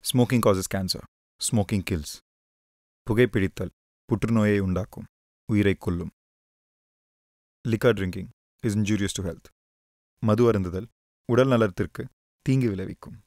Smoking causes cancer smoking kills புகைப்பிடித்தல் புற்றுநோயை உண்டாக்கும் உயிரை கொல்லும் liquor drinking is injurious to health மது அருந்துதல் உடல் நலத்திற்கு தீங்கு விளைவிக்கும்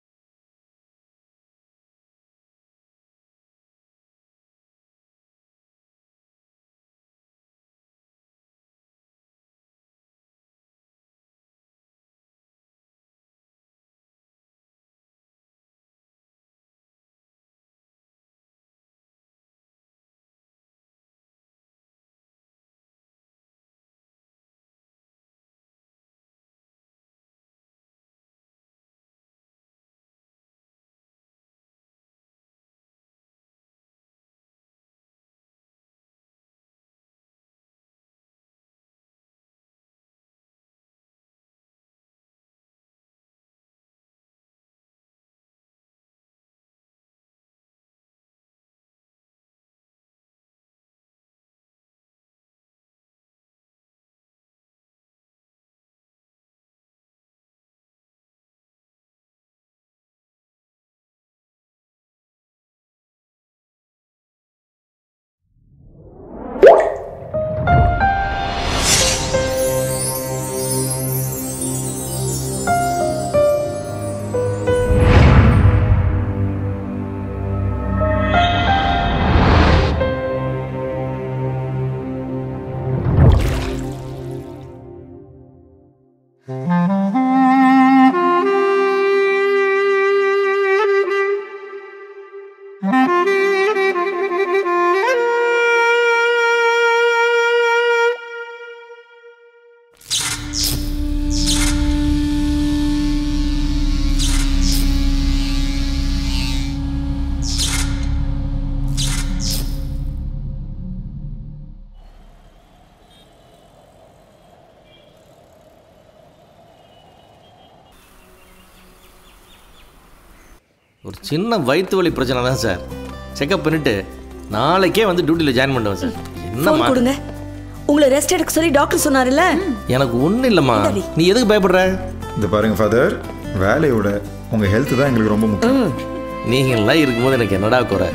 ஒரு சின்ன வயிற்று வலி பிரச்சனை தான் சார் செக்அப் பண்ணிட்டு நாளைக்கே வந்து டியூட்டியில் ஜாயின் பண்ணுவேன் சார் ஃபோன் என்னம்மா கொடுங்க உங்களை ரெஸ்ட் எடுக்க சொல்லி டாக்டர் சொன்னார்ல எனக்கு ஒன்றும் இல்லைம்மா இந்தாடி. நீ எதுக்கு பயப்படுற இந்த பாருங்க ஃபாதர் வேலையோட உங்கள் ஹெல்த் தான் எங்களுக்கு ரொம்ப முக்கியம் நீங்கள்லாம் இருக்கும்போது எனக்கு என்னடா குறை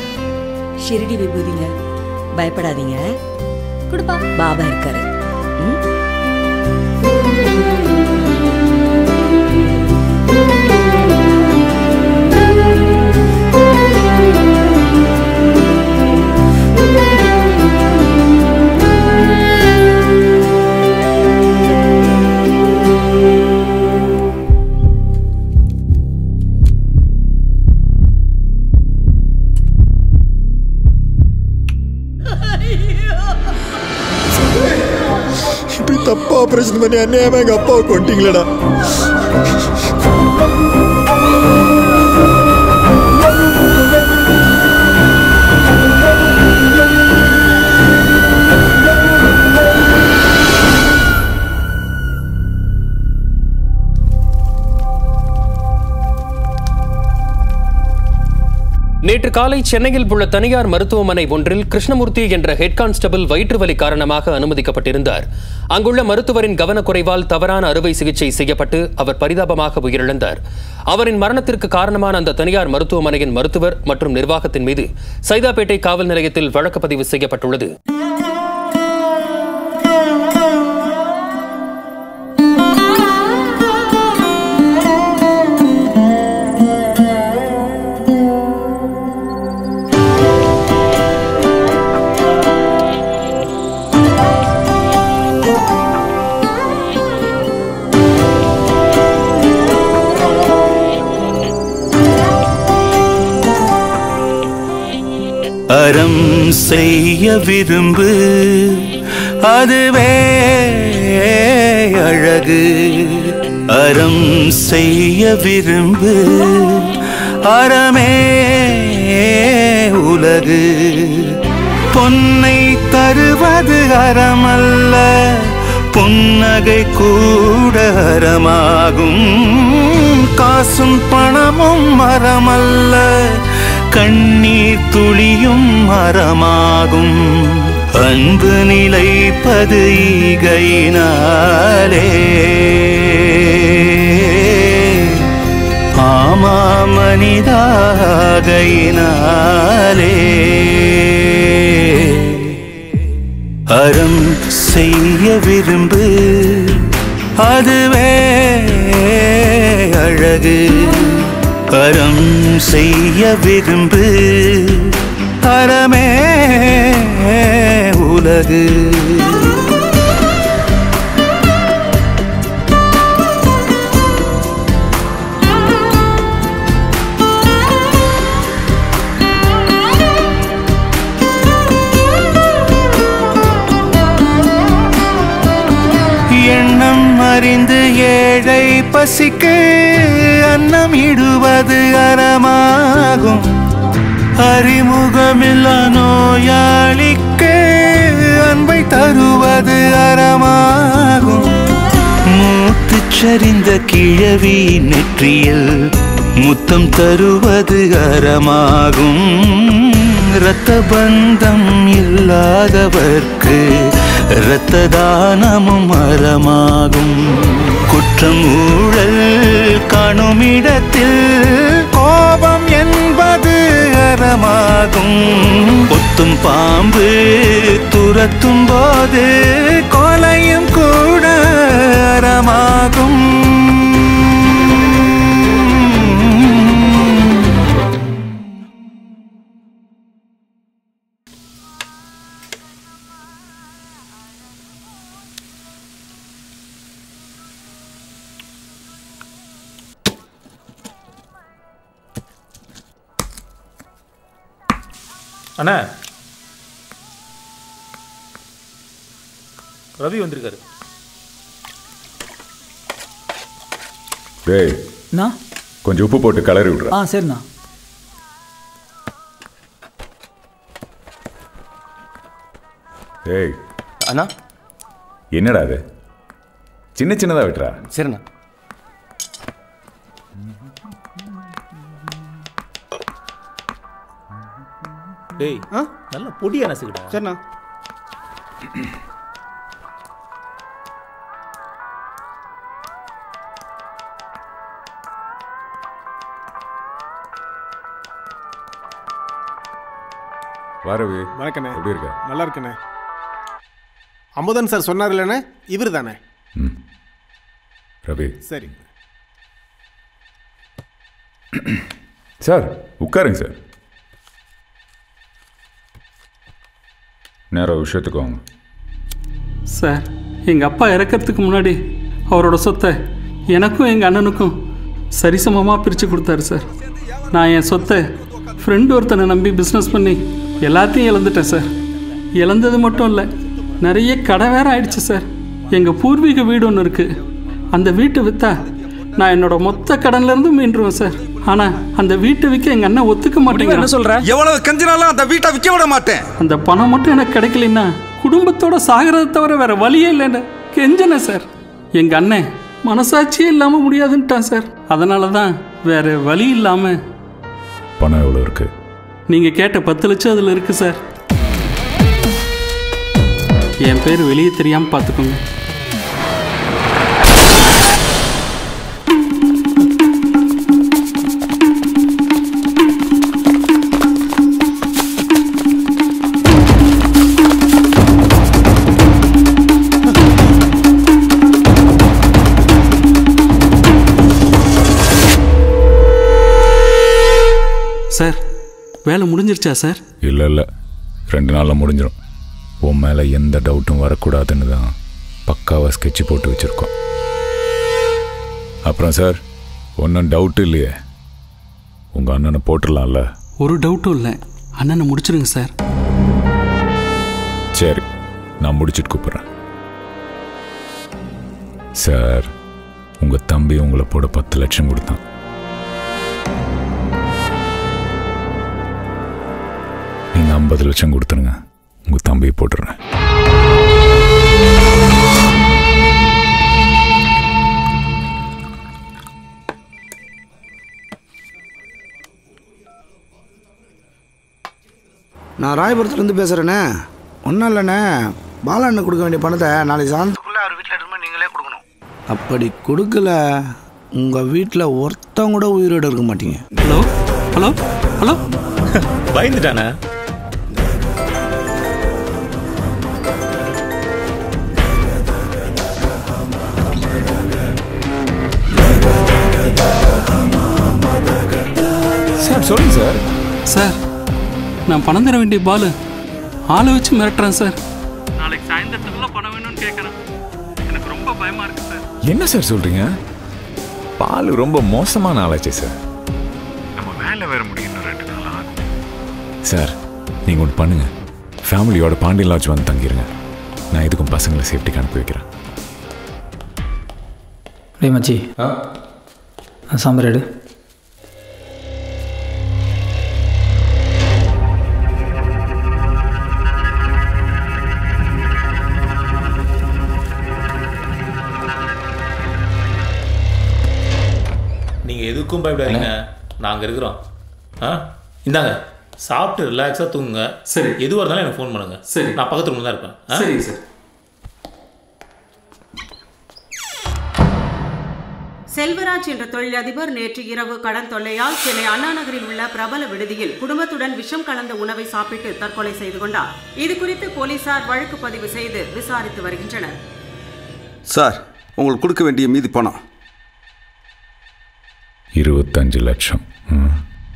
ஷிரடி விபூதிங்க பயப்படாதீங்க கொடுப்பா பாபா இருக்காரு ம்? இப்படி தப்பா ஆபரேஷன் பண்ணி அநியாயமா எங்க அப்பாவை கொண்டீங்களடா நேற்று காலை சென்னையில் உள்ள தனியார் மருத்துவமனை ஒன்றில் கிருஷ்ணமூர்த்தி என்ற ஹெட் கான்ஸ்டபிள் வயிற்று வலி காரணமாக அனுமதிக்கப்பட்டிருந்தார் அங்குள்ள மருத்துவரின் கவனக்குறைவால் தவறான அறுவை சிகிச்சை செய்யப்பட்டு அவர் பரிதாபமாக உயிரிழந்தார் அவரின் மரணத்திற்கு காரணமான அந்த தனியார் மருத்துவமனையின் மருத்துவர் மற்றும் நிர்வாகத்தின் மீது சைதாப்பேட்டை காவல் நிலையத்தில் வழக்கு பதிவு செய்யப்பட்டுள்ளது அறம் செய்ய விரும்பு அதுவே அழகு அறம் செய்ய விரும்பு அறமே உலகு பொன்னை தருவது அறமல்ல புன்னகை கூட அறமாகும் காசும் பணமும் மரமல்ல கண்ணீர் துளியும் மரமாகும் அன்பு நிலைப்பது ஈகையினாலே ஆமாமனிதனே மனிதாகையினாலே அறம் செய்ய விரும்பு அதுவே அழகு அறம் செய்ய விரும்பு அறமே உலகு எண்ணம் அறிந்து ஏழை பசிக்கு அன்னம் இடுவது அறமாகும் அறிமுகமில்லா நோயாளிக்கு அன்பை தருவது அறமாகும் மூத்துச் சரிந்த கிழவி நெற்றியில் முத்தம் தருவது அறமாகும் இரத்த பந்தம் இல்லாதவர்க்கு இரத்த தானமும் அறமாகும் குற்றம் ஊழல் காணும் இடத்தில் கோபம் என்பது அறமாகும் ஒத்தும் பாம்பு துரத்தும் போது கொலையும் கூட அறமாகும் அண்ணா ரவி வந்திருக்காரு டேய் அண்ணா கொஞ்சம் உப்பு போட்டு கலரி விட்ற ஆ சரிண்ணா டேய் அண்ணா என்னடா அது சின்ன சின்னதா விட்டுறா சரிண்ணா டேய் நல்ல பொடி அனசுக்கிட்டா சரிண்ணா வரவு வணக்கண்ணே எப்படி இருக்க நல்லா இருக்கண்ணே அமுதன் சார் சொன்னார் இல்லைண்ணே இவர் தானே ம் ரவி சரி சார் உட்காருங்க சார் நேரம் விஷயத்துக்கு வாங்க சார் எங்கள் அப்பா இறக்கறதுக்கு முன்னாடி அவரோட சொத்தை எனக்கும் எங்கள் அண்ணனுக்கும் சரிசமமாக பிரித்து கொடுத்தாரு சார் நான் என் சொத்தை ஃப்ரெண்டு ஒருத்தனை நம்பி பிஸ்னஸ் பண்ணி எல்லாத்தையும் இழந்துட்டேன் சார் இழந்தது மட்டும் இல்லை நிறைய கடை வேற ஆயிடுச்சு சார் எங்கள் பூர்வீக வீடு ஒன்று இருக்குது அந்த வீட்டை விற்றா நான் என்னோட மொத்த கடன்லேருந்து மீண்டுருவேன் சார் ஆனால் அந்த வீட்டை விற்க எங்கள் அண்ணன் ஒத்துக்க மாட்டேங்கிறான் என்ன சொல்ற எவ்வளவு கஞ்சினாலும் அந்த வீட்டை விற்க விட மாட்டேன் அந்த பணம் மட்டும் எனக்கு கிடைக்கலன்னா குடும்பத்தோட சாகிறத தவிர வேற வழியே இல்லைன்னு கெஞ்சனேன் சார் எங்க அண்ணன் மனசாட்சியே இல்லாம முடியாதுன்ட்டான் சார் அதனால தான் வேற வழி இல்லாம பணம் எவ்வளோ இருக்கு நீங்க கேட்ட பத்து லட்சம் அதுல இருக்கு சார் என் பேர் வெளியே தெரியாம பார்த்துக்கோங்க சார் வேலை முடிஞ்சிருச்சா சார் இல்லை இல்லை ரெண்டு நாளில் முடிஞ்சிடும் உன் மேலே எந்த டவுட்டும் வரக்கூடாதுன்னு தான் பக்காவாக ஸ்கெட்ச் போட்டு வச்சுருக்கோம் அப்புறம் சார் ஒன்றும் டவுட் இல்லையே உங்கள் அண்ணனை போட்டுடலாம்ல ஒரு டவுட்டும் இல்லை அண்ணனை முடிச்சிருங்க சார் சரி நான் முடிச்சிட்டு கூப்பிட்றேன் சார் உங்கள் தம்பி உங்களை போட பத்து லட்சம் கொடுத்தான் நீங்கள் ஐம்பது லட்சம் கொடுத்துருங்க உங்கள் தம்பியை போட்டுறேன் நான் ராயபுரத்துலேருந்து பேசுகிறேண்ணே ஒன்றும் இல்லைண்ணே பாலாண்ணு கொடுக்க வேண்டிய பணத்தை நாளைக்கு சாயந்தரத்துக்குள்ளே அவர் வீட்டில் எடுத்து நீங்களே கொடுக்கணும் அப்படி கொடுக்கல உங்கள் வீட்டில் ஒருத்தவங்க கூட உயிரோடு இருக்க மாட்டீங்க ஹலோ ஹலோ ஹலோ பயந்துட்டானே சார் சொல்லுங்க சார் சார் நான் பணம் தர வேண்டிய பாலு ஆளை வச்சு மிரட்டுறேன் சார் நாளைக்கு சாயந்தரத்துக்குள்ள பணம் வேணும்னு கேட்குறேன் எனக்கு ரொம்ப பயமா இருக்கு சார் என்ன சார் சொல்றீங்க பால் ரொம்ப மோசமான ஆளாச்சே சார் நம்ம வேலை வேற முடியும் ரெண்டு நாள் ஆகும் சார் நீங்கள் ஒன்று பண்ணுங்க ஃபேமிலியோட பாண்டியன் லாட்ஜ் வந்து தங்கிருங்க நான் இதுக்கும் பசங்களை சேஃப்டிக்கு அனுப்பி வைக்கிறேன் டேய் மச்சி ஆ சாம்பார் எடு நீங்க எதுக்கும் பயப்படாதீங்க நாங்க இருக்கிறோம் ஆ இந்தாங்க சாப்பிட்டு ரிலாக்ஸாக தூங்குங்க சரி. எதுவாக இருந்தாலும் எனக்கு ஃபோன் பண்ணுங்க சரி. நான் பக்கத்து ரூமில் தான் இருப்பேன் ஆ? சரிங்க சார் செல்வராஜ் என்ற தொழிலதிபர் நேற்று இரவு கடன் தொல்லையால் சென்னை அண்ணா நகரில் உள்ள பிரபல விடுதியில் குடும்பத்துடன் விஷம் கலந்த உணவை சாப்பிட்டு தற்கொலை செய்து கொண்டார் இது குறித்து போலீசார் வழக்கு பதிவு செய்து விசாரித்து வருகின்றனர் சார் உங்களுக்கு கொடுக்க வேண்டிய மீதி பணம் இருபத்தஞ்சு லட்சம் ம்.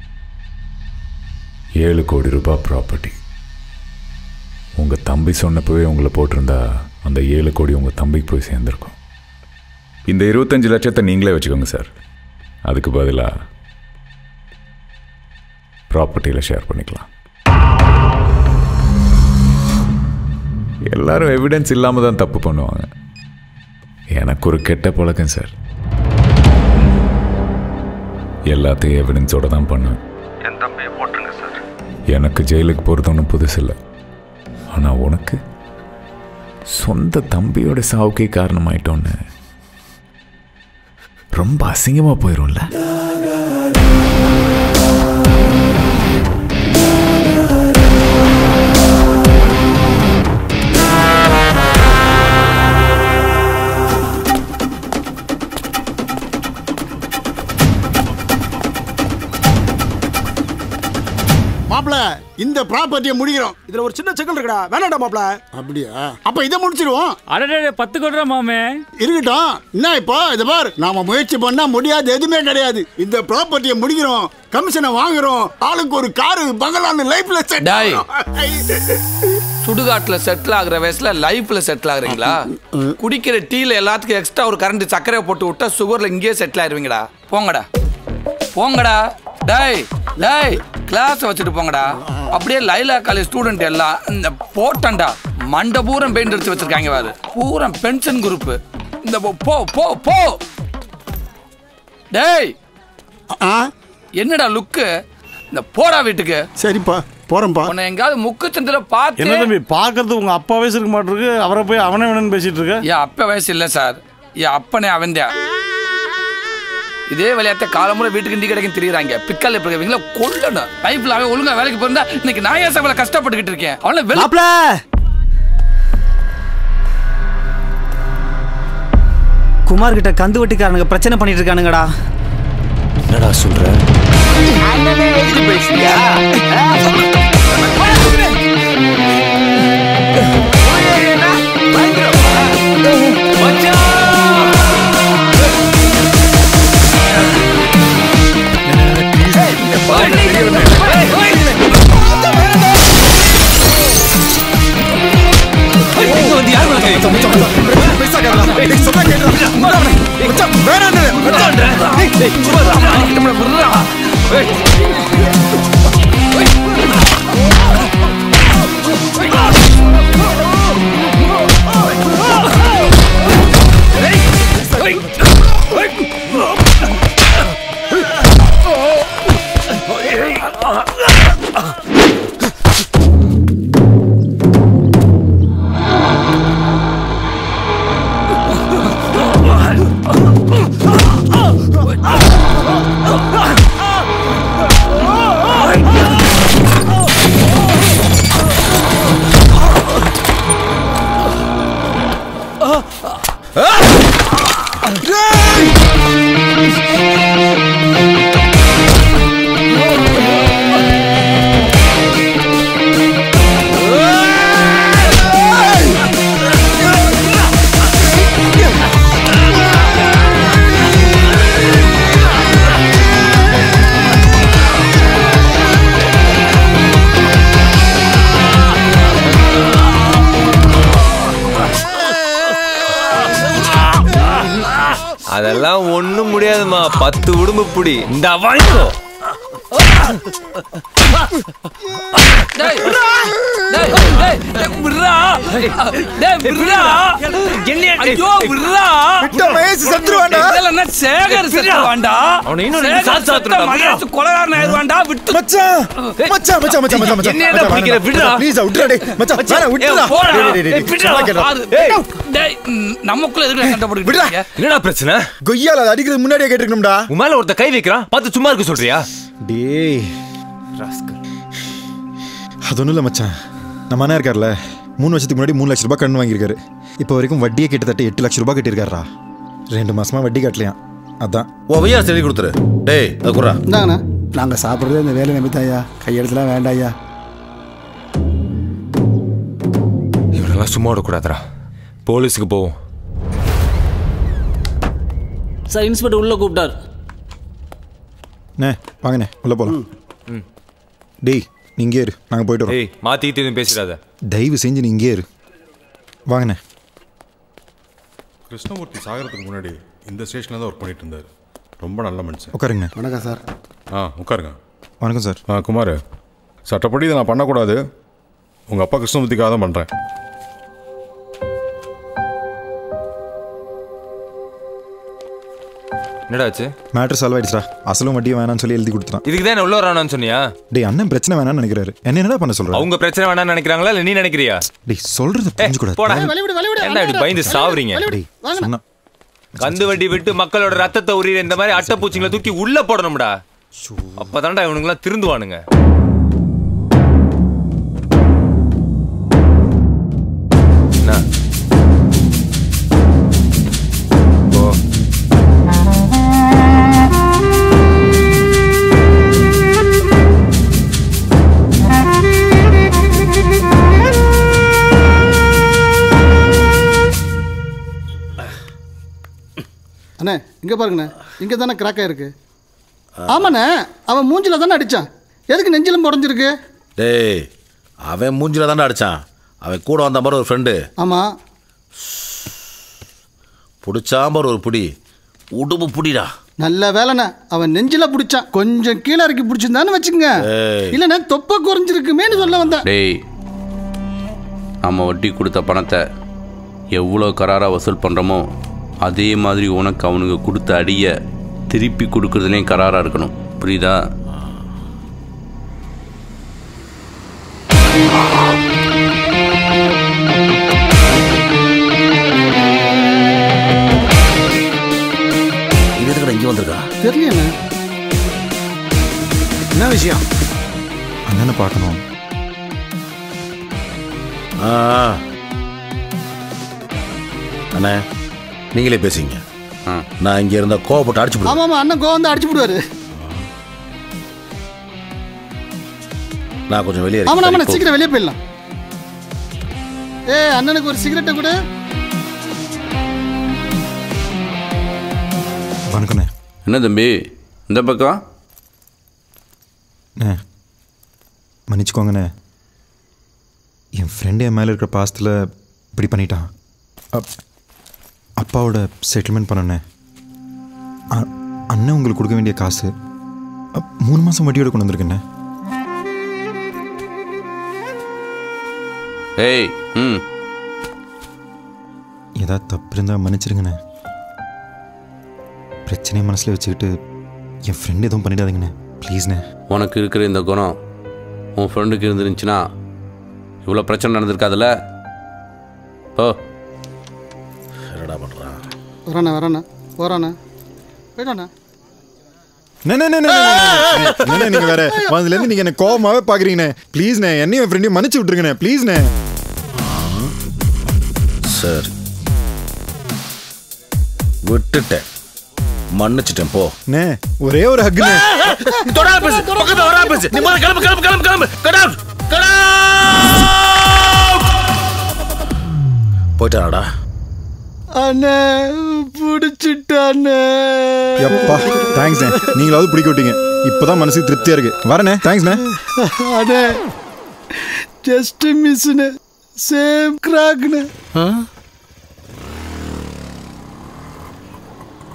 ஏழு கோடி ரூபாய் ப்ராப்பர்ட்டி உங்கள் தம்பி சொன்னப்பவே உங்களை போட்டிருந்தா அந்த ஏழு கோடி உங்கள் தம்பிக்கு போய் சேர்ந்துருக்கும் இந்த இருபத்தஞ்சு லட்சத்தை நீங்களே வச்சுக்கோங்க சார் அதுக்கு பதிலாக ப்ராப்பர்ட்டியில் ஷேர் பண்ணிக்கலாம் எல்லாரும் எவிடன்ஸ் இல்லாமல் தான் தப்பு பண்ணுவாங்க எனக்கு ஒரு கெட்ட பழக்கம் சார் எல்லாத்தையும் எவிடன்ஸோட தான் பண்ணுவேன் என் தம்பியை போட்டுருங்க சார் எனக்கு ஜெயிலுக்கு போகிறது ஒன்றும் புதுசு இல்லை ஆனால் உனக்கு சொந்த தம்பியோட சாவுக்கே காரணமாயிட்டோன்னு ரொம்ப அசிங்கமாக போயிடும்ல மாப்பிள இந்த ப்ராப்பர்ட்டியை முடிக்கிறோம் இதுல ஒரு சின்ன சிக்கல் இருக்குடா வேணாடா மாப்பிள அப்படியா அப்ப இதை முடிச்சிருவோம் அடடே பத்து கோடி மாமே இருக்கட்டும் என்ன இப்போ இதை பார் நாம முயற்சி பண்ணா முடியாது எதுவுமே கிடையாது இந்த ப்ராப்பர்ட்டியை முடிக்கிறோம் கமிஷனை வாங்குறோம் ஆளுக்கு ஒரு காரு பங்களான்னு லைஃப்ல செட் டேய். சுடுகாட்டுல செட்டில் ஆகுற வயசுல லைஃப்ல செட்டில் ஆகுறீங்களா குடிக்கிற டீல எல்லாத்துக்கும் எக்ஸ்ட்ரா ஒரு கரண்ட் சர்க்கரை போட்டு விட்டா சுகர்ல இங்கேயே செட்டில் ஆயிருவீங்கடா போங்கடா போங்கடா டேய் டேய் கிளாஸ் வச்சுட்டு போங்கடா அப்படியே லைலா காலேஜ் ஸ்டூடெண்ட் எல்லாம் இந்த போட்டண்டா மண்டை பூரம் பெயிண்ட் அடிச்சு வச்சிருக்காங்க பாரு பூரா பென்ஷன் குரூப் இந்த போ- போ போ போ டேய் என்னடா லுக்கு இந்த போடா வீட்டுக்கு சரிப்பா போறேன்ப்பா உன்னை எங்காவது முக்கு சந்தில பார்த்து என்ன தம்பி பார்க்கறது உங்க அப்பா வயசு இருக்க மாட்டிருக்கு அவரை போய் அவனே வேணும்னு பேசிட்டு இருக்க என் அப்ப வயசு இல்லை சார் என் அப்பனே அவன்தான் இதே விளையாட்ட காலமுறை வீட்டுக்கு இண்டி கிடைக்கும் தெரியுறாங்க பிக்கல் எப்படி இருக்கீங்களா கொல்லணும் லைஃப்ல அவன் ஒழுங்கா வேலைக்கு போயிருந்தா இன்னைக்கு நான் ஏன் சார் கஷ்டப்பட்டுக்கிட்டு இருக்கேன் அவனை வெளில மாப்ள குமார் கிட்ட கந்து வட்டிக்காரனுங்க பிரச்சனை பண்ணிட்டு இருக்கானுங்கடா என்னடா சொல்ற Ah! அதெல்லாம் ஒண்ணும் முடியாதுமா பத்து உடும்பு புடி இந்த வாங்கிக்கோ டேய் டேய் டேய் டேய் விட்றா டேய் விட்றா என்னையா டேய்? ஐயோ விட்றா விட்டா மகேஷ் செத்துருவான்டா. இதெல்லாம் சேகர் செத்துருவான்டா அவனை இன்னும் ரெண்டு சேகர் சாத்து சாத்துடா, செத்தா மகேஷ் கொலகாரன் ஆயிடுவான்டா விட்டு மச்சான் மச்சான் மச்சான் மச்சான் மச்சான் மச்சான் என்னையடா பிடிக்கிற? விடுடா. ப்ளீஸ் விட்டுடா டேய் மச்சான் வேணாம் விட்டுடா ஏய், போடா. டேய், டேய், டேய், ஏய், விட்றா. சும்மா கேளுடா. பாரு. ஏய், டேய் ம், நமக்குள்ள எதுக்கு சண்டை போட்டுக்கிட்டு என்னடா பிரச்சனை கொய்யால அதை அடிக்கிறது முன்னாடியே கேட்டிருக்கணும்டா உன் மேல ஒருத்த கை வைக்கிறான் பார்த்து சும்மா இருக்க சொல்றியா டேய் அது ஒன்றும் இல்லை மச்சான் நம்ம அண்ணா இருக்கார்ல மூணு வருஷத்துக்கு முன்னாடி மூணு லட்ச ரூபாய் கடன் வாங்கியிருக்காரு இப்போ வரைக்கும் வட்டியே கிட்டத்தட்ட எட்டு லட்ச ரூபாய் கட்டியிருக்காரா ரெண்டு மாசமா வட்டி கட்டலையாம் அதான் ஓ வையா சொல்லி கொடுத்துரு டேய் அது குறா இந்தாங்கண்ணா நாங்கள் சாப்பிட்றதே இந்த வேலை நம்பித்தாயா கையெழுத்துலாம் வேண்டாயா இவனெல்லாம் சும்மா விடக்கூடாதுடா போலீஸுக்கு போவோம் சார் இன்ஸ்பெக்டர் உள்ள கூப்பிட்டார் அண்ணே வாங்கண்ணே உள்ளே போகலாம் டேய் நீ இங்கே இரு நாங்கள் போயிட்டு வரோம் ஏய் மாத்திக்கிட்டு எதுவும் பேசிடாத தயவு செஞ்சு நீ இங்கே இரு வாங்கண்ணே கிருஷ்ணமூர்த்தி சாகரத்துக்கு முன்னாடி இந்த ஸ்டேஷனில் தான் ஒர்க் பண்ணிட்டு இருந்தார் ரொம்ப நல்ல மனுஷன் உட்காருங்க வணக்கம் சார் ஆ உட்காருங்க வணக்கம் சார் ஆ குமார் சட்டப்படி இதை நான் பண்ணக்கூடாது உங்கள் அப்பா கிருஷ்ணமூர்த்திக்காக தான் பண்ணுறேன் என்னடா ஆச்சு மேட்ரு சால்வ் ஆயிடுச்சுடா அசலும் வட்டியும் வேணாம்னு சொல்லி எழுதி கொடுத்துட்டான் இதுக்கு தான் என்ன உள்ள வரானான்னு சொன்னியா டேய் அண்ணன் பிரச்சனை வேணாம்னு நினைக்கிறாரு என்ன என்னடா பண்ண சொல்ற அவங்க பிரச்சனை வேணாம்னு நினைக்கிறாங்களா இல்ல நீ நினைக்கிறியா டேய் சொல்றது புரிஞ்சுக்கூடாது போடா வழிவிடு வழிவிடு என்ன இப்படி பயந்து சாவுறீங்க டேய் சொன்னா கந்து வட்டி விட்டு மக்களோட ரத்தத்தை உரியிற இந்த மாதிரி அட்டைப்பூச்சிங்களை தூக்கி உள்ள போடணும்டா அப்பதான்டா இவனுங்களாம் திருந்துவானுங்க என்ன போ. அண்ணே இங்கே பாருங்கண்ணே இங்கே தானே கிராக் ஆயிருக்கு ஆமாண்ணே அவன் மூஞ்சில தானே அடிச்சான் எதுக்கு நெஞ்சிலும் உடஞ்சிருக்கு டேய் அவன் மூஞ்சில தானே அடிச்சான் அவன் கூட வந்த மாதிரி ஒரு ஃப்ரெண்டு ஆமாம் பிடிச்சாம்பர் ஒரு புடி உடுப்பு புடிடா நல்ல வேலைண்ணே அவன் நெஞ்சில பிடிச்சான் கொஞ்சம் கீழே இறக்கி பிடிச்சிருந்தான்னு வச்சுக்கோங்க ஏய். இல்லைண்ணே தொப்பை குறைஞ்சிருக்குமேன்னு சொல்ல வந்தேன் டேய் நம்ம வட்டி கொடுத்த பணத்தை எவ்வளோ கராராக வசூல் பண்ணுறோமோ அதே மாதிரி உனக்கு அவனுங்க கொடுத்த அடியை திருப்பி கொடுக்கறதுலேயும் கராராக இருக்கணும் புரியுதா இவன் எதுக்குடா இங்கே வந்திருக்கா தெரியலண்ணே என்ன விஷயம் அண்ணனை பார்க்கணும் ஆ அண்ணே நீங்களே பேசிங்க நான் இங்கே இருந்த கோவப்பட்டு அடிச்சு போடுவேன். ஆமாம் ஆமாம் அண்ணன் கோவம் வந்து அடிச்சு விடுவாரு நான் கொஞ்சம் வெளியே ஆமாம் இருக்கேன். ஆமாண்ணே சரி, போ. சீக்கிரம் வெளியே போயிடலாம் ஏ அண்ணனுக்கு ஒரு சிகரெட்டை கொடு வணக்கண்ணே என்ன தம்பி இந்த பக்கம் அண்ணே மன்னிச்சுக்கோங்கண்ணே என் ஃப்ரெண்டு என் மேலே இருக்கிற பாசத்தில் இப்படி பண்ணிட்டான் அப்- அப்பாவோட செட்டில்மெண்ட் பண்ணண்ணே அ- அண்ணன் உங்களுக்கு கொடுக்க வேண்டிய காசு அப்- மூணு மாதம் வட்டியோட கொண்டு வந்திருக்கேண்ணே ஏய் ம் ஏதாவது தப்பு இருந்தால் மன்னிச்சிருங்கண்ணே பிரச்சனையை மனசில் வச்சுக்கிட்டு என் ஃப்ரெண்டு எதுவும் பண்ணிடாதீங்கண்ணே ப்ளீஸ்ண்ணே உனக்கு இருக்கிற இந்த குணம் உன் ஃப்ரெண்டுக்கு இருந்துருந்துச்சுன்னா இவ்வளோ பிரச்சனை நடந்திருக்காதுல்ல ஓ என்னடா பண்ணுறான் வராண்ணே வராண்ணே போகிறாண்ணே போயிட்டாண்ணே நீங்க வேற அதுலேருந்து நீங்க என்ன கோவமாவே பாக்குறீங்கண்ணே ப்ளீஸ்ண்ணே என்னையும் என் ஃப்ரெண்டையும் மன்னிச்சு விட்டுருங்கண்ணே ப்ளீஸ்ண்ணே சரி விட்டுட்டேன் மன்னிச்சிட்டேன் போ அண்ணே ஒரே ஒரு ஹக்குண்ணே தொடா பேசு பக்கத்துல வரா பேசு நீ முதல்ல கிளம்பு கிளம்பு கிளம்பு கிளம்பு கட் அவுட் கட் போயிட்டாடா அண்ணே பிடிச்சிட்டாண்ணே எப்பா தேங்க்ஸ்ண்ணே நீங்களாவது பிடிக்க விட்டீங்க இப்போதான் மனசுக்கு திருப்தியா இருக்கு வரண்ணே தேங்க்ஸ்ண்ணே அண்ணே ஜஸ்ட் மிஸ்னு சேம் கிராக்னு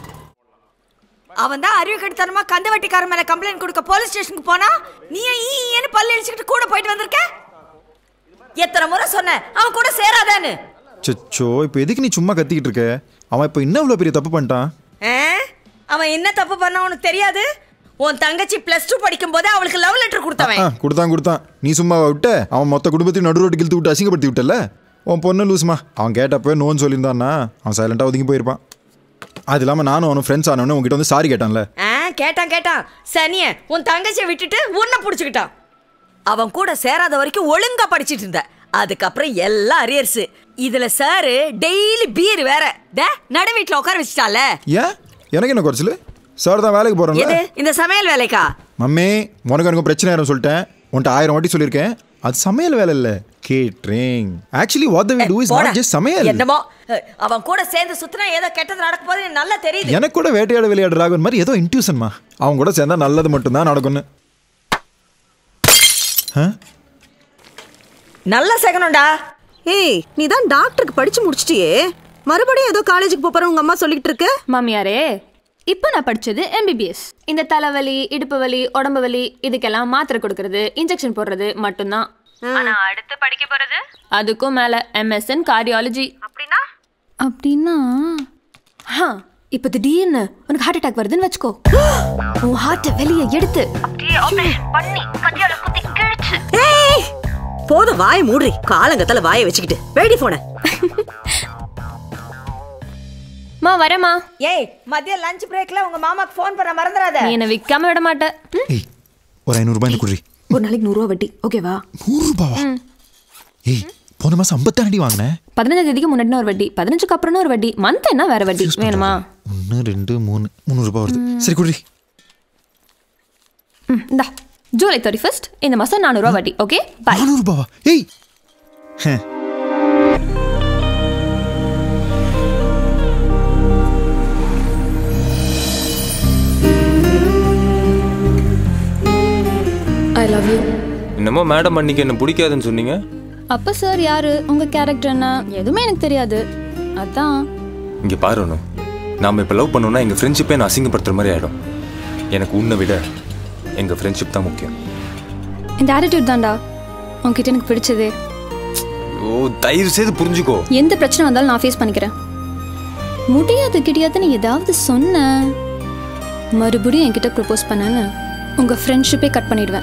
அவன் தான் அறிவு கெடுத்தனமா கந்து வெட்டிக்காரன் மேல கம்ப்ளைண்ட் கொடுக்க போலீஸ் ஸ்டேஷனுக்கு போனா நீ ஈ ஈன்னு பல்லு இழிச்சுக்கிட்டு கூட போயிட்டு வந்திருக்க எத்தனை முறை சொன்னேன் அவன் கூட சேராதான்னு சச்சோ இப்போ எதுக்கு நீ சும்மா கத்திக்கிட்டு இருக்க அவன் இப்போ என்ன இவ்வளோ பெரிய தப்பு பண்ணிட்டான் ஆ? அவன் என்ன தப்பு பண்ணா உனக்கு தெரியாது உன் தங்கச்சி பிளஸ் டூ படிக்கும் போதே அவளுக்கு லவ் லெட்டர் கொடுத்தவன் ஆ கொடுத்தான் கொடுத்தான் நீ சும்மா விட்ட அவன் மொத்த குடும்பத்தையும் நடு ரோட்டு கிழித்து விட்டு அசிங்கப்படுத்தி விட்டல உன் பொண்ணு லூசுமா அவன் கேட்டப்போ நோன்னு சொல்லியிருந்தான்னா அவன் சைலண்டாக ஒதுங்கி போயிருப்பான் அது இல்லாமல் நானும் அவனும் ஃப்ரெண்ட்ஸ் ஆனவனே உங்ககிட்ட வந்து சாரி கேட்டான்ல ஆ கேட்டான் கேட்டான் சனிய உன் தங்கச்சியை விட்டுட்டு உன்னை புடிச்சுக்கிட்டான் அவன் கூட சேராத வரைக்கும் ஒழுங்கா படிச்சிட்டு இருந்த அதுக்கப்புறம் எல்லாம் அரியர்ஸ் இதுல சாரு டெய்லி பீர் வேற டே நடு வீட்டுல உட்கார வச்சுட்டால ஏன் எனக்கு என்ன குறைச்சல் சார் தான் வேலைக்கு போகிறேன்ல எது இந்த சமையல் வேலைக்கா மம்மி உனக்கு எனக்கு பிரச்சனை ஆயிரும் சொல்லிட்டேன் உன்ட்ட ஆயிரம் வாட்டி சொல்லியிருக்கேன் அது சமையல் வேலை இல்லை catering actually what the we do is போடா. நாட் ஜஸ்ட் சமையல் என்னமோ அஹ், அவன் கூட சேர்ந்து சுத்தினா ஏதோ கெட்டது நடக்க போது எனக்கு நல்லா தெரியுது எனக்கு கூட வேட்டையாட விளையாடு ராகவன் மாதிரி ஏதோ இன்ட்யூஷன்மா அவங்க கூட சேர்ந்தா நல்லது மட்டும்தான் நடக்கும்னு ஆ? நல்லா சேகணும்டா ஏய் நீ தான் டாக்டருக்கு படிச்சு முடிச்சிட்டியே மறுபடியும் ஏதோ காலேஜுக்கு போற உங்க அம்மா சொல்லிட்டு இருக்க மாமியாரே இப்போ நான் படிச்சது எம்பிபிஎஸ் இந்த தலைவலி இடுப்பு வலி உடம்பு வலி இதுக்கெல்லாம் மாத்திரை கொடுக்கறது இன்ஜெக்ஷன் போடுறது மட்டும்தான் ஆனா அடுத்து படிக்க போறது அதுக்கும் மேல எம்எஸ்என் கார்டியாலஜி அப்படின்னா அப்படின்னா ஹா இப்போ திடீர்னு உனக்கு ஹார்ட் அட்டாக் வருதுன்னு வச்சுக்கோ உன் ஹார்ட்டை வெளியே எடுத்து அப்படியே ஆபரேஷன் பண்ணி கத்தியால குத்தி கிழிச்சு ஏய் போதும் வாய் மூடுறி காலங்கத்தால வாயை வச்சுக்கிட்டு வேடி போன மா வரேம்மா ஏய் மதியம் லஞ்ச் பிரேக்ல உங்க மாமாக்கு ஃபோன் பண்ண மறந்துடாத நீ என்னை விற்காம விட மாட்டேன் ம்? ஒரு ஐநூறுரூபா இந்த குடி ஒரு நாளைக்கு நூறுரூவா வட்டி ஓகேவா நூறுரூபாவா ம். ஏய் போன மாதம் ஐம்பத்தாண்டி வாங்கினேன் பதினஞ்சாம் தேதிக்கு முன்னாடி ஒரு வட்டி பதினஞ்சுக்கு அப்புறம் ஒரு வட்டி மந்த் என்ன வேற வட்டி வேணுமா ஒன்று ரெண்டு மூணு முந்நூறுரூபா வருது சரி குடி ம் இந்தா ஜூலை தேர்ட்டி ஃபர்ஸ்ட் இந்த மாதம் நானூறுரூவா வட்டி ஓகே பாய் நானூறுபாவா ஏய் ஹே. ஐ லவ் யூ என்னமோ மேடம் அன்னைக்கு என்ன பிடிக்காதுன்னு சொன்னீங்க அப்போ சார் யாரு உங்க கேரக்டர் என்ன எதுவுமே எனக்கு தெரியாது அதான் இங்க பாரு அனு. நாம இப்போ லவ் பண்ணோம்னா எங்க ஃப்ரெண்ட்ஷிப்பே நான் அசிங்கப்படுத்துற மாதிரி ஆயிடும் எனக்கு உன்னை விட எங்க ஃப்ரெண்ட்ஷிப் தான் முக்கியம் இந்த ஆட்டிடியூட் தான்டா உன்கிட்ட எனக்கு பிடிச்சது ஓ தயவு செய்து புரிஞ்சுக்கோ எந்த பிரச்சனை வந்தாலும் நான் ஃபேஸ் பண்ணிக்கிறேன் முடியாது கிடையாதுன்னு ஏதாவது சொன்ன மறுபடியும் என்கிட்ட ப்ரப்போஸ் பண்ணேன்னு உங்க ஃப்ரெண்ட்ஷிப்பே கட் பண்ணிடுவேன்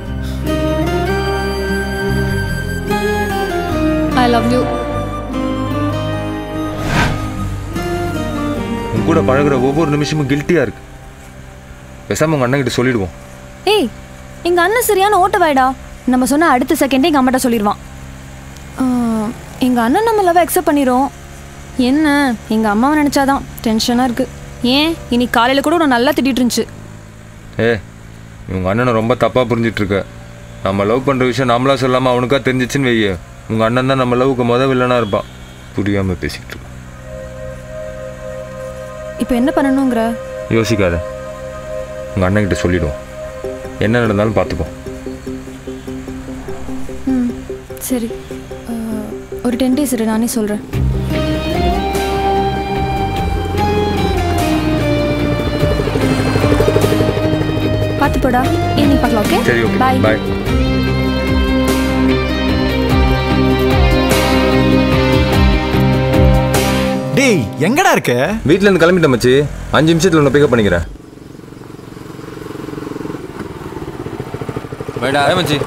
ஐ லவ் யூ உன் கூட பழகுற ஒவ்வொரு நிமிஷமும் கில்ட்டியா இருக்கு பேசாம உங்க அண்ணன் கிட்ட சொல்லிடுவோம் ஏய் எங்க அண்ணன் சரியான ஓட்ட வாய்டா நம்ம சொன்ன அடுத்த செகண்டே எங்க அம்மாட்ட சொல்லிடுவான் ஆஹ், எங்க அண்ணன் நம்ம லவ் அக்செப்ட் பண்ணிரும் என்ன எங்க அம்மாவை நினைச்சாதான் டென்ஷனா இருக்கு ஏன் இன்னைக்கு காலையில கூட உன்னை நல்லா திட்டிட்டு இருந்துச்சு ஏ உங்க அண்ணனை ரொம்ப தப்பா புரிஞ்சிட்டு இருக்க நம்ம லவ் பண்ற விஷயம் நாமளா சொல்லாம அவனுக்கா தெரிஞ்சிச்சுன்னு வையே உங்க அண்ணன் தான் நம்ம லவ்வுக்கு முத வில்லனா இருப்பான் புரியாம பேசிக்கிட்டு இருக்க இப்போ என்ன பண்ணணுங்கிற யோசிக்காத உங்க அண்ணன் கிட்ட சொல்லிடுவோம் என்ன நடந்தாலும் பார்த்துப்போம் ம் சரி ஆஹ், ஒரு டென் டேஸ் இரு நானே சொல்கிறேன் பார்த்து போடா ஈவினிங் பார்க்கலாம் ஓகே சரி ஓகே பாய் பாய் டேய் எங்கடா இருக்க வீட்ல இருந்து கிளம்பிட்டேன் மச்சி அஞ்சு நிமிஷத்துல உன்னை பிக்கப் பண்ணிக்கிறேன் வேடா மச்சி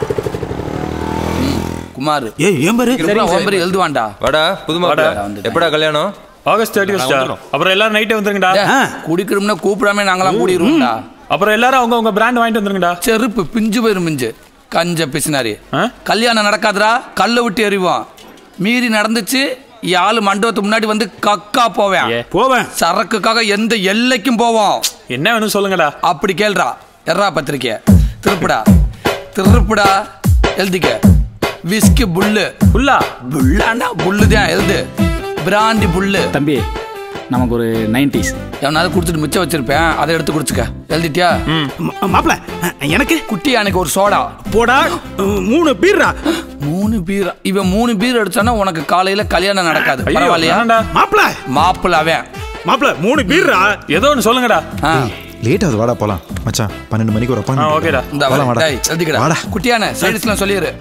குமார் ஏய் ஏன் பாரு ஒன்பது எழுதுவான்டா வாடா புது மாப்பிள எப்படா கல்யாணம் ஆகஸ்ட் தேர்ட்டி அப்புறம் எல்லாரும் நைட்டே வந்துருங்கடா குடிக்கிறோம்னா கூப்பிடாம நாங்களாம் கூடிடுவோம்டா அப்புறம் எல்லாரும் அவங்க உங்க பிராண்ட் வாங்கிட்டு வந்துருங்கடா செருப்பு பிஞ்சு போயிரும் மிஞ்சு கஞ்ச பிசினாரி கல்யாணம் நடக்காதுடா கல்லை விட்டு எறிவான் மீறி நடந்துச்சு என் ஆளு மண்டபத்துக்கு முன்னாடி வந்து கக்கா போவேன் போவேன் சரக்குக்காக எந்த எல்லைக்கும் போவோம் என்ன வேணும் சொல்லுங்கடா அப்படி கேள்றா எர்ரா பத்திரிக்கை திருப்புடா திருப்புடா எழுதிக்க விஸ்கி புல்லு புல்லா புல்லாண்டா புல்லு தான் எழுது பிராண்டி புல்லு தம்பி நமக்கு ஒரு நைன்டிஸ் எவனாவது குடிச்சிட்டு மிச்சம் வச்சிருப்பேன் அதை எடுத்து குடிச்சுக்க எழுதிட்டியா மாப்பிள எனக்கு குட்டி எனக்கு ஒரு சோடா போடா மூணு பீர்ரா மூணு பீர் இவன் மூணு பீர் அடிச்சானா உனக்கு காலையில கல்யாணம் நடக்காது பரவாயில்லையா மாப்பிள மாப்பிள்ள அவன் மாப்பிள மூணு பீர்ரா ஏதோ ஒன்று சொல்லுங்கடா லேட் ஆகுது வாடா போலாம் மச்சான் பன்னெண்டு மணிக்கு ஒரு ஆ, ஓகேடா. இந்த அப்பா வாடா டேய், எழுதிக்கடா. வாடா குட்டியான சைடுஸ்லாம் சொல்லிடு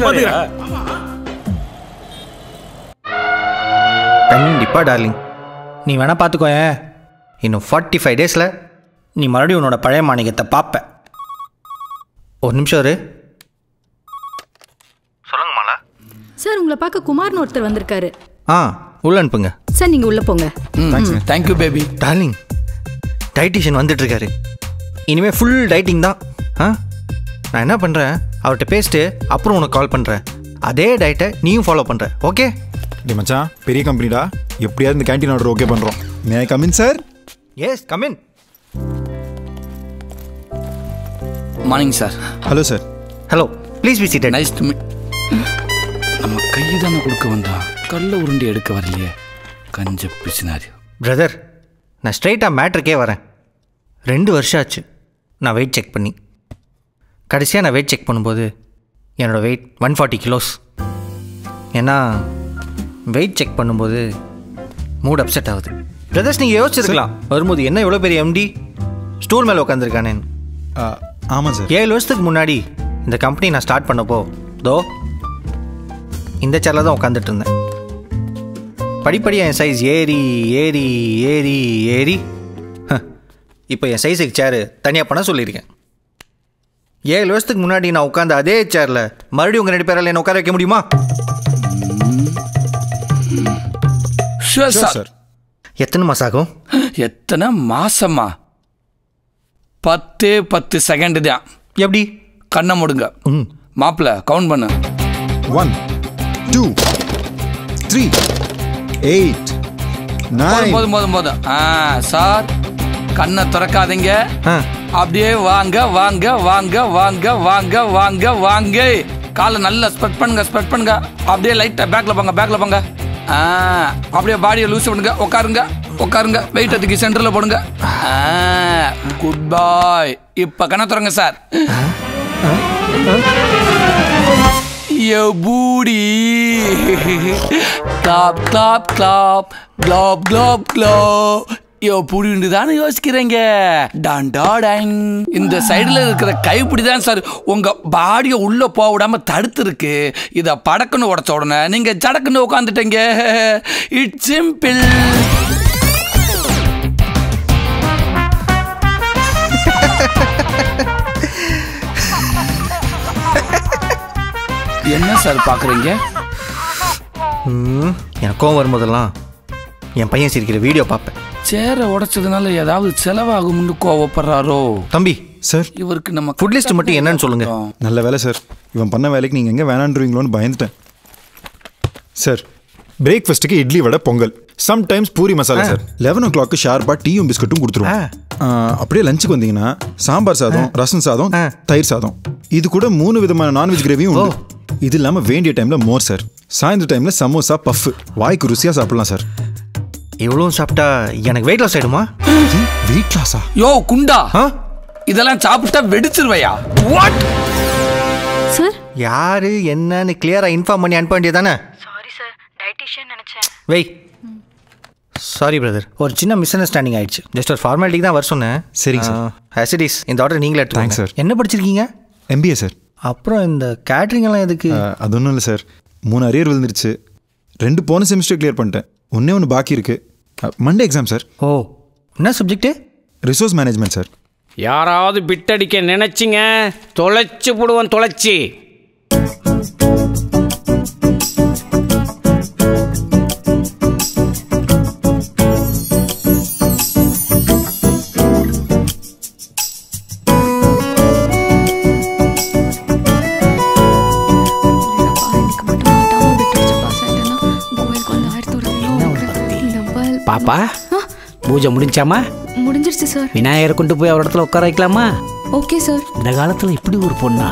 கண்டிப்பா டார்லிங் நீ வேணா பார்த்துக்கோயேன் இன்னும் ஃபார்ட்டி ஃபைவ் டேஸில் நீ மறுபடியும் உன்னோட பழைய மாணிக்கத்தை பார்ப்ப ஒரு நிமிஷம் இரு சார் உங்களை பார்க்க குமார்னு ஒருத்தர் வந்திருக்காரு ஆ உள்ள அனுப்புங்க சார் நீங்க உள்ள போங்க தேங்க்யூ பேபி டார்லிங் டைட்டிஷியன் வந்துட்டு இருக்காரு இனிமே ஃபுல் டைட்டிங் தான் ஆ நான் என்ன பண்ணுறேன் அவர்கிட்ட பேசிட்டு அப்புறம் உனக்கு கால் பண்ணுறேன் அதே டயட்டை நீயும் ஃபாலோ பண்ணுற ஓகே டே மச்சான் பெரிய கம்பெனிடா எப்படியாவது இந்த கேண்டீன் ஆர்டர் ஓகே பண்ணுறோம் may I come in sir yes come in morning sir hello sir hello please be seated nice to meet நம்ம கையை தானே கொடுக்க வந்தான் கல்ல உருண்டி எடுக்க வரலையே கஞ்ச பிசினாரி பிரதர் நான் ஸ்ட்ரைட்டாக மேட்ருக்கே வரேன் ரெண்டு வருஷம் ஆச்சு நான் வெயிட் செக் பண்ணி கடைசியாக நான் வெயிட் செக் பண்ணும்போது என்னோடய வெயிட் ஒன் ஃபார்ட்டி கிலோஸ் ஏன்னா வெயிட் செக் பண்ணும்போது மூட் அப்செட் ஆகுது பிரதர்ஸ் நீங்கள் யோசிச்சிருக்கலாம் வரும்போது என்ன எவ்வளோ பெரிய எம்டி ஸ்டூல் மேலே உட்காந்துருக்கானேன்னு ஆமாம் சார் ஏழு வருஷத்துக்கு முன்னாடி இந்த கம்பெனி நான் ஸ்டார்ட் பண்ணப்போ தோ இந்த சேரில் தான் உட்காந்துட்டு இருந்தேன் படிப்படியாக என் சைஸ் ஏறி ஏறி ஏறி ஏறி ஹ, இப்போ என் சைஸுக்கு சேரு தனியாக பண்ண சொல்லியிருக்கேன் ஏழு வருஷத்துக்கு முன்னாடி நான் உட்காந்த அதே சேரில் மறுபடியும் உங்கள் ரெண்டு பேரால் என்ன உட்கார வைக்க முடியுமா ஷுவர் சார் எத்தனை மாதம் ஆகும் எத்தனை மாசமா பத்து பத்து செகண்ட் தான் எப்படி கண்ணை முடுங்க மாப்பிள்ள கவுண்ட் பண்ணு ஒன் டூ த்ரீ எயிட் போதும் போதும் போதும் போதும் ஆ சார் கண்ணை திறக்காதீங்க அப்படியே வாங்க வாங்க வாங்க வாங்க வாங்க வாங்க வாங்க காலை நல்லா ஸ்பெட் பண்ணுங்க ஸ்பெட் பண்ணுங்க அப்படியே லைட்டா பேக்ல போங்க பேக்ல போங்க ஆ அப்படியே பாடியை லூஸ் பண்ணுங்க உட்காருங்க உட்காருங்க வெயிட் அதுக்கு சென்டர்ல போடுங்க குட் பாய் இப்ப கண்ணை திறங்க sir Your booty. clap, clap, clap. Glob, glob, glob. யோ புடிண்டு தானே யோசிக்கிறீங்க டான் டாடன் இந்த சைடுல இருக்கிற கைப்பிடி தான் சார் உங்க பாடியை உள்ள போக விடாம தடுத்து இருக்கு இத படக்குன்னு உடச்ச உடனே நீங்க சடக்குன்னு உட்காந்துட்டீங்க இட்ஸ் சிம்பிள் என்ன சார் பாக்குறீங்க ம், எனக்கு கோவம் வரும்போதெல்லாம் என் பையன் சிரிக்கிற வீடியோ பார்ப்பேன் சேரை உடைச்சதுனால ஏதாவது செலவாகும்னு கோவப்படுறாரோ தம்பி சார் இவருக்கு நம்ம ஃபுட் லிஸ்ட் மட்டும் என்னன்னு சொல்லுங்க நல்ல வேலை சார் இவன் பண்ண வேலைக்கு நீங்கள் எங்கே வேணான்றீங்களோன்னு பயந்துட்டேன் சார் பிரேக்ஃபாஸ்ட்டுக்கு idli vada pongal sometimes puri masala sir eleven o'clock ஷார்ப்பாக டீயும் பிஸ்கட்டும் கொடுத்துருவோம் ஆ, அப்படியே லஞ்சுக்கு வந்தீங்கன்னா சாம்பார் சாதம் ரசம் சாதம் தயிர் சாதம் இது கூட மூணு விதமான நான்வெஜ் கிரேவியும் உண்டு இது இல்லாமல் வேண்டிய டைமில் மோர் சார் சாயந்தர டைமில் சமோசா பஃப் வாய்க்கு ருசியாக சாப்பிடலாம் சார் இவ்வளோ சாப்பிட்டா எனக்கு வெயிட் லாஸ் ஆயிடுமா வெயிட் லாஸா யோ குண்டா இதெல்லாம் சாப்பிட்டா வெடிச்சிருவையா வாட் சார் யாரு என்னன்னு கிளியரா இன்ஃபார்ம் பண்ணி அனுப்ப வேண்டியதானே சாரி சார் டயட்டிஷியன் நினைச்சேன் வெய் சாரி பிரதர் ஒரு சின்ன மிஸ் அண்டர்ஸ்டாண்டிங் ஆயிடுச்சு ஜஸ்ட் ஒரு ஃபார்மாலிட்டிக்கு தான் வர சொன்னேன் சரிங்க சார். ஹெசிடிஸ் இந்த ஆர்டர் நீங்களே Thanks, எடுத்துக்கோங்க sir. என்ன படிச்சிருக்கீங்க எம்பிஏ சார் அப்புறம் இந்த கேட்ரிங் எல்லாம் எதுக்கு அது ஒன்றும் இல்லை சார் மூணு அரியர் விழுந்துருச்சு ரெண்டு போன செமிஸ்டர் கிளியர் பண்ணிட்டேன் ஒன்றே ஒன்று பாக்கி இருக்கு மண்டே எக்ஸாம் சார் ஓ என்ன சப்ஜெக்ட் ரிசோர்ஸ் மேனேஜ்மெண்ட் சார் யாராவது பிட்டடிக்க நினைச்சிங்க தொலைச்சு போடுவோம் தொலைச்சி பாப்பா பூஜை முடிஞ்சாமா முடிஞ்சிருச்சு சார் விநாயகரை கொண்டு போய் அவர் இடத்துல உட்கார வைக்கலாமா ஓகே சார் இந்த காலத்துல இப்படி ஒரு பொண்ணா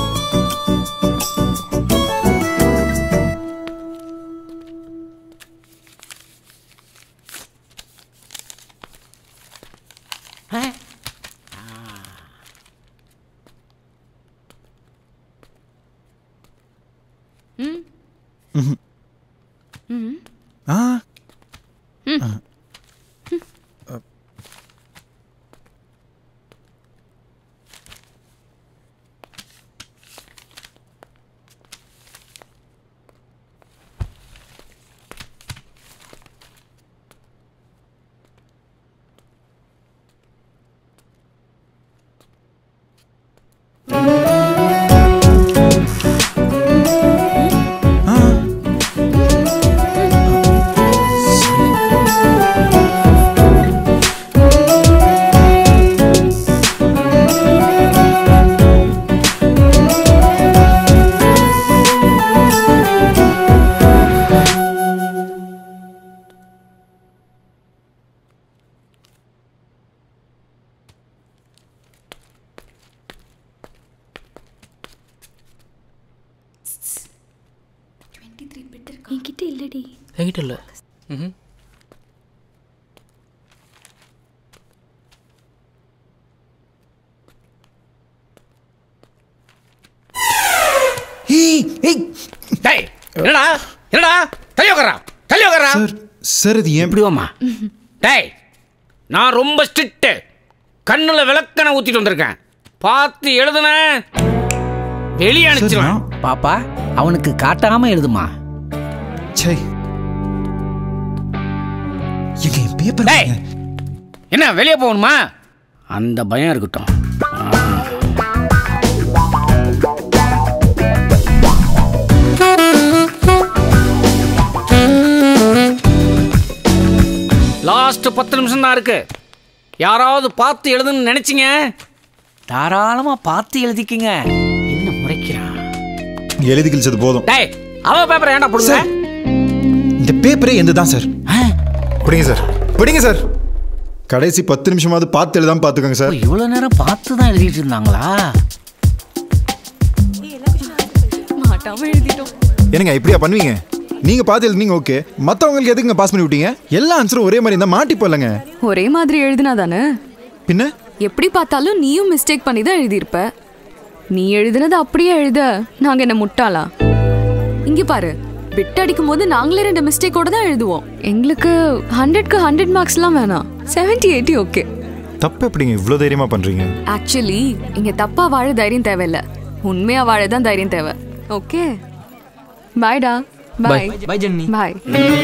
ம் ம்ஹும். ம் ஆ ம் ஆ. இல்லடி என்கிட்ட இல்லை ம் டேய் என்னடா என்னடா தள்ளி உட்காரா தள்ளி உட்காரா சார் இது ஏன் இப்படி வாமா டேய் நான் ரொம்ப ஸ்ட்ரிக்ட்டு கண்ணில் விளக்கணை ஊற்றிட்டு வந்திருக்கேன் பார்த்து எழுதுன வெளியே அனுப்பிச்சிருவேன் பாப்பா அவனுக்கு காட்டாம எழுதுமா சே எங்க என் பேப்பர் டேய் என்ன வெளியே போகணுமா அந்த பயம் இருக்கட்டும் லாஸ்ட் பத்து நிமிஷம் தான் இருக்கு யாராவது பார்த்து எழுதுன்னு நினைச்சீங்க தாராளமா பார்த்து எழுதிக்கிங்க என்ன முறைக்கிறான் எழுதி கிழிச்சது போதும் டேய் அவ பேப்பரை ஏன்டா போடுங்க இந்த பேப்பரே எந்த தான் சார் பிடிங்க சார் பிடிங்க சார் கடைசி பத்து நிமிஷமாவது பார்த்து எழுதாம பார்த்துக்கோங்க சார் இவ்வளவு நேரம் பார்த்து தான் எழுதிட்டு இருந்தாங்களா மாட்டாம எழுதிட்டோம் என்னங்க இப்படியா பண்ணுவீங்க நீங்க பார்த்து எழுதுனீங்க ஓகே மத்தவங்களுக்கு எதுக்குங்க பாஸ் பண்ணி விட்டீங்க எல்லா ஆன்சரும் ஒரே மாதிரி இருந்தா மாட்டி போலங்க ஒரே மாதிரி எழுதினா தானே பின்ன எப்படி பார்த்தாலும் நீயும் மிஸ்டேக் பண்ணி தான் எழுதியிருப்ப நீ எழுதுனது அப்படியே எழுத நாங்க என்ன முட்டாளா இங்க பாரு பிட் அடிக்கும் போது நாங்களே ரெண்டு மிஸ்டேக்கோட தான் எழுதுவோம் எங்களுக்கு ஹண்ட்ரட்க்கு ஹண்ட்ரட் மார்க்ஸ்லாம் வேணாம் செவன்டி எயிட்டி ஓகே தப்பு எப்படிங்க இவ்வளோ தைரியமா பண்றீங்க ஆக்சுவலி இங்க தப்பா வாழ தைரியம் தேவையில்ல உண்மையா வாழ தான் தைரியம் தேவை ஓகே பாய்டா பாய் Bye, ஜென்னி. பாய்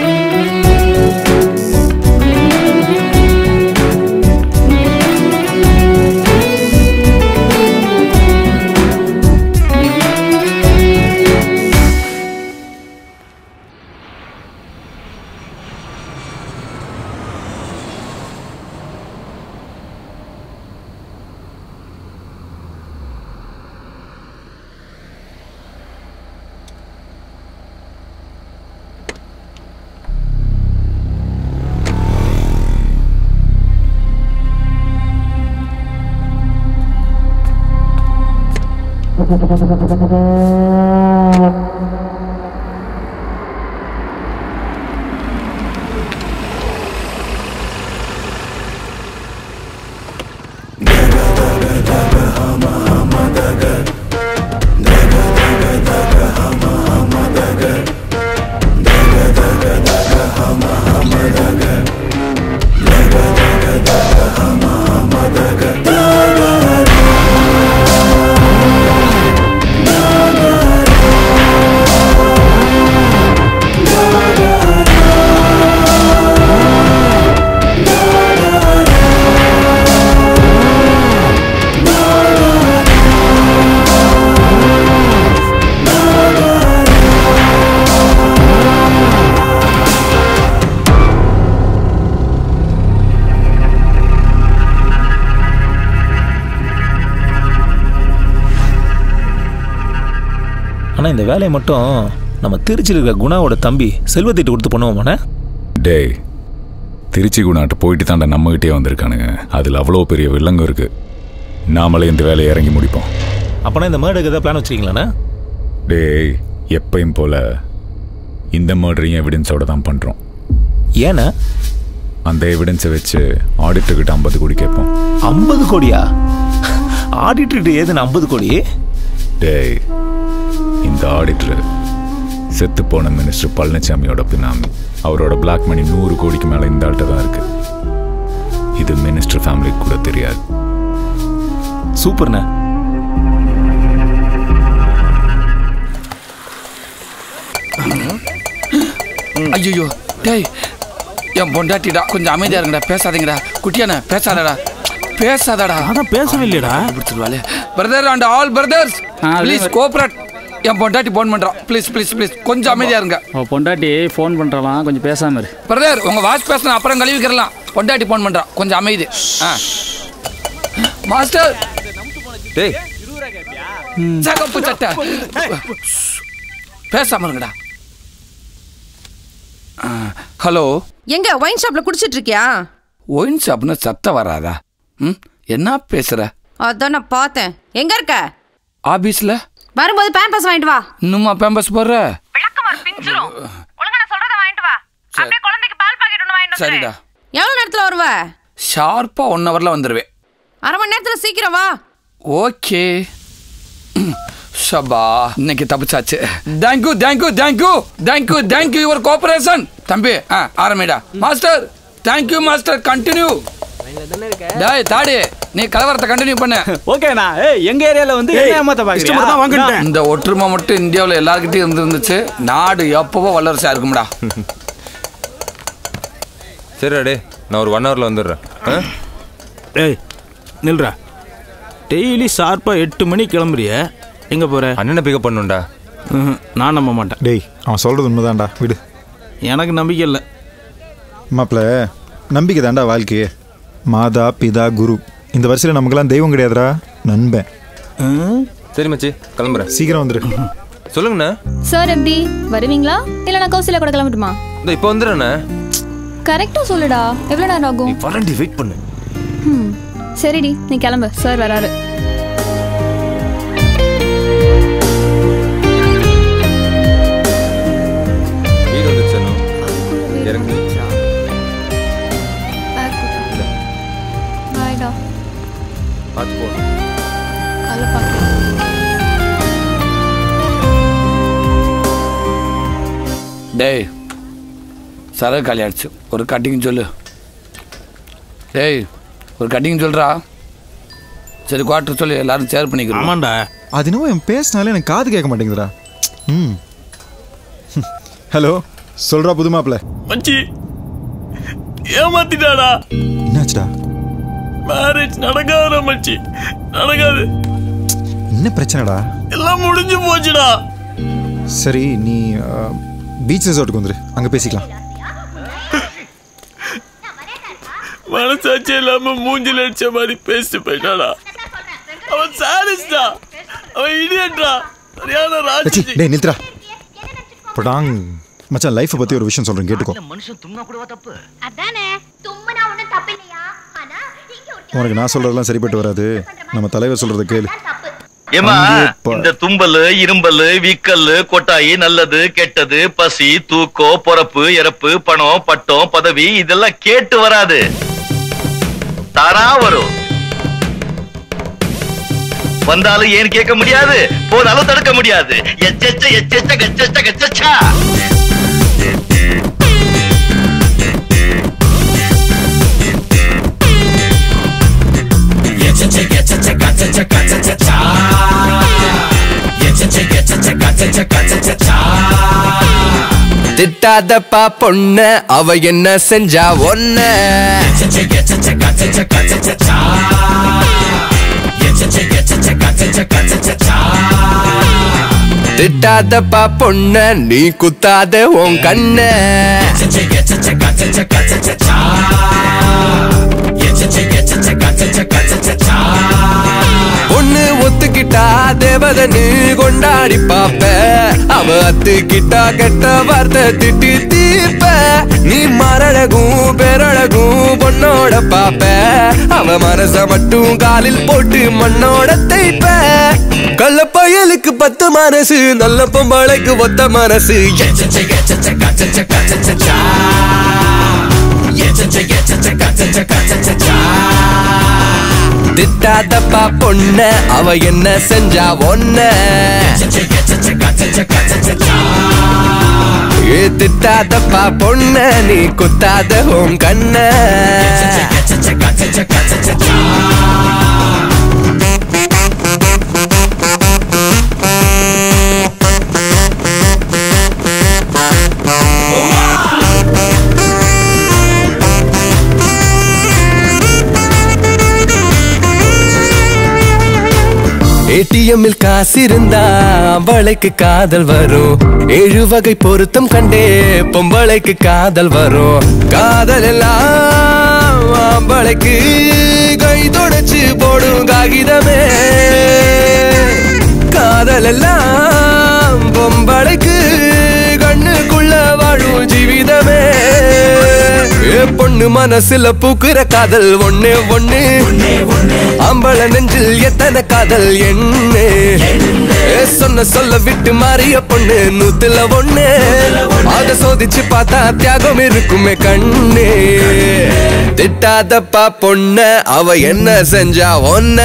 ஆனால் இந்த வேலையை மட்டும் நம்ம திருச்சியில் இருக்கிற குணாவோட தம்பி செல்வத்திட்டு கொடுத்து பண்ணுவோமாண்ணே டேய் திருச்சி குணாட்ட போயிட்டு தாண்டா நம்மகிட்டே வந்திருக்கானுங்க அதில் அவ்வளோ பெரிய வில்லங்கம் இருக்கு நாமளே இந்த வேலையை இறங்கி முடிப்போம் அப்போனா இந்த மேடுக்கு ஏதாவது பிளான் வச்சுருக்கீங்களாண்ணே டேய் எப்பயும் போல இந்த மர்டரையும் எவிடன்ஸோட தான் பண்ணுறோம் ஏண்ணே அந்த எவிடன்ஸை வச்சு ஆடிட்டர்கிட்ட ஐம்பது கோடி கேட்போம் ஐம்பது கோடியா ஆடிட்டர்கிட்ட ஏதுன்னு ஐம்பது கோடி டேய் இந்த ஆடிட்டர் செத்து போன மினிஸ்டர் பழனிசாமியோட பினாமி அவரோட பிளாக் மணி நூறு கோடிக்கு மேலே இந்த ஆள்கிட்ட தான் இருக்கு இது மினிஸ்டர் ஃபேமிலிக்கு கூட தெரியாது சூப்பர்ண்ணே ஐயோ டேய் என் பொண்டாட்டிடா கொஞ்சம் அமைதியா இருங்கடா பேசாதீங்கடா குட்டியானே பேசாதடா பேசாதடா அதான் பேசவே இல்லையடா பிடிச்சிருவாளே brother and all brothers please cooperate என் பொண்டாட்டி ஃபோன் பண்றான் ப்ளீஸ் ப்ளீஸ் ப்ளீஸ் கொஞ்சம் அமைதியா இருங்க அவன் பொண்டாட்டி ஃபோன் பண்ணுறாலாம் கொஞ்சம் பேசாம இரு பிரதர் உங்க வாட்ச் பேசணும் அப்புறம் கழுவிக்கிறலாம் பொண்டாட்டி ஃபோன் பண்றான் கொஞ்சம் அமைதி ஆ மாஸ்டர் டேய் சகப்பு சட்டை பேசாம இருங்கடா ஹலோ எங்க ஒயின் ஷாப்ல குடிச்சிட்டு இருக்கியா ஒயின் ஷாப்னு சத்தம் வராதா ம் என்ன பேசுற அதான் நான் பார்த்தேன் எங்க இருக்க ஆபீஸ்ல வரும்போது பேம்பஸ் வாங்கிட்டு வா இன்னுமா பேம்பஸ் போடுற சரிடா எவ்வளவு நேரத்துல வருவ ஷார்ப்பா ஒன் ஹவர்ல வந்துடுவேன் அரை மணி நேரத்துல சீக்கிரம் வா ஓகே ஷபா இன்னைக்கு தப்பிச்சாச்சு thank you thank you thank you thank you thank you your cooperation தம்பி ஆ ஆரம்பிடா மாஸ்டர் தேங்க்யூ மாஸ்டர் கண்டினியூ டேய் தாடி நீ கலவரத்தை கண்டினியூ பண்ண ஓகேண்ணா ஏய் எங்க ஏரியால வந்து என்ன ஏமாத்த பாக்குறியா இந்த ஒற்றுமை மட்டும் இந்தியாவில் எல்லாருக்கிட்டையும் இருந்து இருந்துச்சு நாடு எப்பவோ வல்லரசா இருக்கும்டா சரிடா டே நான் ஒரு ஒன் ஹவரில் வந்துடுறேன் ஆ ஏய் நில்றா டெய்லி ஷார்ப்பாக எட்டு மணிக்கு கிளம்புறிய எங்கே போகிற அண்ணனை பிக்கப் பண்ணுண்டா நான் நம்ப மாட்டேன் டேய் அவன் சொல்கிறது உண்மைதான்டா விடு எனக்கு நம்பிக்கை இல்லை மாப்பிள்ள நம்பிக்கை தாண்டா வாழ்க்கையே மாதா பிதா குரு இந்த வருஷத்தில் நமக்கெல்லாம் தெய்வம் கிடையாதுடா நண்பன் சரி மச்சி கிளம்புறேன் சீக்கிரம் வந்துரு சொல்லுங்கண்ணா சார் எப்படி வருவீங்களா இல்ல நான் கௌசில கூட கிளம்பட்டுமா இந்த இப்போ வந்துடுறேண்ணே கரெக்டா சொல்லுடா எவ்வளவு நேரம் ஆகும் வரண்டி வெயிட் பண்ணு ம், சரிடி நீ கிளம்பு சார் வராரு வீடு வந்துச்சு அண்ணா. இறங்கு பாய்டா பார்த்து போ காலை பார்க்கலாம் டேய் சரகு காலி ஆயிடுச்சு ஒரு கட்டிங் சொல்லு டேய் ஒரு கட்டிங் சொல்றா சரி குவார்டர் சொல்லி எல்லாரும் ஷேர் பண்ணிக்கிறோம் ஆமாண்டா அது என்னவோ என் பேசினாலே எனக்கு காது கேட்க மாட்டேங்குதுடா ம் ஹலோ சொல்றா புது மாப்பிள்ள மச்சி ஏமாத்திட்டாடா என்னாச்சுடா மேரேஜ் நடக்காதுடா மச்சி நடக்காது என்ன பிரச்சனைடா எல்லாம் முடிஞ்சு போச்சுடா சரி நீ பீச் ரிசார்ட்டுக்கு வந்துரு அங்கே பேசிக்கலாம் மனசாட்சி இல்லாம மூஞ்சில அடிச்ச மாதிரி பேசிட்டு போயிட்டாடா அவன் சாரிஸ்டா அவன் இடியட்ரா சரியான லட்சி ராட்சி டேய் நித்ரா படாங் மச்சான் லைஃப்பை பற்றி ஒரு விஷயம் சொல்கிறேன் கேட்டுக்கோ மனுஷன் தும்னா கூடவா தப்பு அதானே தும்முனா ஒண்ணும் தப்பு இல்லையா ஆனா இங்க ஒரு உனக்கு நான் சொல்கிறதெல்லாம் சரிப்பட்டு வராது நம்ம தலைவர் சொல்கிறத கேளு ஏமா அங்கே ப- இந்த தும்பல் இரும்பல் வீக்கல் கொட்டாயி நல்லது கெட்டது பசி தூக்கம் பொறப்பு இறப்பு பணம் பட்டம் பதவி இதெல்லாம் கேட்டு வராது தாரா வரும் வந்தாலும் ஏன் கேட்க முடியாது போனாலும் தடுக்க முடியாது எச்செச்ச எச்செச்ச கச்சச்ச கச்சச்சா திட்டாதப்பா பொண்ண அவ என்ன செஞ்சா ஒன்ன திட்டாதப்பா பொண்ண நீ குத்தாத உன் கண்ண பொண்ணு ஒத்துக்கிட்டா தேவதனு கொண்டாடி பாப்ப அவ அத்துக்கிட்டா கெட்ட வார்த்தை திட்டி தீப்ப நீ மரழகும் பெரழகும் பொண்ணோட பாப்ப அவ மனச மட்டும் காலில் போட்டு மண்ணோட தைப்ப கள்ள பயலுக்கு பத்து மனசு நல்ல பொம்பளைக்கு ஒத்த மனசு எச்சச்ச, எச்சச்ச, கச்சச்ச, கச்சச்சா. எச்சச்ச, எச்சச்ச, கச்சச்ச, கச்சச்சா. திட்டாதப்பா பொண்ண அவ என்ன செஞ்சா ஒன்ன ஏ திட்டாதப்பா பொண்ண நீ குத்தாத உன் கண்ண ஏடிஎம்மில் காசு இருந்தா அவளைக்கு காதல் வரும் ஏழு வகை பொருத்தம் கண்டே பொம்பளைக்கு காதல் வரும் காதல் எல்லாம் ஆம்பளைக்கு கை தொடச்சு போடும் காகிதமே காதல் எல்லாம் பொம்பளைக்கு கண்ணுக்குள்ள வாழும் ஜீவிதமே ஏ பொண்ணு பொண்ணு மனசுல பூக்குற காதல் ஒண்ணே ஒண்ணு அம்பள நெஞ்சில் எத்தனை காதல் என்ன ஏ, சொன்ன சொல்ல விட்டு மாறிய பொண்ணு நூத்துல ஒண்ணு அத சோதிச்சு பார்த்தா தியாகம் இருக்குமே கண்ணு திட்டாதப்பா பொண்ண அவ என்ன செஞ்சா ஒன்ன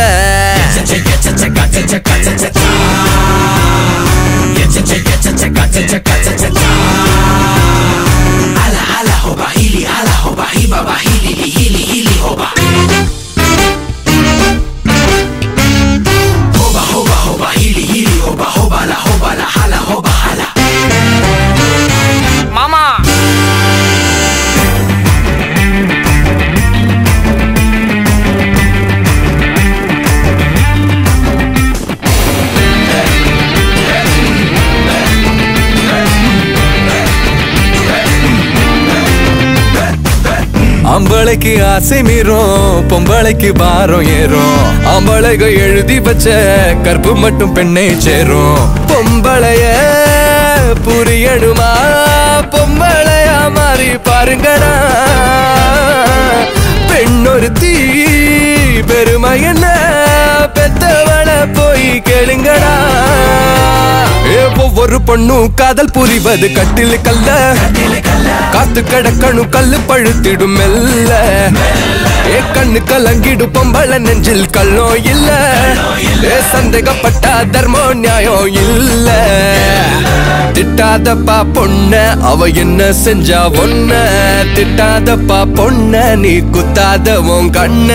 மாமா அம்பளைக்கு ஆசை மீறும் பொம்பளைக்கு பாரம் ஏறும் அம்பளைக எழுதி வச்ச கற்பு மட்டும் பெண்ணை சேரும் பொம்பளைய புரியணுமா பொம்பளையா மாறி பாருங்கடா பெண்ணொரு தீ பெருமை என்ன பெத்தவள போய் கேளுங்கடா ஏ, ஒவ்வொரு பொண்ணும் காதல் புரிவது கட்டில் கல்ல காத்து கிடக்கணும் கல்லு பழுத்திடும் மெல்ல ஏ கண்ணு கலங்கிடு பொம்பள நெஞ்சில் கல்லோ இல்ல ஏ சந்தேகப்பட்டா தர்மோ நியாயம் இல்ல திட்டாதப்பா பொண்ண அவ என்ன செஞ்சா ஒன்ன திட்டாதப்பா பொண்ண நீ குத்தாத உன் கண்ண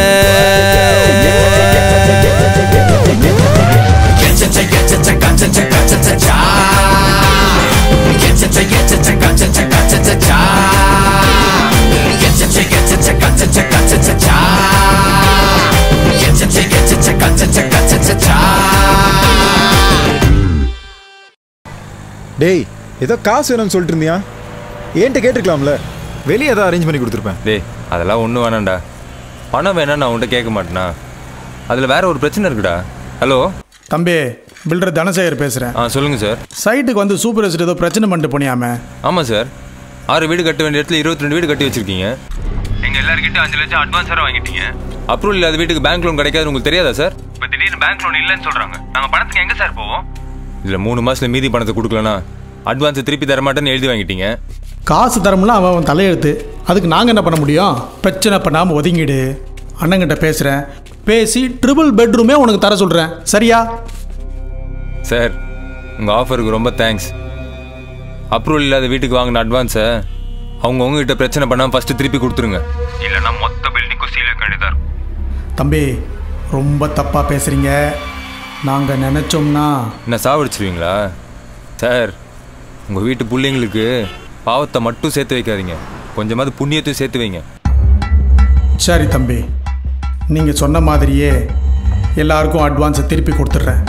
டேய் ஏதோ காசு வேணும்னு சொல்லிட்டு இருந்தியா ஏன்ட்ட கேட்டிருக்கலாம்ல வெளியே ஏதோ அரேஞ்ச் பண்ணி கொடுத்துருப்பேன் டேய் அதெல்லாம் ஒன்றும் வேணாம்டா பணம் வேணா நான் உன்கிட்ட கேட்க மாட்டேனா அதில் வேற ஒரு பிரச்சனை இருக்குடா ஹலோ தம்பி பில்டர் தனசேகர் பேசுகிறேன் ஆ சொல்லுங்கள் சார் சைட்டுக்கு வந்து சூப்பர்வைசர் ஏதோ பிரச்சனை பண்ணிட்டு போனியாமே ஆமாம் சார் ஆறு வீடு கட்ட வேண்டிய இடத்துல இருபத்தி ரெண்டு வீடு கட்டி வச்சிருக்கீங்க எங்கள் எல்லாருக்கிட்ட அஞ்சு லட்சம் அட்வான்ஸ் வேறு வாங்கிட்டீங்க அப்ரூவல் இல்லாத வீட்டுக்கு பேங்க் லோன் கிடைக்காது உங்களுக்கு தெரியாதா சார் இப்போ திடீர்னு பேங்க் லோன் இல்லைன்னு சொல்கிறாங்க நாங்கள் பணத்துக்கு எங்கே சார் போவோம் இதில் மூணு மாதத்தில் மீதி பணத்தை கொடுக்கலனா அட்வான்ஸை திருப்பி தர மாட்டேன்னு எழுதி வாங்கிட்டீங்க காசு தரமுலாம் அவன் அவன் தலையெழுத்து அதுக்கு நாங்கள் என்ன பண்ண முடியும் பிரச்சனை பண்ணாமல் ஒதுங்கிடு அண்ணங்கிட்ட பேசுகிறேன் பேசி ட்ரிபிள் பெட்ரூமே உனக்கு தர சொல்கிறேன் சரியா சார் உங்கள் ஆஃபருக்கு ரொம்ப தேங்க்ஸ் அப்ரூவல் இல்லாத வீட்டுக்கு வாங்கின அட்வான்ஸை அவங்க உங்ககிட்ட பிரச்சனை பண்ணாமல் ஃபஸ்ட்டு திருப்பி கொடுத்துருங்க இல்லைன்னா மொத்த பில்டிங்க்கும் சீல் வைக்க வேண்டியதாக இருக்கும் தம்பி ரொம்ப தப்பாக பேசுகிறீங்க நாங்கள் நினச்சோம்னா என்ன சாவடிச்சிருவீங்களா சார் உங்கள் வீட்டு பிள்ளைங்களுக்கு பாவத்தை மட்டும் சேர்த்து வைக்காதீங்க கொஞ்சமாவது புண்ணியத்தையும் சேர்த்து வைங்க சரி தம்பி நீங்கள் சொன்ன மாதிரியே எல்லாருக்கும் அட்வான்ஸை திருப்பி கொடுத்துட்றேன்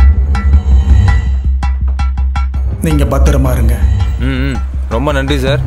நீங்கள் பத்திரமா இருங்க ம் ம் ரொம்ப நன்றி சார்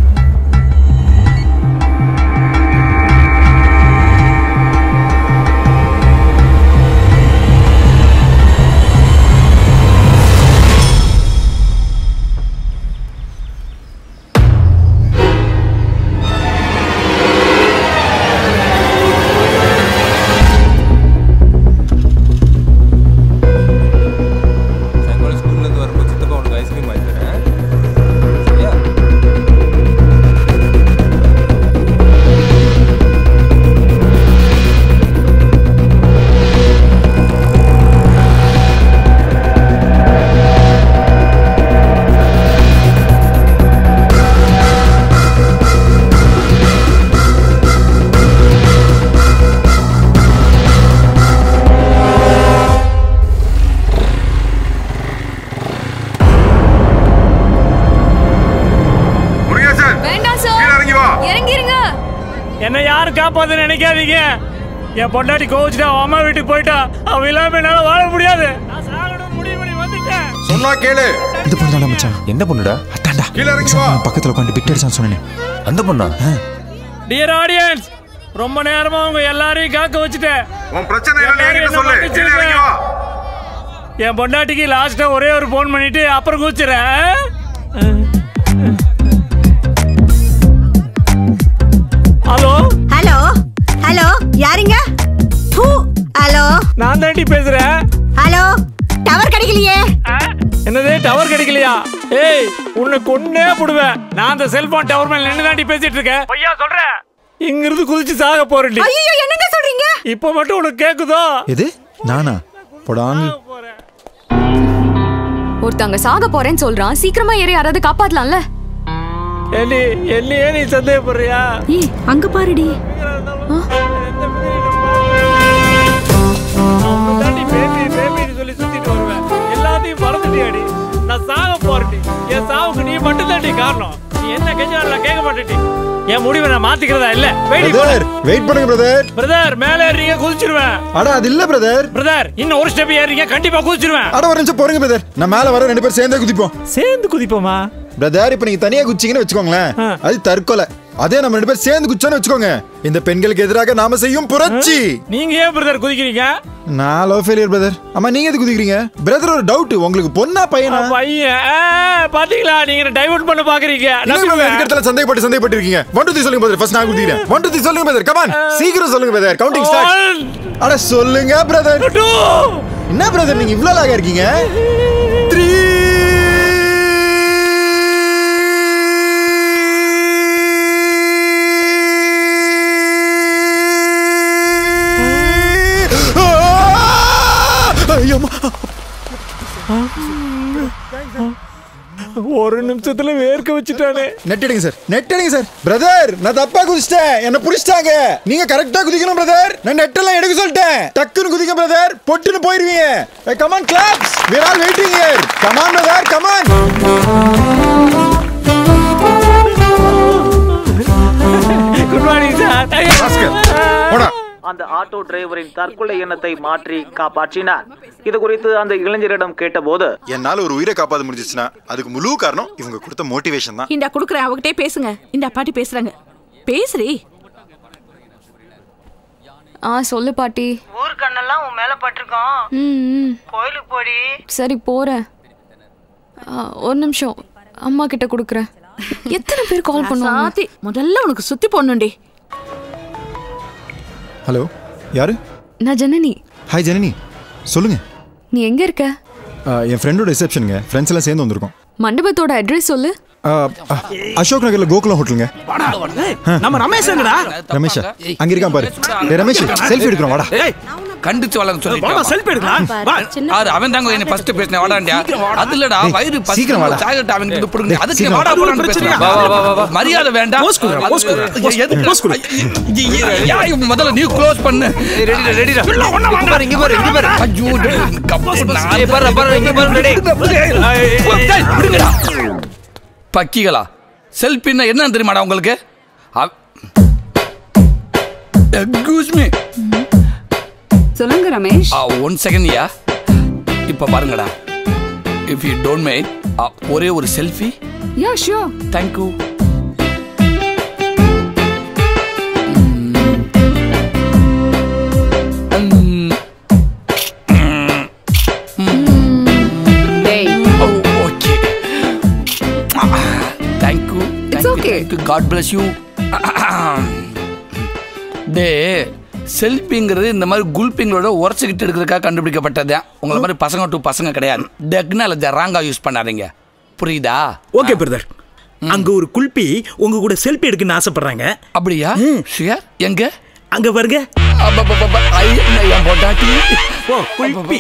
சாயங்காலம் ஸ்கூல்லேருந்து வரும்போது சித்தப்பா உனக்கு ஐஸ்கிரீம் வாங்கி தரேன் சரியா வேண்டாம் சார் இறங்கிருங்க என்ன யாரும் காப்பாத்து நினைக்காதீங்க என் பொண்டாட்டி கோவிச்சுட்டா அவன் அம்மா வீட்டுக்கு போயிட்டா அவன் இல்லாம என்னால வாழ முடியாது நான் சாகணும்னு முடிவு பண்ணி வந்துட்டேன் சொன்னா கேளு இந்த பொண்ணு தான்டா மச்சான் எந்த பொண்ணுடா அத்தாண்டா கீழ இறங்கி வா. பக்கத்தில் உட்காந்து பிட் அடிச்சான்னு சொன்னேன் அந்த பொண்ணா டியர் ஆடியன்ஸ் ரொம்ப நேரமா உங்க எல்லாரையும் காக்க வச்சுட்டேன் உன் பிரச்சனை என்னன்னு எல்லாரும் என்கிட்ட என்னை சொல்லு. கீழே இறங்கி வா. மன்னிச்சிருங்க. என் பொண்டாட்டிக்கு லாஸ்டா ஒரே ஒரு ஃபோன் பண்ணிட்டு அப்புறம் கூச்சிடுறேன் ஹலோ ஹலோ ஹலோ யாருங்க ஹூ ஹலோ நான் தாண்டி பேசுறேன் ஹலோ டவர் கிடைக்கலையே என்னது டவர் கிடைக்கலையா ஏய் உன்னை கொன்னே போடுவேன் நான் அந்த செல்போன் டவர் மேல நின்று தாண்டி பேசிட்டு இருக்கேன் ஐயா சொல்றேன் இங்கிருந்து குதிச்சு சாக போறேன்டி ஐயோ என்னங்க சொல்றீங்க இப்போ மட்டும் உனக்கு கேக்குதோ எது நானா போடாங்க ஒருத்தங்க சாக போறேன்னு சொல்றான் சீக்கிரமா ஏறி யாராவது காப்பாத்தலாம்ல எல்லி எல்லியே நீ சந்தேகப்படுறியா ஏய் அங்க பாருடி தாண்டி பேபி பேபின்னு சொல்லி சுத்திட்டு வருவேன் எல்லாத்தையும் மறந்துட்டியாடி நான் சாக போறேன்டி என் சாவுக்கு நீ மட்டும் தாண்டி காரணம் நீ என்ன கெஞ்சாலும் கேட்க மாட்டேடி என் முடிவை நான் மாத்திக்கிறதா இல்ல வெயிட் பிரதர் வெயிட் பண்ணுங்க பிரதர் பிரதர் மேல ஏறீங்க குதிச்சிருவேன் அட அது இல்ல பிரதர் பிரதர் இன்னும் ஒரு ஸ்டெப் ஏறீங்க கண்டிப்பா குதிச்சிருவேன் அட ஒரு நிமிஷம் போறீங்க பிரதர் நான் மேல வர ரெண்டு பேரும் சேர்ந்தே குதிப்போம் சேர்ந்து குதிப்போமா பிரதர் இப்போ நீங்க தனியா குதிச்சீங்கன்னு வச்சுக்கோங்களேன் அது தற்கொலை அதே நம்ம ரெண்டு பேரும் சேர்ந்து குச்சோன்னு வச்சுக்கோங்க இந்த பெண்களுக்கு எதிராக நாம செய்யும் புரட்சி நீங்க ஏன் பிரதர் குதிக்கிறீங்க நான் லவ் ஃபெயிலியர் பிரதர் அம்மா நீங்க எது குதிக்கிறீங்க பிரதர் ஒரு டவுட் உங்களுக்கு பொண்ணா பையனா பையன் ஆ, பாத்தீங்களா நீங்க டைவர்ட் பண்ண பாக்குறீங்க என்ன bro, நம்புங்க. எதுக்கு இடத்துல சந்தேகப்பட்டு சந்தேகப்பட்டு இருக்கீங்க ஒன் டூ த்ரீ சொல்லுங்க பிரதர் ஃபர்ஸ்ட் நான் குதிக்கிறேன் ஒன் டூ த்ரீ சொல்லுங்க பிரதர் கமான் சீக்கிரம் சொல்லுங்க பிரதர் கவுண்டிங் ஸ்டார்ட் அட சொல்லுங்க பிரதர் என்ன பிரதர் நீங்க இவ்ளோ லாக இருக்கீங்க த்ரீ ஒரு நிமிஷத்துல வேர்க்க வச்சுட்டானே நெட் அடிங்க சார் நெட் அடிங்க சார் பிரதர் நான் தப்பா குதிச்சிட்டேன் என்ன புடிச்சிட்டாங்க நீங்க கரெக்டா குதிக்கணும் பிரதர் நான் நெட் எல்லாம் எடுக்க சொல்லிட்டேன் டக்குன்னு குதிக்க பிரதர் பொட்டுன்னு போயிருவீங்க come on claps we are all waiting here come on brother come on good morning sir அந்த ஆட்டோ டிரைவரின் தற்கொலை எண்ணத்தை மாற்றி காப்பாற்றினார் இது குறித்து அந்த இளைஞரிடம் கேட்டபோது என்னால ஒரு உயிரை காப்பாத்த முடிஞ்சிச்சுன்னா அதுக்கு முழு காரணம் இவங்க கொடுத்த மோட்டிவேஷன் தான் இந்தா குடுக்குறேன் அவகிட்டே பேசுங்க இந்த பாட்டி பேசுறாங்க பேசுறி ஆ சொல்லு பாட்டி ஊர் கண்ணெல்லாம் உன் மேல பட்டிருக்கோம் ம் ம். கோயிலுக்கு போடி சரி போறேன் ஆ, ஒரு நிமிஷம் அம்மா கிட்ட கொடுக்குறேன் எத்தனை பேர் கால் பண்ணுவாங்க சாத்தி முதல்ல உனக்கு சுத்தி போடணும்டி ஹலோ யாரு நான் ஜனனி ஹாய் ஜனனி சொல்லுங்க நீ எங்க இருக்க ஆ, என் ஃப்ரெண்டோட ரிசப்ஷனுங்க ஃப்ரெண்ட்ஸ் எல்லாம் சேர்ந்து வந்திருக்கோம் மண்டபத்தோட அட்ரஸ் சொல்லு ஆ, ஆ, அசோக் நகர்ல கோகுலம் ஹோட்டலுங்க நம்ம ரமேஷ் எங்கடா ரமேஷா அங்க இருக்கான் பாரு டேய் ரமேஷ் செல்ஃபி எடுக்கிறோம் வாடா கண்டிச்சு வளங்க சொல்லி வாடா, selfie எடுக்கலாம். வா. ஆறு அவன் தாங்க என்ன ஃபர்ஸ்ட் பேசின வாடாண்டியா அது இல்லடா டேய், வயிறு சீக்கிரம் வாடா. சாகட்ட அவன் கிட்ட புடுங்க டேய், அதுக்கு சீக்கிரம் வாடா வா. போறான்னு பேசுறேன் வா, வா, வா, வா. மரியாதை வேண்டாம் போஸ் குடுறா, போஸ் குடுறா, போஸ் குடுறா, எதுக்கு? போஸ் குடுறா. ஐய, ஐய, ஐய, முதல்ல நீ க்ளோஸ் பண்ணு ரெடிடா ரெடிடா இல்ல, ஒண்ணா இங்க பாரு இங்க பாரு இங்க பாரு ஐயோ டேய், கப்பு நான் ஏய், பாரு, பாரு, இங்க பாரு, டேய். டேய், விடுங்கடா. பக்கிகளா செல்ஃபின்னா என்ன தெரியுமாடா உங்களுக்கு எக்ஸ்கூஸ் மீ சொல்லுங்க ரமேஷ் ஒன் செகண்ட் யா இப்போ பாருங்கடா இஃப் யூ டோன்ட் மைண்ட் ஒரே ஒரு selfie yeah sure thank you okay thank you It's okay. Thank you God bless you டே செல்ஃபிங்கிறது இந்த மாதிரி குல்பிங்களோட உரைச்சிக்கிட்டு இருக்கிறதுக்காக கண்டுபிடிக்கப்பட்டது உங்களை மாதிரி பசங்க டு பசங்க கிடையாது டெக்னாலஜி ராங்கா யூஸ் பண்ணாதீங்க புரியுதா ஓகே பிரதர் அங்க ஒரு குல்பி உங்க கூட செல்ஃபி எடுக்கணும்னு ஆசைப்படுறாங்க அப்படியா ஷியா எங்க அங்க பாருங்க ஓ குல்பி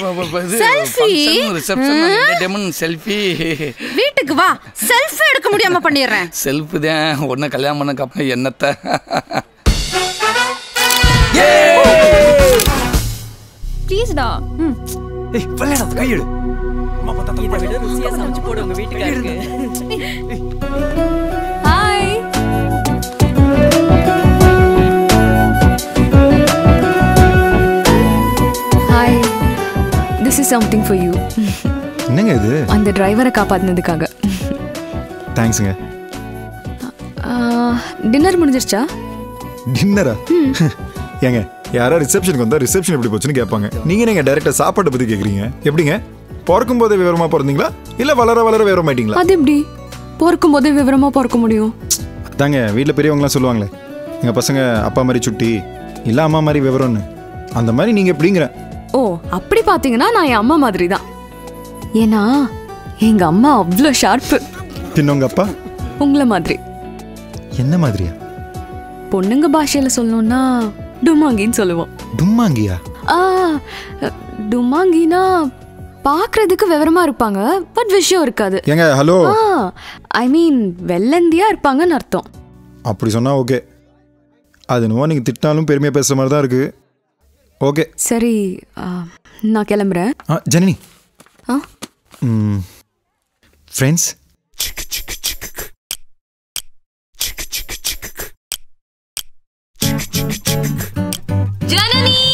Selfie? செல்ஃபி வீட்டுக்கு வா செல்ஃபி எடுக்க முடியாம பண்ணிடுறேன் செல்ஃபி தான் ஒன்று கல்யாணம் பண்ணக்கு அப்புறம் என்னத்தை ப்ளீஸ்டா ம் ஏய் விளையாடாத கையெடு இதை விட ருசியா சமைச்சு போடு உங்க வீட்டுக்காருக்கு hi hi this is something for you என்னங்க இது அந்த டிரைவரை காப்பாத்தினதுக்காக தேங்க்ஸுங்க டின்னர் முடிஞ்சிருச்சா டின்னரா ஏங்க யாரோ ரிசப்ஷனுக்கு வந்தா ரிசப்ஷன் எப்படி போச்சுன்னு கேட்பாங்க நீங்க நீங்க டைரக்டா சாப்பாட்டை பத்தி கேக்குறீங்க எப்படிங்க பிறக்கும் போதே விவரமா பிறந்தீங்களா இல்ல வளர வளர விவரம் ஆயிட்டீங்களா அது எப்படி பிறக்கும் போதே விவரமா பிறக்க முடியும் அதாங்க வீட்டில் பெரியவங்களாம் சொல்லுவாங்களே எங்கள் பசங்க அப்பா மாதிரி சுட்டி இல்லை அம்மா மாதிரி விவரம்னு அந்த மாதிரி நீங்கள் எப்படிங்கிற ஓ அப்படி பாத்தீங்கன்னா நான் என் அம்மா மாதிரி தான் ஏன்னா எங்க அம்மா அவ்வளோ ஷார்ப்பு பின்ன உங்கள் அப்பா உங்களை மாதிரி என்ன மாதிரியா பொண்ணுங்க பாஷையில சொல்லணும்னா டுமாங்கின்னு சொல்லுவோம் டும்மாங்கியா ஆ டுமாங்கினா பார்க்கறதுக்கு விவரமா இருப்பாங்க பட் விஷயம் இருக்காது ஏங்க ஹலோ ஐ மீன் வெள்ளந்தியா இருப்பாங்கன்னு அர்த்தம் அப்படி சொன்னால் ஓகே அது என்னவோ நீங்கள் திட்டினாலும் பெருமையாக பேசுகிற மாதிரி தான் இருக்குது ஓகே சரி ஆ, நான் கிளம்புறேன் ஆ ஜனனி ஆ ஃப்ரெண்ட்ஸ் ஜனனி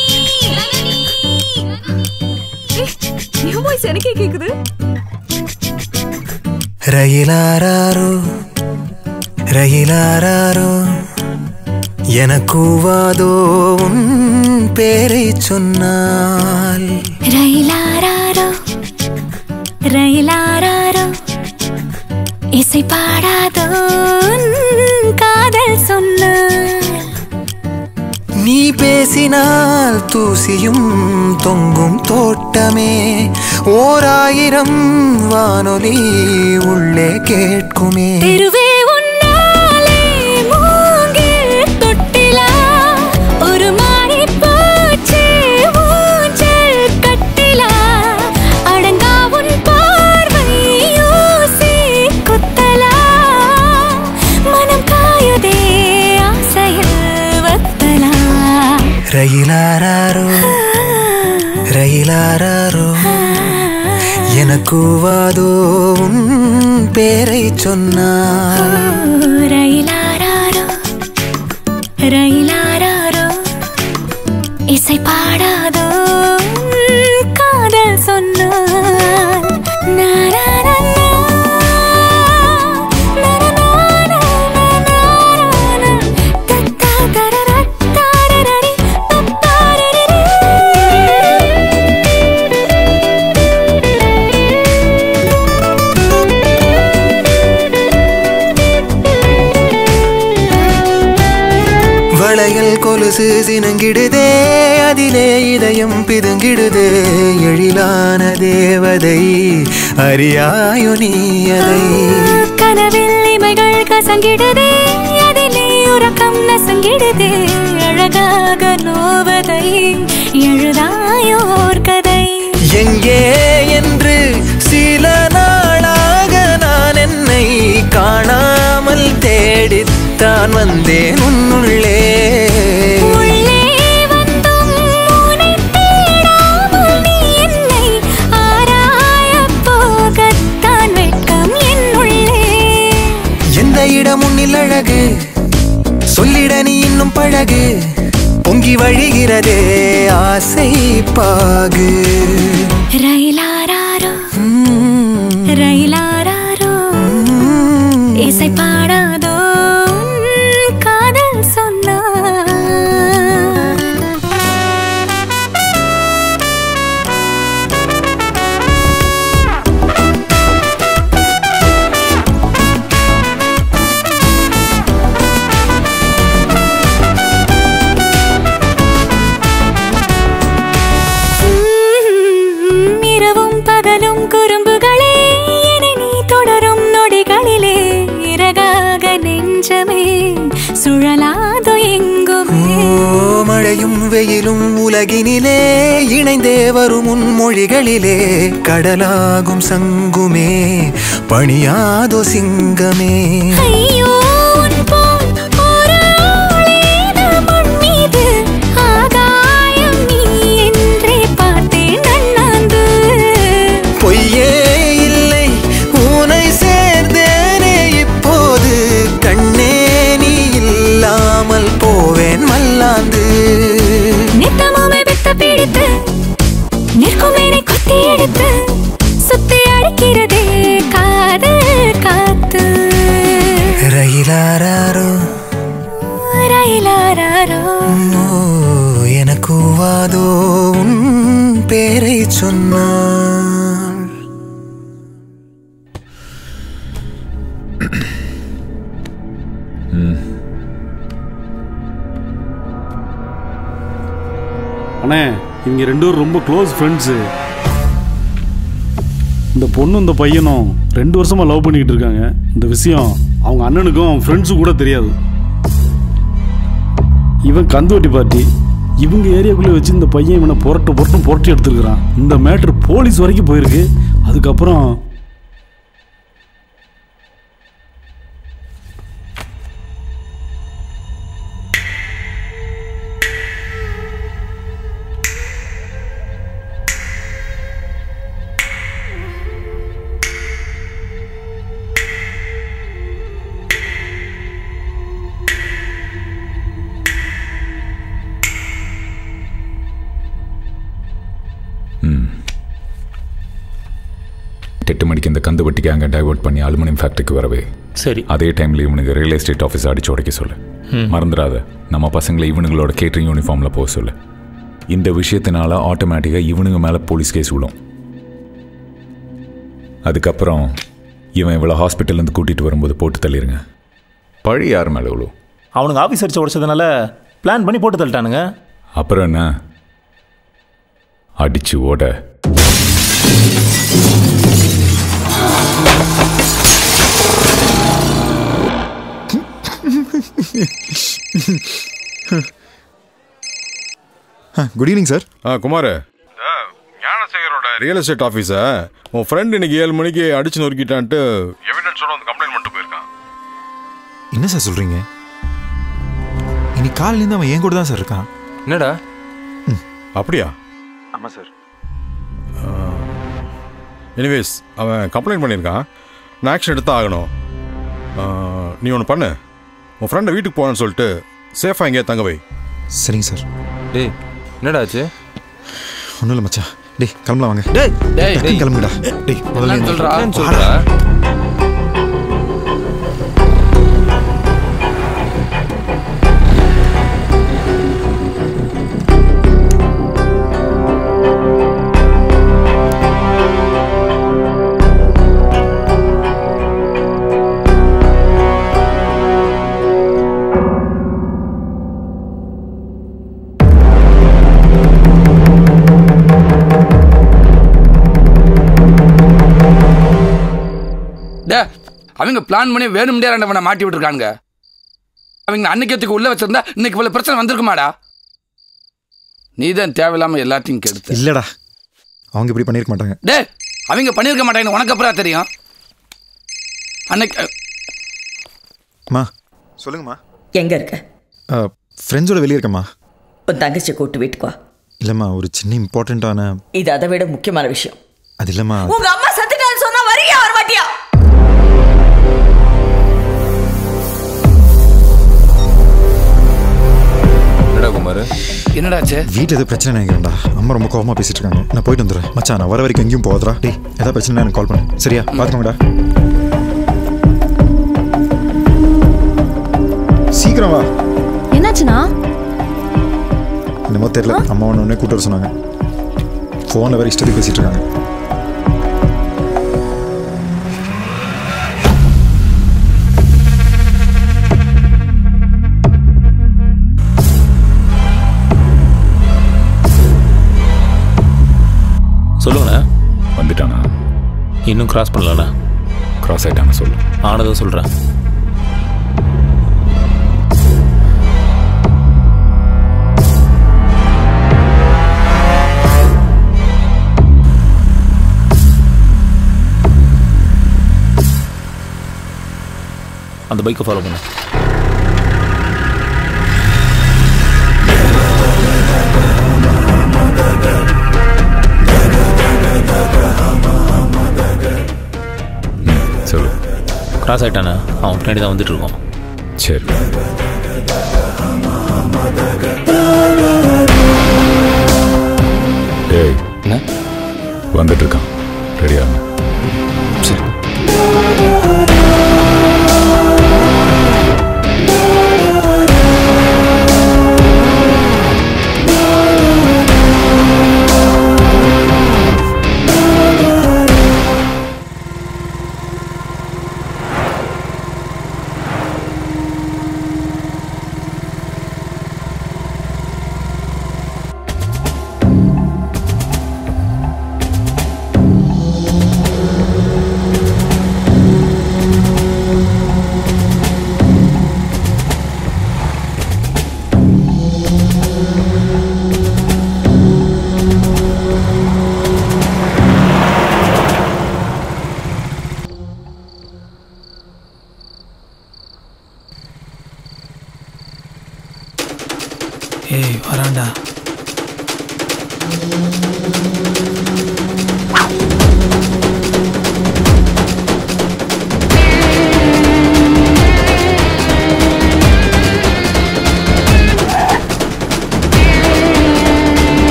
என் வாய்ஸ் எனக்கே கேக்குது ரயிலாரோ ரயிலாரோ எனக்கூவாதோ உன் பேரை சொன்னால் ரயிலாரோ ரயிலாரோ இசை பாடாதோ உன் காதல் சொன்னால் நீ பேசினால் தூசியும் தொங்கும் தோட்டமே ஓராயிரம் வானொலி உள்ளே கேட்குமே தெருவே உன்னாலே மூங்கில் தொட்டிலா ஒரு மாறி பூச்சி ஊஞ்சல் கட்டிலா அடங்கா உன் பார்வை ஊசி குத்தலா மனம் காயுதே ஆசையில் வத்தலா ரயிலாரோ ரயிலாரோ எனக்கூவாதோ உன் பேரை சொன்னால் ரயிலாரோ ரயிலாரோ இசை பாடாதோ உன் காதல் சொன்னால் நாராரா வளையல் கொலுசு சினங்கிடுதே அதிலே இதயம் பிதுங்கிடுதே எழிலான தேவதை அறியாயோ நீ அதை கனவில் இமைகள் கசங்கிடுதே அதிலே உறக்கம் நசங்கிடுதே அழகாக நோவதை எழுதாயோர் கதை எங்கே என்று சில நாளாக நான் என்னை காணாமல் தேடித்தான் வந்தேன் உன்னுள்ளே உள்ளே வந்தும் உன்னை தேடாமல் நீ என்னை ஆராயப் போகத்தான் வெட்கம் என்னுள்ளே எந்த இடம் உன்னில் அழகு சொல்லிட நீ இன்னும் பழகு பொங்கி வழிகிறதே ஆசை பாகு ரயிலாரோ ரயிலாரோ இசை பாடாதோ உன் காதல் சொன்னால் உம், இரவும் பகலும் குறும்புகளே என்னை நீ தொடரும் நொடிகளிலே இறகாக நெஞ்சமே சுழலாதோ எங்குமே ஓ மழையும் வெயிலும் உலகினிலே இணைந்தே வரும் உன் மொழிகளிலே கடலாகும் சங்குமே பணியாதோ சிங்கமே ஐயோ உன் போல் ஒரு ஆளேது மண் மீது ஆகாயம் நீ என்றே பார்த்தேன் அண்ணாந்து பொய்யே இல்லை உனை சேர்ந்தேனே இப்போது கண்ணே நீ இல்லாமல் போவேன் மல்லாந்து நித்தமுமே பித்த பிடித்து நிற்கும் என்னை கொத்தி எடுத்து சுத்தி அடிக்கிறதே காதல் காத்து ரயிலாரோ ரயிலாரோ ஓ எனக்கு வாதோ உன் பேரை சொன்னாள் இவங்க ரெண்டு பேரும் ரொம்ப க்ளோஸ் ஃப்ரெண்ட்ஸு இந்த பொண்ணும் இந்த பையனும் ரெண்டு வருஷமா லவ் பண்ணிக்கிட்டு இருக்காங்க இந்த விஷயம் அவங்க அண்ணனுக்கும் அவங்க ஃப்ரெண்ட்ஸும் கூட தெரியாது இவன் கந்துவட்டி பார்ட்டி இவங்க ஏரியாக்குள்ளே வச்சு இந்த பையன் இவனை புரட்டு புரட்டும் புரட்டி எடுத்துருக்கிறான் இந்த மேட்ரு போலீஸ் வரைக்கும் போயிருக்கு அதுக்கப்புறம் எட்டு மணிக்கு இந்த கந்து வட்டி கேங்கை டைவர்ட் பண்ணி அலுமினியம் ஃபேக்டரிக்கு வரவே சரி அதே டைம்ல இவனுக்கு ரியல் எஸ்டேட் ஆஃபீஸ் அடிச்சு உடைக்க சொல்லு ம். மறந்துடாத நம்ம பசங்களை இவனுங்களோட கேட்டரிங் யூனிஃபார்மில் போக சொல்லு இந்த விஷயத்தினால ஆட்டோமேட்டிக்காக இவனுங்க மேலே போலீஸ் கேஸ் விடும் அதுக்கப்புறம் இவன் இவ்வளோ ஹாஸ்பிட்டல்லேருந்து கூட்டிகிட்டு வரும்போது போட்டு தள்ளிடுங்க பழி யார் மேலே விழும் அவனுங்க ஆஃபீஸ் அடிச்சு உடைச்சதுனால பிளான் பண்ணி போட்டு தள்ளிட்டானுங்க அப்புறம் என்ன அடிச்சு ஓட குட் ஈவினிங் சார் ஆ குமார் ஞானசேகரோட ரியல் எஸ்டேட் ஆஃபீஸை உன் ஃப்ரெண்ட் இன்னைக்கு ஏழு மணிக்கு அடிச்சு நொறுக்கிட்டான்ட்டு எவிடன்ஸோட வந்து கம்ப்ளைண்ட் பண்ணிட்டு போயிருக்கான் என்ன சார் சொல்கிறீங்க இன்னைக்கு காலையிலேருந்து அவன் என் கூட தான் சார் இருக்கான் என்னடா அப்படியா ஆமாம் சார் எனிவேஸ் அவன் கம்ப்ளைண்ட் பண்ணியிருக்கான் நான் ஆக்ஷன் எடுத்து ஆகணும் ஆ, நீ ஒன்று பண்ணு உன் ஃப்ரெண்டை வீட்டுக்கு போகணும்னு சொல்லிட்டு சேஃபாக எங்கேயா தங்க வை சரிங்க சார் டேய் என்னடா ஆச்சு ஒன்றும் இல்லை மச்சான் டேய் கிளம்பலாம் வாங்க டேய், டேய். டக்குனு கிளம்புடா டேய் முதல்ல என்னன்னு சொல்றா? இந்த- என்னன்னு வாடா. டே அவங்க பிளான் பண்ணி வேணும்டே ரெண்டவனை மாட்டி விட்டுருக்கானுங்க அவங்க அன்னைக்கத்துக்கு உள்ள வச்சிருந்தா இன்னைக்கு இவ்வளவு பிரச்சனை வந்திருக்குமாடா நீ தான் தேவையில்லாம எல்லாத்தையும் கெடுத்த இல்லைடா அவங்க இப்படி பண்ணியிருக்க மாட்டாங்க டே அவங்க பண்ணியிருக்க மாட்டாங்க உனக்கு அப்புறம் தெரியும் அன்னைக்கு அம்மா சொல்லுங்கம்மா எங்க இருக்க ஃப்ரெண்ட்ஸோட வெளியே இருக்கம்மா உன் தங்கச்சியை கூட்டு வீட்டுக்கு வா இல்லைம்மா ஒரு சின்ன இம்பார்ட்டண்ட்டான இது அதை விட முக்கியமான விஷயம் அது இல்லைம்மா உங்க அம்மா சத்துட்டான்னு சொன்னா வரியா வர மாட்டியா என்னடா குமார் என்னடாச்சு வீட்டில் எதுவும் பிரச்சனை நினைக்கிறேன்டா அம்மா ரொம்ப கோவமா பேசிட்டு இருக்காங்க நான் போயிட்டு வந்துடுறேன் மச்சான் நான் வர வரைக்கும் எங்கேயும் போகாதடா டேய் ஏதாவது பிரச்சனை எனக்கு கால் பண்ணு சரியா பார்த்துக்கோங்கடா சீக்கிரம் வா என்னாச்சுண்ணா என்னமோ தெரியல அம்மா ஒன்று ஒன்றே கூட்டு வர சொன்னாங்க ஃபோனில் வேறு இஷ்டத்துக்கு பேசிட்டு இருக்காங்க சொல்லுங்கண்ணா வந்துட்டானா இன்னும் கிராஸ் பண்ணலண்ணா கிராஸ் ஆயிட்டானா சொல்லு ஆனதும் சொல்கிறேன் அந்த பைக்கை ஃபாலோ பண்ணு சொல்லு கிராஸ் ஆயிட்டானே அவன் பின்னாடி தான் வந்துட்டு இருக்கோம் சரி டேய் என்ன வந்துட்டு இருக்கான் ரெடியா சரி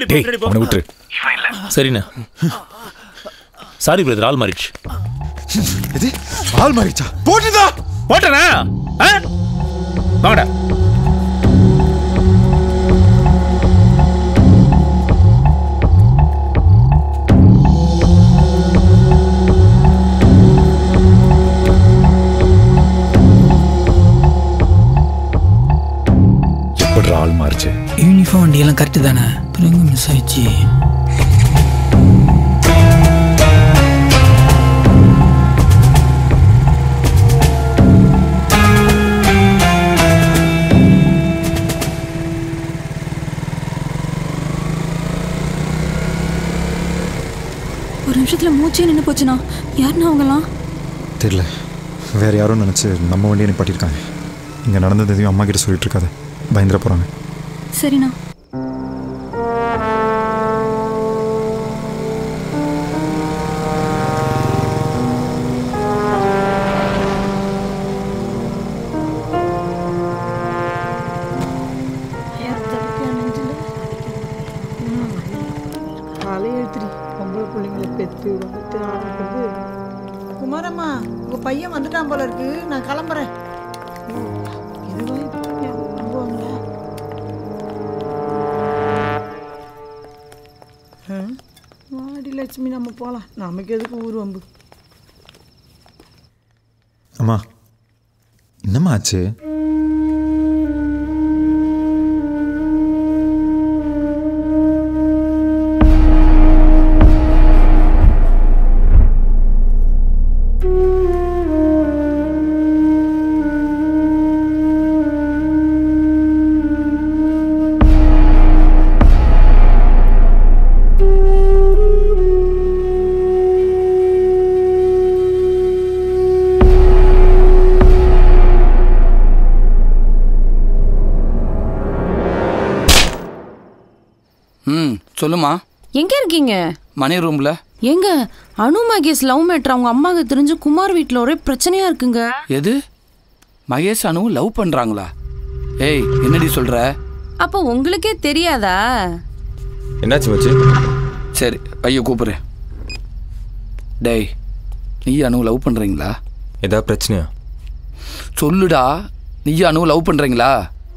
டேய் அவனை விட்டுரு சரிண்ணா சாரி பிரதர் ஆள் மாறிடுச்சு இது ஆள் மாறிச்சா போட்டுதா போட்டனா வாங்கடா எப்படி ஆள் மாறிச்சு யூனிஃபார்ம் வண்டி எல்லாம் கரெக்டு தானே பிறகு மிஸ் ஆயிடுச்சு ஒரு நிமிஷத்துல மூச்சே நின்று போச்சுண்ணா யாருண்ணா அவங்கலாம் தெரியல வேற யாரும் நினச்சி நம்ம வண்டியை நிப்பாட்டியிருக்காங்க இங்கே நடந்தது எதையும் அம்மா கிட்ட சொல்லிட்டு இருக்காத பயந்துட போகிறாங்க சரிண்ணா தலையெழுத்துடி பொம்பளை பிள்ளைங்களை பெத்து வளர்த்து ஆடுறது குமாரம்மா உங்க பையன் வந்துட்டான் போல இருக்கு நான் கிளம்புறேன் இதுவா இப்படி நம்புவாங்களா? ஆ? வாடி லட்சுமி நம்ம போலாம் நமக்கு எதுக்கு ஊர் வம்பு அம்மா என்னம்மா ஆச்சு ம் சொல்லுமா எங்க இருக்கீங்க மணி ரூம்ல எங்க அனு மகேஷ் லவ் மேட்ரு அவங்க அம்மாவுக்கு தெரிஞ்சு குமார் வீட்டில் ஒரே பிரச்சனையா இருக்குங்க எது மகேஷ் அனுவும் லவ் பண்றாங்களா ஏய் என்னடி சொல்ற அப்போ உங்களுக்கே தெரியாதா என்னாச்சு மச்சி சரி பைய கூப்பிடு டேய் நீ அனு லவ் பண்றீங்களா ஏதாவது பிரச்சனையா சொல்லுடா நீ அனு லவ் பண்றீங்களா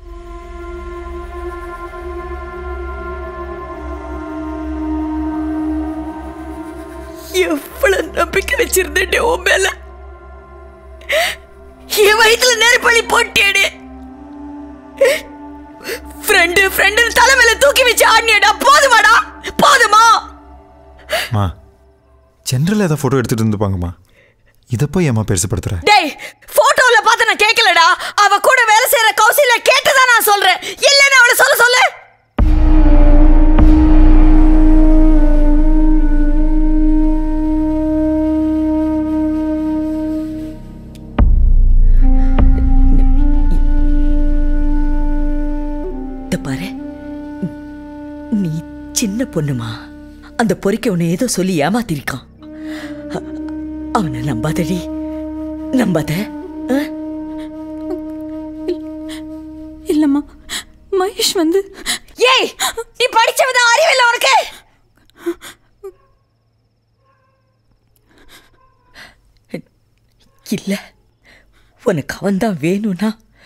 எவ்வளவு நம்பிக்கை வச்சிருந்தேன் உன் மேல என் வயித்துல நெருப்பள்ளி போட்டியடு ஃப்ரெண்டு ஃப்ரெண்டு தலைமையில தூக்கி வச்சு ஆடினியடா போதுமாடா போதுமா மா ஜென்ரலாக ஏதாவது ஃபோட்டோ எடுத்துகிட்டு இருந்துப்பாங்கம்மா இதை போய் ஏம்மா பெருசுப்படுத்துற டேய் போட்டோல பார்த்து நான் கேட்கலடா அவ கூட வேலை செய்யற கௌசில கேட்டுதான் நான் சொல்றேன் இல்லன்னு அவளை சொல்ல சொல்லு இந்த பாரு நீ சின்ன பொண்ணுமா அந்த பொறிக்க உன்னை ஏதோ சொல்லி ஏமாத்திருக்கான் அ- அவனை நம்பாதடி நம்பாத ஆ? இல்லம்மா மகேஷ் வந்து ஏய் நீ படிச்சவதான் அறிவில்லை உனக்கு இல்ல உனக்கு அவன் தான் வேணும்னா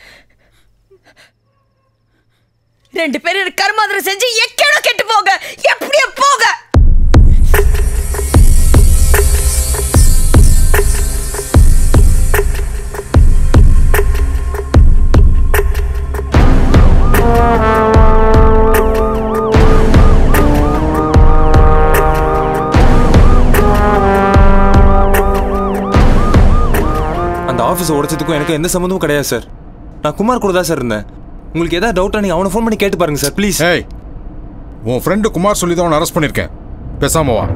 ரெண்டு பேரும் எனக்கு கர்மாந்திரம் செஞ்சு எக்கேடோ கெட்டு போக எப்படியோ போக அந்த ஆஃபீஸ் உடைச்சதுக்கும் எனக்கு எந்த சம்மந்தமும் கிடையாது சார் நான் குமார் கூட தான் சார் இருந்தேன் உங்களுக்கு ஏதாவது டவுட்டா நீங்க அவனை ஃபோன் பண்ணி கேட்டு பாருங்க சார் ப்ளீஸ் ஏய் உன் ஃப்ரெண்டு குமார் சொல்லி தான் அவனை அரெஸ்ட் பண்ணியிருக்கேன் பேசாம வா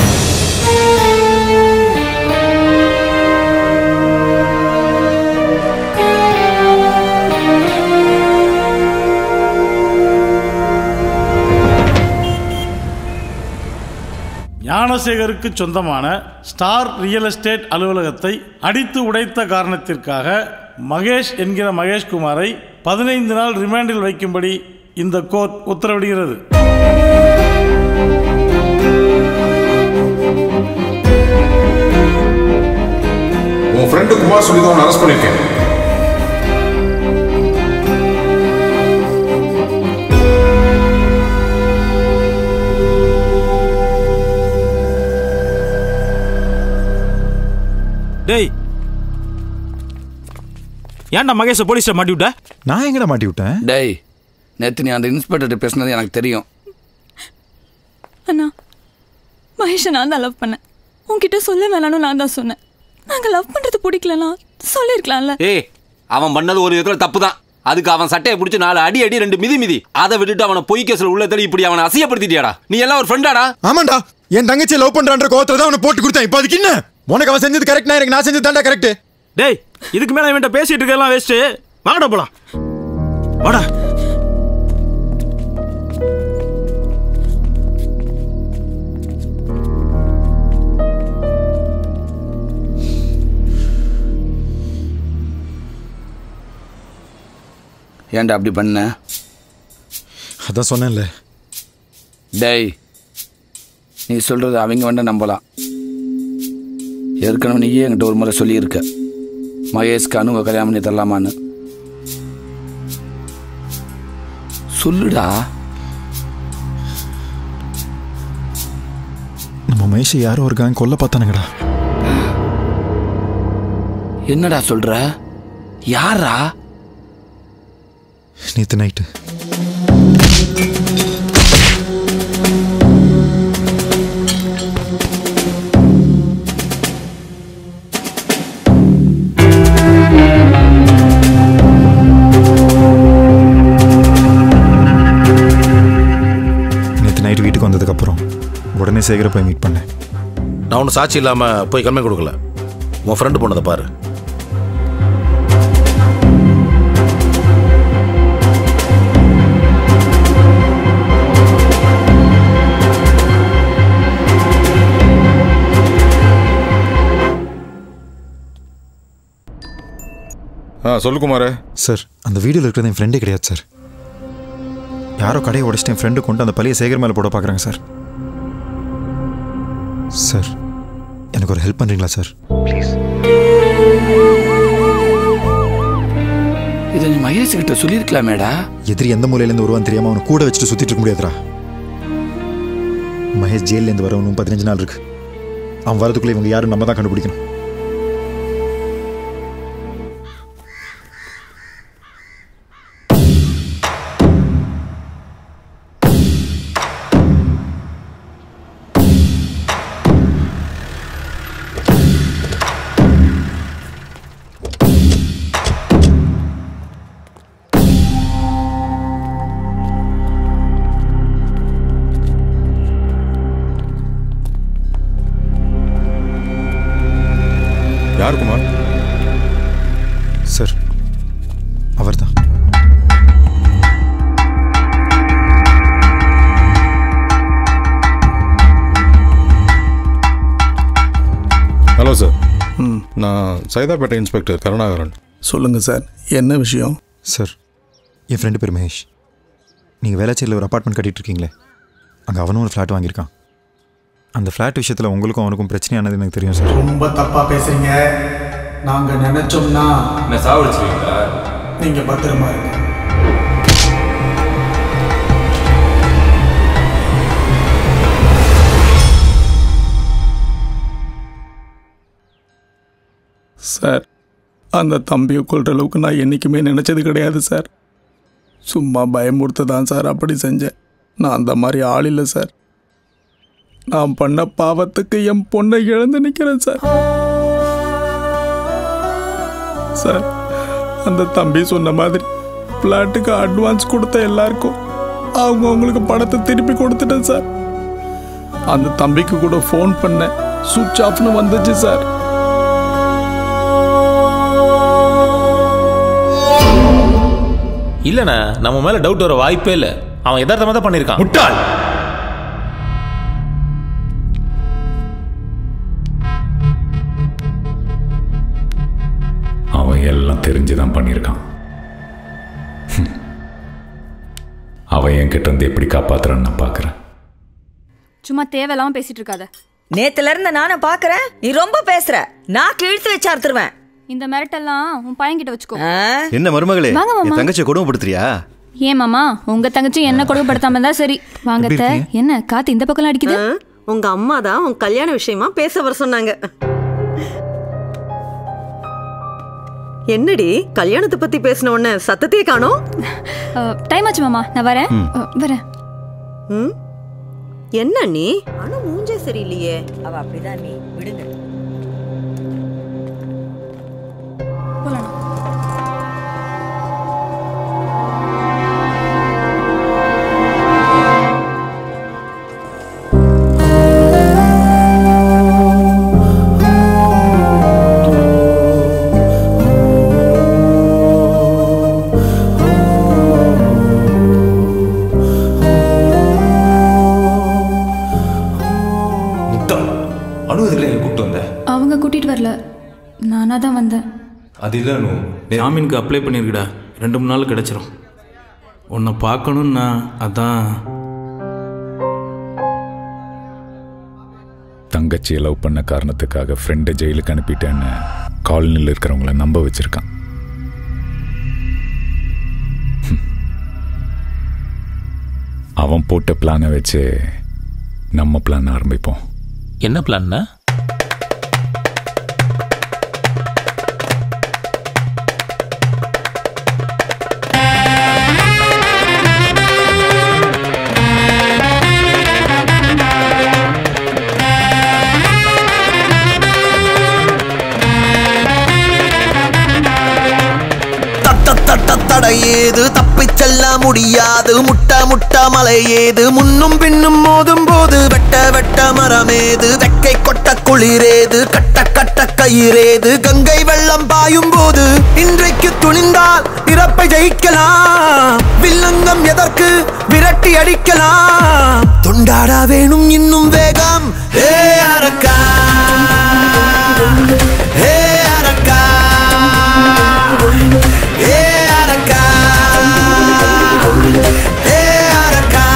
ஞானசேகருக்கு சொந்தமான ஸ்டார் ரியல் எஸ்டேட் அலுவலகத்தை அடித்து உடைத்த காரணத்திற்காக மகேஷ் என்கிற மகேஷ்குமாரை பதினைந்து நாள் ரிமாண்டில் வைக்கும்படி இந்த கோர்ட் உத்தரவிடுகிறது உன் ஃப்ரெண்டு குமார் சொல்லி தான் அரெஸ்ட் பண்ணியிருக்கேன் டேய் ஏன்டா மகேஷை போலீஸ்ல மாட்டி விட்ட நான் எங்கடா மாட்டி விட்டேன் டேய் நேற்று நீ அந்த இன்ஸ்பெக்டர்கிட்ட பேசுனது எனக்கு தெரியும் அண்ணா மகேஷை நான் தான் லவ் பண்ணேன் உன்கிட்ட சொல்ல வேணாம்னு நான் தான் சொன்னேன் நாங்க லவ் பண்றது பிடிக்கலனா சொல்லிருக்கலாம்ல ஏய் அவன் பண்ணது ஒரு விதத்துல தப்பு தான் அதுக்கு அவன் சட்டையை பிடிச்சி நாலு அடி அடி ரெண்டு மிதி மிதி அதை விட்டுட்டு அவனை பொய் கேஸ்ல உள்ள தள்ளி இப்படி அவனை அசியப்படுத்திட்டியாடா நீ எல்லாம் ஒரு ஃப்ரெண்டாடா ஆமாண்டா என் தங்கச்சியை லவ் பண்றான்ற கோவத்துல தான் அவனை போட்டு கொடுத்தேன் இப்போ அதுக்கு என்ன உனக்கு அவன் செஞ்சது கரெக்ட் எனக்கு நான் செஞ்சது தான்டா கரெக்ட் டேய் இதுக்கு மேல இவன்ட்ட பேசிட்டு இருக்கலாம் வேஸ்ட் வாடா போலாம் வாடா ஏன்டா அப்படி பண்ண அதான் சொன்னேன்ல டேய் நீ சொல்றது அவங்க வேண்டாம் நம்பலாம் ஏற்கனவே நீயே என்கிட்ட ஒரு முறை சொல்லியிருக்க மகேஷ்க்கு அனுவ கல்யாணம் பண்ணி தரலாமான்னு சொல்லுடா நம்ம மகேஷை யாரோ ஒரு gang கொல்ல பார்த்தானுங்கடா என்னடா சொல்ற யாரா நேற்று நைட்டு நேற்று நைட்டு வீட்டுக்கு வந்ததுக்கப்புறம் உடனே சேகரை போய் மீட் பண்ணேன் நான் ஒன்றும் சாட்சி இல்லாமல் போய் கம்மியாக கொடுக்கல உன் ஃப்ரெண்டு போனதை பாரு ஆ சொல்லு குமார் சார் அந்த வீடியோவில் இருக்கிறது என் ஃப்ரெண்டே கிடையாது சார் யாரோ கடையை உடச்சிட்டு என் ஃப்ரெண்டு கொண்டு அந்த பழைய சேகர் மேலே போட பார்க்குறாங்க சார் சார் எனக்கு ஒரு ஹெல்ப் பண்ணுறீங்களா சார் இதை நீ மகேஷ் கிட்ட சொல்லியிருக்கலாமேடா எதிரி எந்த மூலையிலேருந்து வருவான்னு தெரியாமல் அவனை கூட வச்சுட்டு சுற்றிட்டு இருக்க முடியாதுடா மகேஷ் ஜெயிலேருந்து வரவனும் பதினஞ்சு நாள் இருக்கு அவன் வரதுக்குள்ளே இவங்க யாரும் நம்ம தான் கண்டுபிடிக்கணும் யார் குமார் சார் அவர்தான் ஹலோ சார் நான் சைதாப்பேட்டை இன்ஸ்பெக்டர் கருணாகரன் சொல்லுங்க சார் என்ன விஷயம் சார் என் ஃப்ரெண்டு பேர் மகேஷ் நீங்கள் வேளாச்சேரியில் ஒரு அப்பார்ட்மெண்ட் கட்டிட்டு இருக்கீங்களே அங்கே அவனும் ஒரு ஃப்ளாட் வாங்கியிருக்கான் அந்த ஃப்ளாட் விஷயத்தில் உங்களுக்கும் அவனுக்கும் பிரச்சனையானது எனக்கு தெரியும் சார் ரொம்ப தப்பா பேசுறீங்க நாங்க நினைச்சோம்னா என்ன சாவடிச்சிருக்கீங்களா நீங்க பத்திரமா இருங்க சார் அந்த தம்பியை கொள்ற அளவுக்கு நான் என்றைக்குமே நினச்சது கிடையாது சார் சும்மா பயமுறுத்த தான் சார் அப்படி செஞ்சேன் நான் அந்த மாதிரி ஆள் இல்லை சார் நான் பண்ண பாவத்துக்கு என் பொண்ணை இழந்து நிற்கிறேன் சார் சார் அந்த தம்பி சொன்ன மாதிரி பிளாட்டுக்கு அட்வான்ஸ் கொடுத்த எல்லாருக்கும் அவங்க அவங்களுக்கு பணத்தை திருப்பி கொடுத்துட்டேன் சார் அந்த தம்பிக்கு கூட ஃபோன் பண்ணேன் சுவிட்ச் ஆஃப்னு வந்துச்சு சார் இல்லைண்ணா நம்ம மேலே டவுட் வர வாய்ப்பே இல்லை அவன் யதார்த்தமாக தான் பண்ணியிருக்கான் முட்டாள் அவன் எல்லாம் தெரிஞ்சுதான் பண்ணியிருக்கான் ஹம். அவன் என்கிட்ட இருந்து எப்படி காப்பாத்துறான்னு நான் பார்க்குறேன் சும்மா தேவையில்லாம பேசிட்டு இருக்காத நேத்துல இருந்து நானும் பாக்குறேன் நீ ரொம்ப பேசுற நான் கிழித்து வச்சு அறுத்துருவேன் இந்த மிரட்டெல்லாம் உன் பையன்கிட்ட வச்சுக்கோ என்ன மருமகளே வாங்க மாமா. என் தங்கச்சியை கொடுமைப்படுத்துறியா ஏன் மாமா உங்க தங்கச்சி என்ன கொடுமைப்படுத்தாம இருந்தா சரி வாங்க எப்படி அத்தை. இருக்கீங்க? என்ன காத்து இந்த பக்கம் அடிக்குது உங்க அம்மா தான் உன் கல்யாண விஷயமா பேச வர சொன்னாங்க என்னடி கல்யாணத்தை பத்தி பேசின உடனே சத்தத்தையே காணோம் டைம் ஆச்சு மாமா நான் வரேன் ம். அ, வரேன் ம்? என்ன நீ அனு மூஞ்சே சரியில்லையே அவ அப்படிதான் நீ விடுங்க முத்தா அனு இதுல என்ன கூப்பிட்டு வந்த அவங்க கூட்டிட்டு வரல நானா தான் வந்தேன் அது இல்லை அனு ஜாமீனுக்கு அப்ளை பண்ணியிருக்கடா ரெண்டு மூணு நாள் கிடச்சிரும் உன்னை பார்க்கணுன்னா அதான் தங்கச்சியை லவ் பண்ண காரணத்துக்காக ஃப்ரெண்டை ஜெயிலுக்கு அனுப்பிட்டேன்னு காலனியில் இருக்கிறவங்கள நம்ப வச்சிருக்கான் ஹம். அவன் போட்ட பிளானை வச்சு நம்ம பிளான் ஆரம்பிப்போம் என்ன பிளான்னா தட்ட தட்ட தடையேது தப்பிச் செல்ல முடியாது முட்ட முட்ட மலையேது முன்னும் பின்னும் மோதும் போது வெட்ட வெட்ட மரமேது வெக்கை கொட்ட குளிரேது கட்ட கட்ட கயிறேது கங்கை வெள்ளம் பாயும் போது இன்றைக்கு துணிந்தால் பிறப்பை ஜெயிக்கலாம் வில்லங்கம் எதற்கு விரட்டி அடிக்கலாம் தொண்டாட வேணும் இன்னும் வேகம் ஏ அரக்கா ஏ அரக்கா ஏ அரக்கா ஏ அரக்கா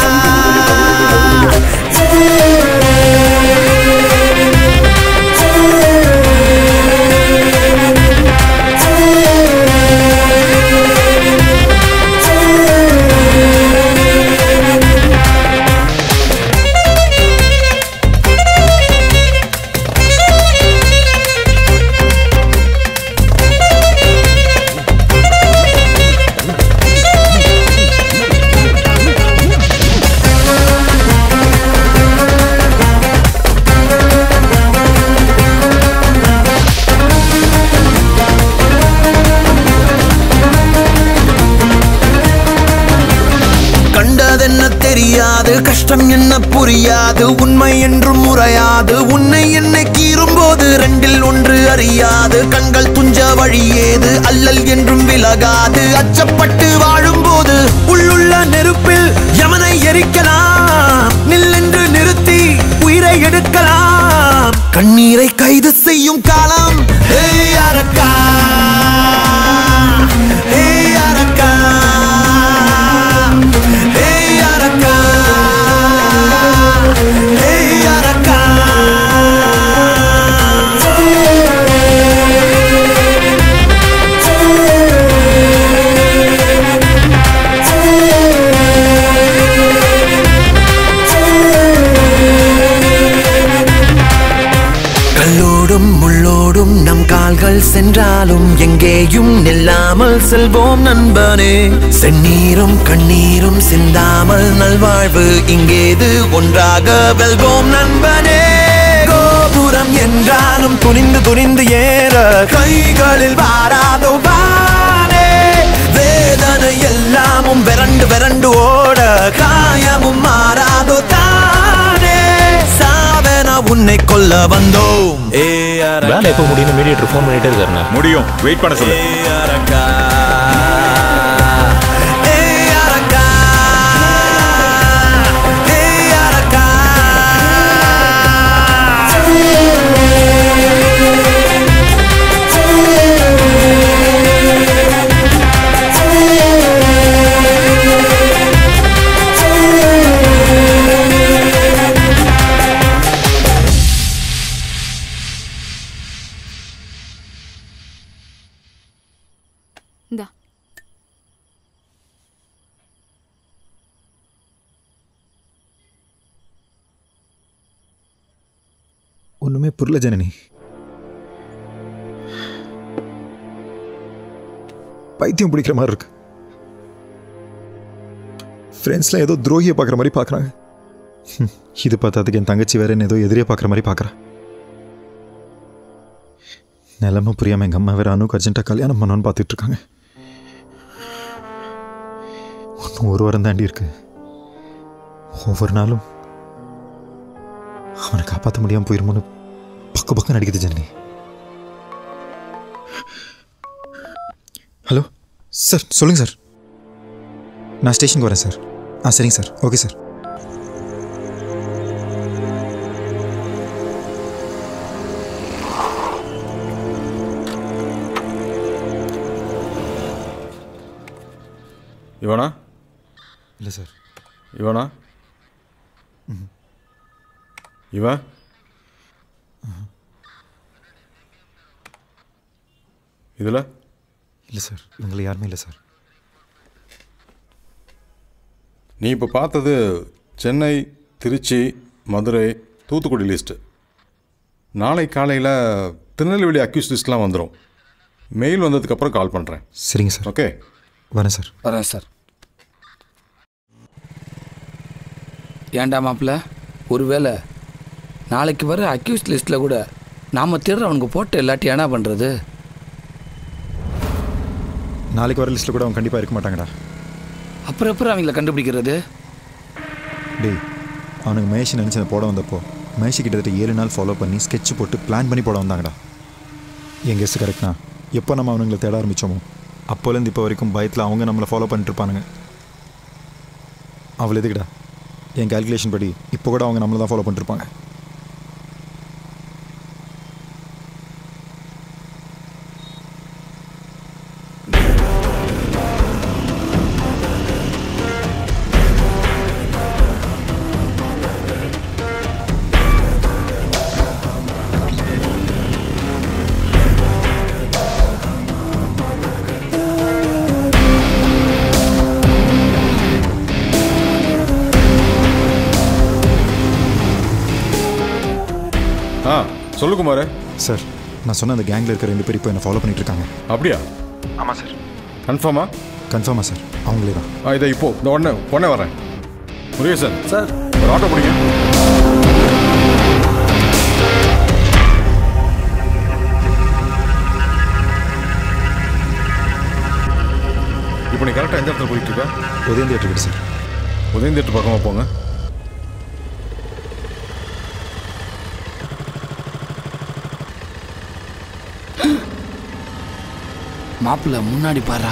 கண்டதென்ன தெரியாது கஷ்டம் என்ன புரியாது உண்மை என்றும் முறையாது உன்னை என்னை கீறும்போது ரெண்டில் ஒன்று அறியாது கண்கள் துஞ்ச வழியேது அல்லல் என்றும் விலகாது அச்சப்பட்டு வாழும்போது உள்ளுள்ள நெருப்பில் யமனை எரிக்கலாம் நில்லென்று நிறுத்தி உயிரை எடுக்கலாம் கண்ணீரை கைது செய்யும் காலம் ஏய் அரக்கா ஏய் அரக்கா ஏய் அரக்கா ஏய் அரக்கா கல்லோடும் முள்ளோடும் நம் கால்கள் சென்றாலும் எங்கேயும் நில்லாமல் செல்வோம் நண்பனே செந்நீரும் கண்ணீரும் சிந்தாமல் நல்வாழ்வு இங்கேது ஒன்றாக வெல்வோம் நண்பனே கோபுரம் என்றாலும் துணிந்து துணிந்து ஏற கைகளில் வாராதோ வானே வேதனை எல்லாமும் விரண்டு விரண்டு ஓட காயமும் மாறாதோ தானே சாவன உன்னை கொல்ல வந்தோம் ஏ வேலை எப்போ முடியும் மீடியேட்டர் ஃபோன் பண்ணிட்டே இருக்காருண்ணா முடியும் வெயிட் பண்ண சொல்லு அரக்கா இந்தா ஒன்றுமே புரியல ஜனனி பைத்தியம் பிடிக்கிற மாதிரி இருக்கு ஃப்ரெண்ட்ஸ்லாம் ஏதோ துரோகியை பார்க்குற மாதிரி பார்க்குறாங்க இது பார்த்ததுக்கு என் தங்கச்சி வேற என்ன ஏதோ எதிரியை பார்க்குற மாதிரி பார்க்குறா நிலமை புரியாமல் எங்கள் அம்மா வேற அனுக்கு அர்ஜென்ட்டாக கல்யாணம் பண்ணணும்னு பார்த்துட்டு இருக்காங்க இன்னும் ஒரு வாரம் தாண்டி இருக்கு ஒவ்வொரு நாளும் அவனை காப்பாற்ற முடியாமல் போயிருமோன்னு பக்க பக்கம் நடிக்குது ஜனனி ஹலோ சார் சொல்லுங்கள் சார் நான் ஸ்டேஷனுக்கு வரேன் சார் ஆ சரிங்க சார் ஓகே சார் இவனா இல்லை சார் இவனா இவன் இதில் இல்லை சார் இவங்களை யாருமே இல்லை சார் நீ இப்போ பார்த்தது சென்னை திருச்சி மதுரை தூத்துக்குடி லிஸ்ட்டு நாளை காலையில் திருநெல்வேலி அக்யூஸ் லிஸ்ட்லாம் வந்துடும் மெயில் வந்ததுக்கப்புறம் கால் பண்ணுறேன் சரிங்க சார் ஓகே வரேன் சார் வரேன் சார் ஏன்டா மாப்பிள்ள ஒருவேளை நாளைக்கு வர அக்யூஸ் லிஸ்ட்டில் கூட நாம் தேடுற அவனுக்கு போட்ட இல்லாட்டி என்ன பண்ணுறது நாளைக்கு வர லிஸ்ட்டில் கூட அவன் கண்டிப்பாக இருக்க மாட்டாங்கடா அப்புறம் அப்புறம் அவங்கள கண்டுபிடிக்கிறது டேய் அவனுக்கு மகேஷ் நினச்சி போட வந்தப்போ மகேஷ் கிட்டத்தட்ட ஏழு நாள் ஃபாலோ பண்ணி ஸ்கெட்ச் போட்டு பிளான் பண்ணி போட வந்தாங்கடா என் கெஸ்ட் கரெக்ட்னா எப்போ நம்ம அவனுங்களை தேட ஆரம்பித்தோமோ அப்போலேருந்து இப்போ வரைக்கும் பயத்தில் அவங்க நம்மளை ஃபாலோ பண்ணிட்டு இருப்பானுங்க அவள் எதுக்குடா என் கால்குலேஷன் படி இப்போ கூட அவங்க நம்மளை தான் ஃபாலோ பண்ணிருப்பாங்க ஆ சொல்லு குமார் சார் நான் சொன்ன அந்த கேங்கில் இருக்கிற ரெண்டு பேர் இப்போ என்னை ஃபாலோ பண்ணிட்டு இருக்காங்க அப்படியா ஆமாம் சார் கன்ஃபார்மா கன்ஃபார்மா சார் அவங்களே தான் ஆ இதை இப்போ இந்த உடனே உடனே வரேன் முருகேசன் சார் ஒரு ஆட்டோ பிடிங்க இப்போ நீ கரெக்டாக எந்த இடத்துல போயிட்டு இருக்க உதயம் தேட்டர் சார் உதயம் தேட்டர் பக்கமாக போங்க மாப்பிள்ள முன்னாடி பாரா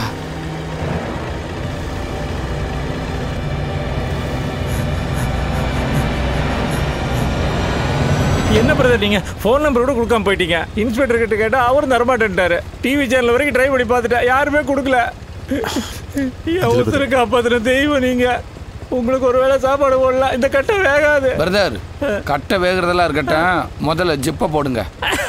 என்ன பிரதர் நீங்க ஃபோன் நம்பர் கூட கொடுக்காம போயிட்டீங்க இன்ஸ்பெக்டர் கிட்ட கேட்டா அவரும் தரமாட்டேன்ட்டாரு டிவி சேனல் வரைக்கும் ட்ரை பண்ணி பார்த்துட்டேன் யாருமே கொடுக்கல என் உத்தர காப்பாத்துன தெய்வம் நீங்க உங்களுக்கு ஒரு வேளை சாப்பாடு போடலாம் இந்த கட்டை வேகாது பிரதர் கட்டை வேகிறதெல்லாம் இருக்கட்டும் முதல்ல ஜிப்பை போடுங்க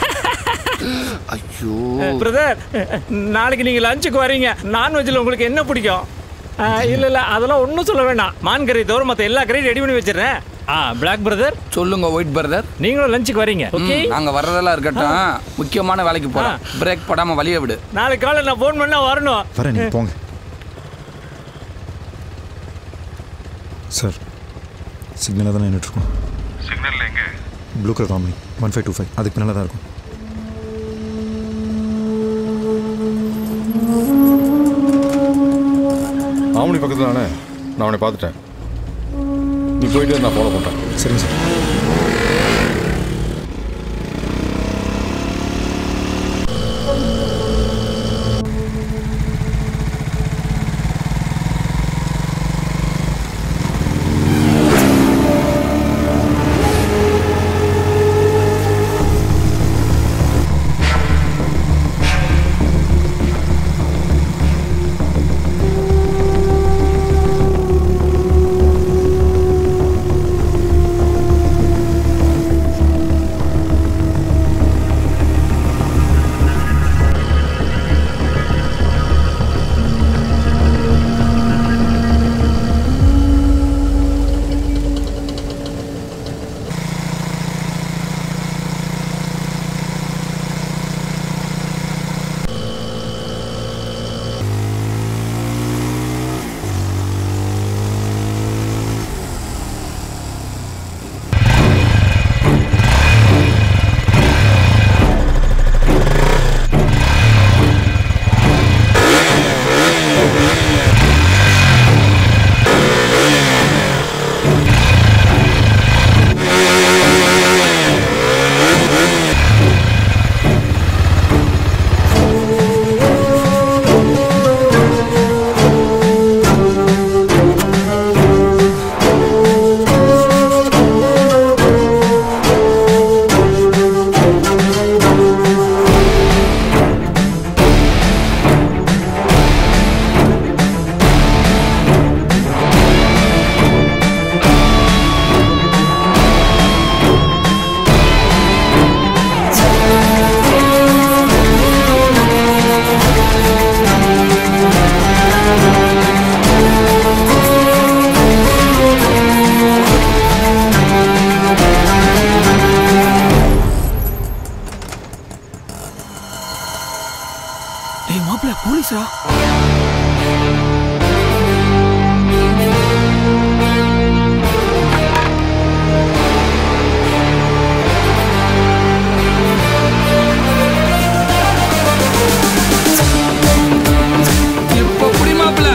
ஐயோ பிரதர் நாளைக்கு நீங்க லஞ்சுக்கு வரீங்க நான்வெஜ்ல உங்களுக்கு என்ன பிடிக்கும் ஆ, இல்ல இல்ல அதெல்லாம் ஒன்றும் சொல்ல வேண்டாம் மான் கறி தவிர மற்ற எல்லா கறியும் ரெடி பண்ணி வச்சிடுறேன் ஆ பிளாக் பிரதர் சொல்லுங்க ஒயிட் பிரதர் நீங்களும் லஞ்சுக்கு வரீங்க ஓகே நாங்க வர்றதெல்லாம் இருக்கட்டும் முக்கியமான வேலைக்கு போறோம் பிரேக் படாம வழிய விடு நாளைக்கு காலை நான் ஃபோன் பண்ணா வரணும் வரேன் நீங்கள் போங்க சார் சிக்னலாக தானே நின்றுட்டுருக்கோம் சிக்னலில் எங்கே ப்ளூ கலர் காமினி ஒன் ஃபைவ் டூ ஃபைவ் அதுக்கு பின்னால் தான் இருக்கும் ஆவணி பக்கத்தில் தானே நான் அவனை பார்த்துட்டேன் நீ போயிட்டு நான் ஃபாலோ பண்ணுறேன் சரிங்க சார் யாரா இப்ப புடி மாப்பிள்ள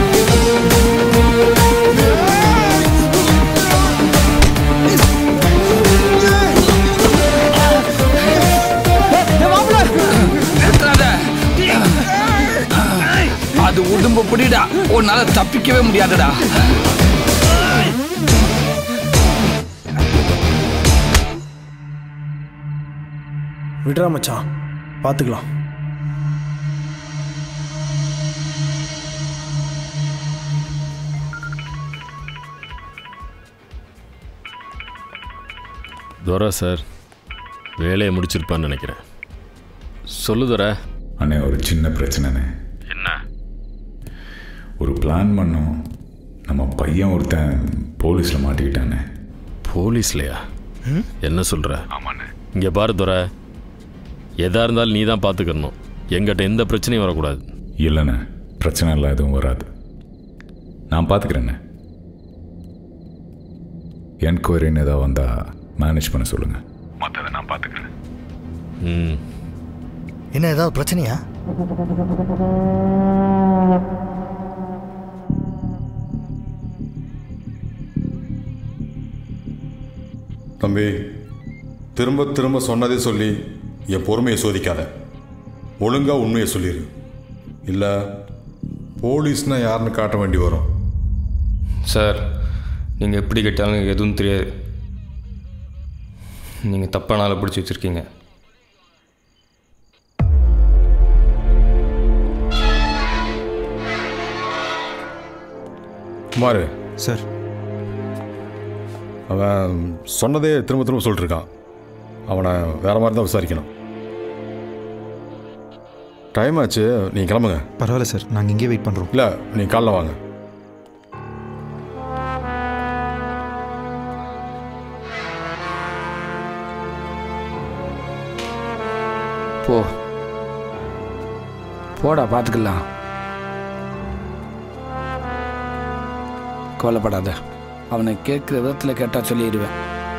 நிறுத்தாத. அது உடம்பு புடிடா உன்னால தப்பிக்கவே முடியாதுடா விடுறா மச்சான் பார்த்துக்கலாம் துரை சார் வேலையை முடிச்சிருப்பான்னு நினைக்கிறேன் சொல்லு துரை அண்ணே ஒரு சின்ன பிரச்சனைண்ணே என்ன ஒரு பிளான் பண்ணோம் நம்ம பையன் ஒருத்தன் போலீஸில் மாட்டிக்கிட்டானே போலீஸ்லையா என்ன சொல்கிற இங்கே பாரு துரை எதாக இருந்தாலும் நீ தான் பார்த்துக்கணும் எங்கிட்ட எந்த பிரச்சனையும் வரக்கூடாது இல்லைண்ணே பிரச்சனை இல்லை எதுவும் வராது நான் பார்த்துக்கிறேண்ணே என்கொயரின்னு ஏதாவது வந்தால் மேனேஜ் பண்ண சொல்லுங்கள் மற்றதை நான் பார்த்துக்கிறேன் ம் என்ன ஏதாவது பிரச்சனையா தம்பி திரும்ப திரும்ப சொன்னதே சொல்லி என் பொறுமையை சோதிக்காத ஒழுங்கா உண்மையை சொல்லிடு இல்லை போலீஸ்னா யாருன்னு காட்ட வேண்டி வரும் சார் நீங்கள் எப்படி கேட்டாலும் எதுவும் தெரியாது நீங்கள் தப்பான ஆளை பிடிச்சி வச்சுருக்கீங்க குமார் சார் அவன் சொன்னதே திரும்ப திரும்ப சொல்லிட்டு இருக்கான் அவனை வேற மாதிரி தான் விசாரிக்கணும் டைம் ஆச்சு நீ கிளம்புங்க பரவாயில்ல சார் நாங்கள் இங்கேயே வெயிட் பண்ணுறோம் இல்லை நீ காலைல வாங்க போ போடா பார்த்துக்கலாம் கவலைப்படாத அவனை கேட்குற விதத்தில் கேட்டால் சொல்லிடுவேன்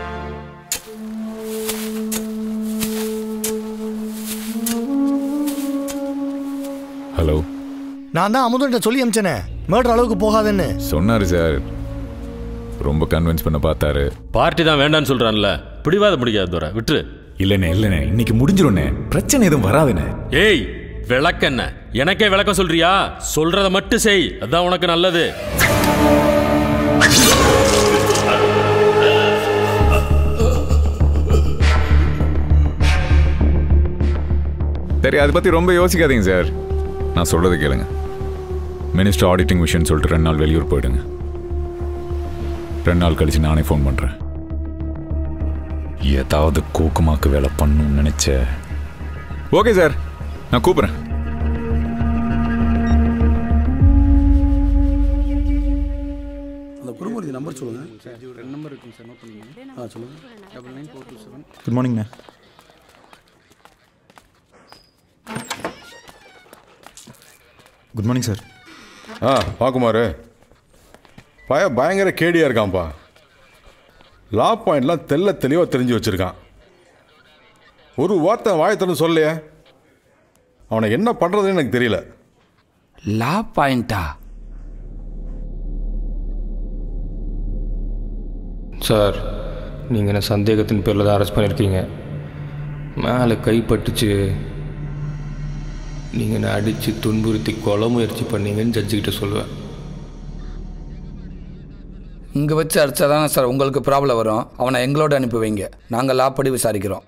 ஹலோ நான் தான் அமுதன்ட்ட சொல்லி அமிச்சனே மேட்ரு அளவுக்கு போகாதுன்னு சொன்னார் சார் ரொம்ப கன்வின்ஸ் பண்ண பார்த்தாரு பார்ட்டி தான் வேண்டான்னு சொல்கிறான்ல பிடிவாத பிடிக்காது துரை விட்டுரு இல்லைண்ணே இல்லைண்ணே இன்னைக்கு முடிஞ்சிரும்ண்ணே பிரச்சனை எதுவும் வராதுண்ணே ஏய் விளக்கென்ன எனக்கே விளக்கம் சொல்றியா சொல்றத மட்டும் செய் அதான் உனக்கு நல்லது சரி அதை பற்றி ரொம்ப யோசிக்காதீங்க சார் நான் சொல்கிறது கேளுங்க மினிஸ்டர் ஆடிட்டிங் விஷயம் சொல்லிட்டு ரெண்டு நாள் வெளியூர் போயிடுங்க ரெண்டு நாள் கழிச்சு நானே ஃபோன் பண்ணுறேன் ஏதாவது கூக்குமாக்கு வேலை பண்ணணும்னு நினச்ச ஓகே சார் நான் கூப்பிட்றேன் அந்த குருமூர்த்தி நம்பர் சொல்லுங்க ரெண்டு நம்பர் இருக்குங்க சார் நோட் பண்ணுங்க ஆ சொல்லுங்க double nine four two seven good மார்னிங்ண்ணே குட் மார்னிங் சார் ஆ பாக்குமாரு பய பயங்கர கேடியாக இருக்கான்ப்பா லா பாயிண்ட்லாம் தெல்ல தெளிவாக தெரிஞ்சு வச்சுருக்கான் ஒரு வார்த்தை வாயை திறந்து சொல்லலையே அவனை என்ன பண்ணுறதுன்னு எனக்கு தெரியல லா பாயிண்டா சார் நீங்கள் என்ன சந்தேகத்தின் பேரில் தான் அரெஸ்ட் பண்ணியிருக்கீங்க மேலே கைப்பட்டுச்சு நீங்கள் என்ன அடித்து துன்புறுத்தி கொலை முயற்சி பண்ணீங்கன்னு ஜட்ஜுக்கிட்ட சொல்லுவேன் இங்கே வச்சு அடிச்சா தானே சார் உங்களுக்கு ப்ராப்ளம் வரும் அவனை எங்களோட அனுப்பி வைங்க நாங்கள் லாப்படி விசாரிக்கிறோம்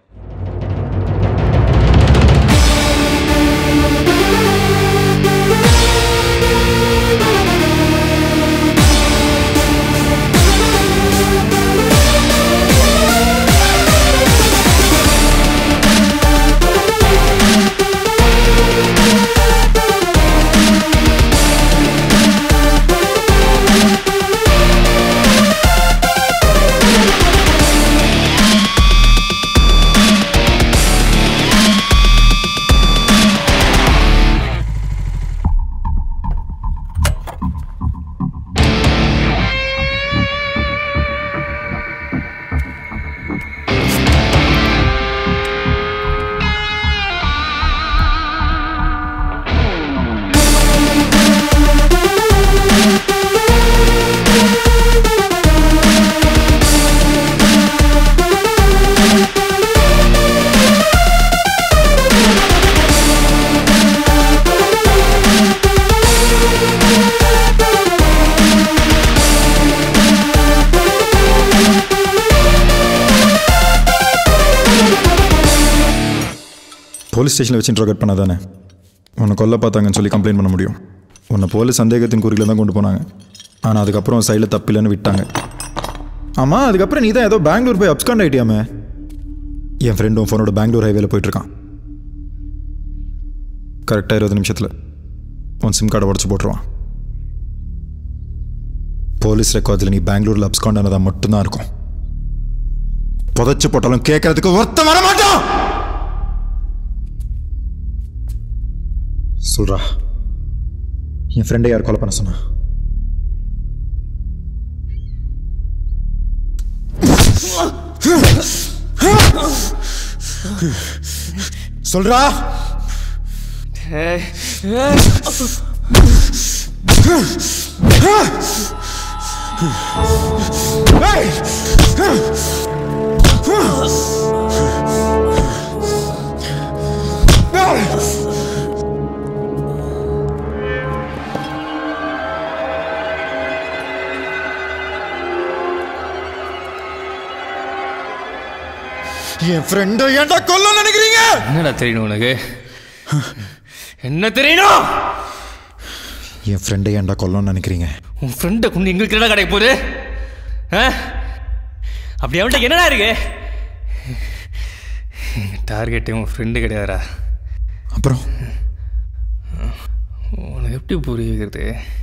போலீஸ் ஸ்டேஷனில் வச்சு இன்ட்ரோகேட் பண்ணாதானே உன்னை கொல்ல பார்த்தாங்கன்னு சொல்லி கம்ப்ளைண்ட் பண்ண முடியும் உன்னை போலீஸ் சந்தேகத்தின் குறியில் தான் கொண்டு போனாங்க ஆனால் அதுக்கப்புறம் சைடில் தப்பில்லைன்னு விட்டாங்க ஆமாம் அதுக்கப்புறம் நீ தான் ஏதோ பெங்களூர் போய் அப்ஸ்காண்ட் ஆகிட்டியாமே என் ஃப்ரெண்டு உன் ஃபோனோட பெங்களூர் ஹைவேல போயிட்டுருக்கான் கரெக்டாக இருபது நிமிஷத்தில் உன் சிம் கார்டை உடச்சி போட்டுருவான் போலீஸ் ரெக்கார்ட்ஸில் நீ பெங்களூரில் அப்ஸ்காண்ட் ஆனதா மட்டும்தான் இருக்கும் புதைச்சு போட்டாலும் கேட்கறதுக்கு ஒருத்த வர மாட்டான் சொல்றா என் ஃப்ரெண்டை யார் கொலை பண்ண சொன்னா சொல்றா என் ஃப்ரெண்டை ஏன்டா கொல்ல நினைக்கிறீங்க என்னடா தெரியணும் உனக்கு என்ன தெரியணும் என் ஃப்ரெண்டை ஏன்டா கொல்லணும்னு நினைக்கிறீங்க உன் ஃப்ரெண்டை கொண்டு எங்களுக்கு என்னடா கிடைக்க போகுது ஆ? அப்படி அவன்கிட்ட என்னடா இருக்கு டார்கெட்டே உன் ஃப்ரெண்டு கிடையாதுடா அப்புறம் உனக்கு எப்படி புரிய வைக்கிறது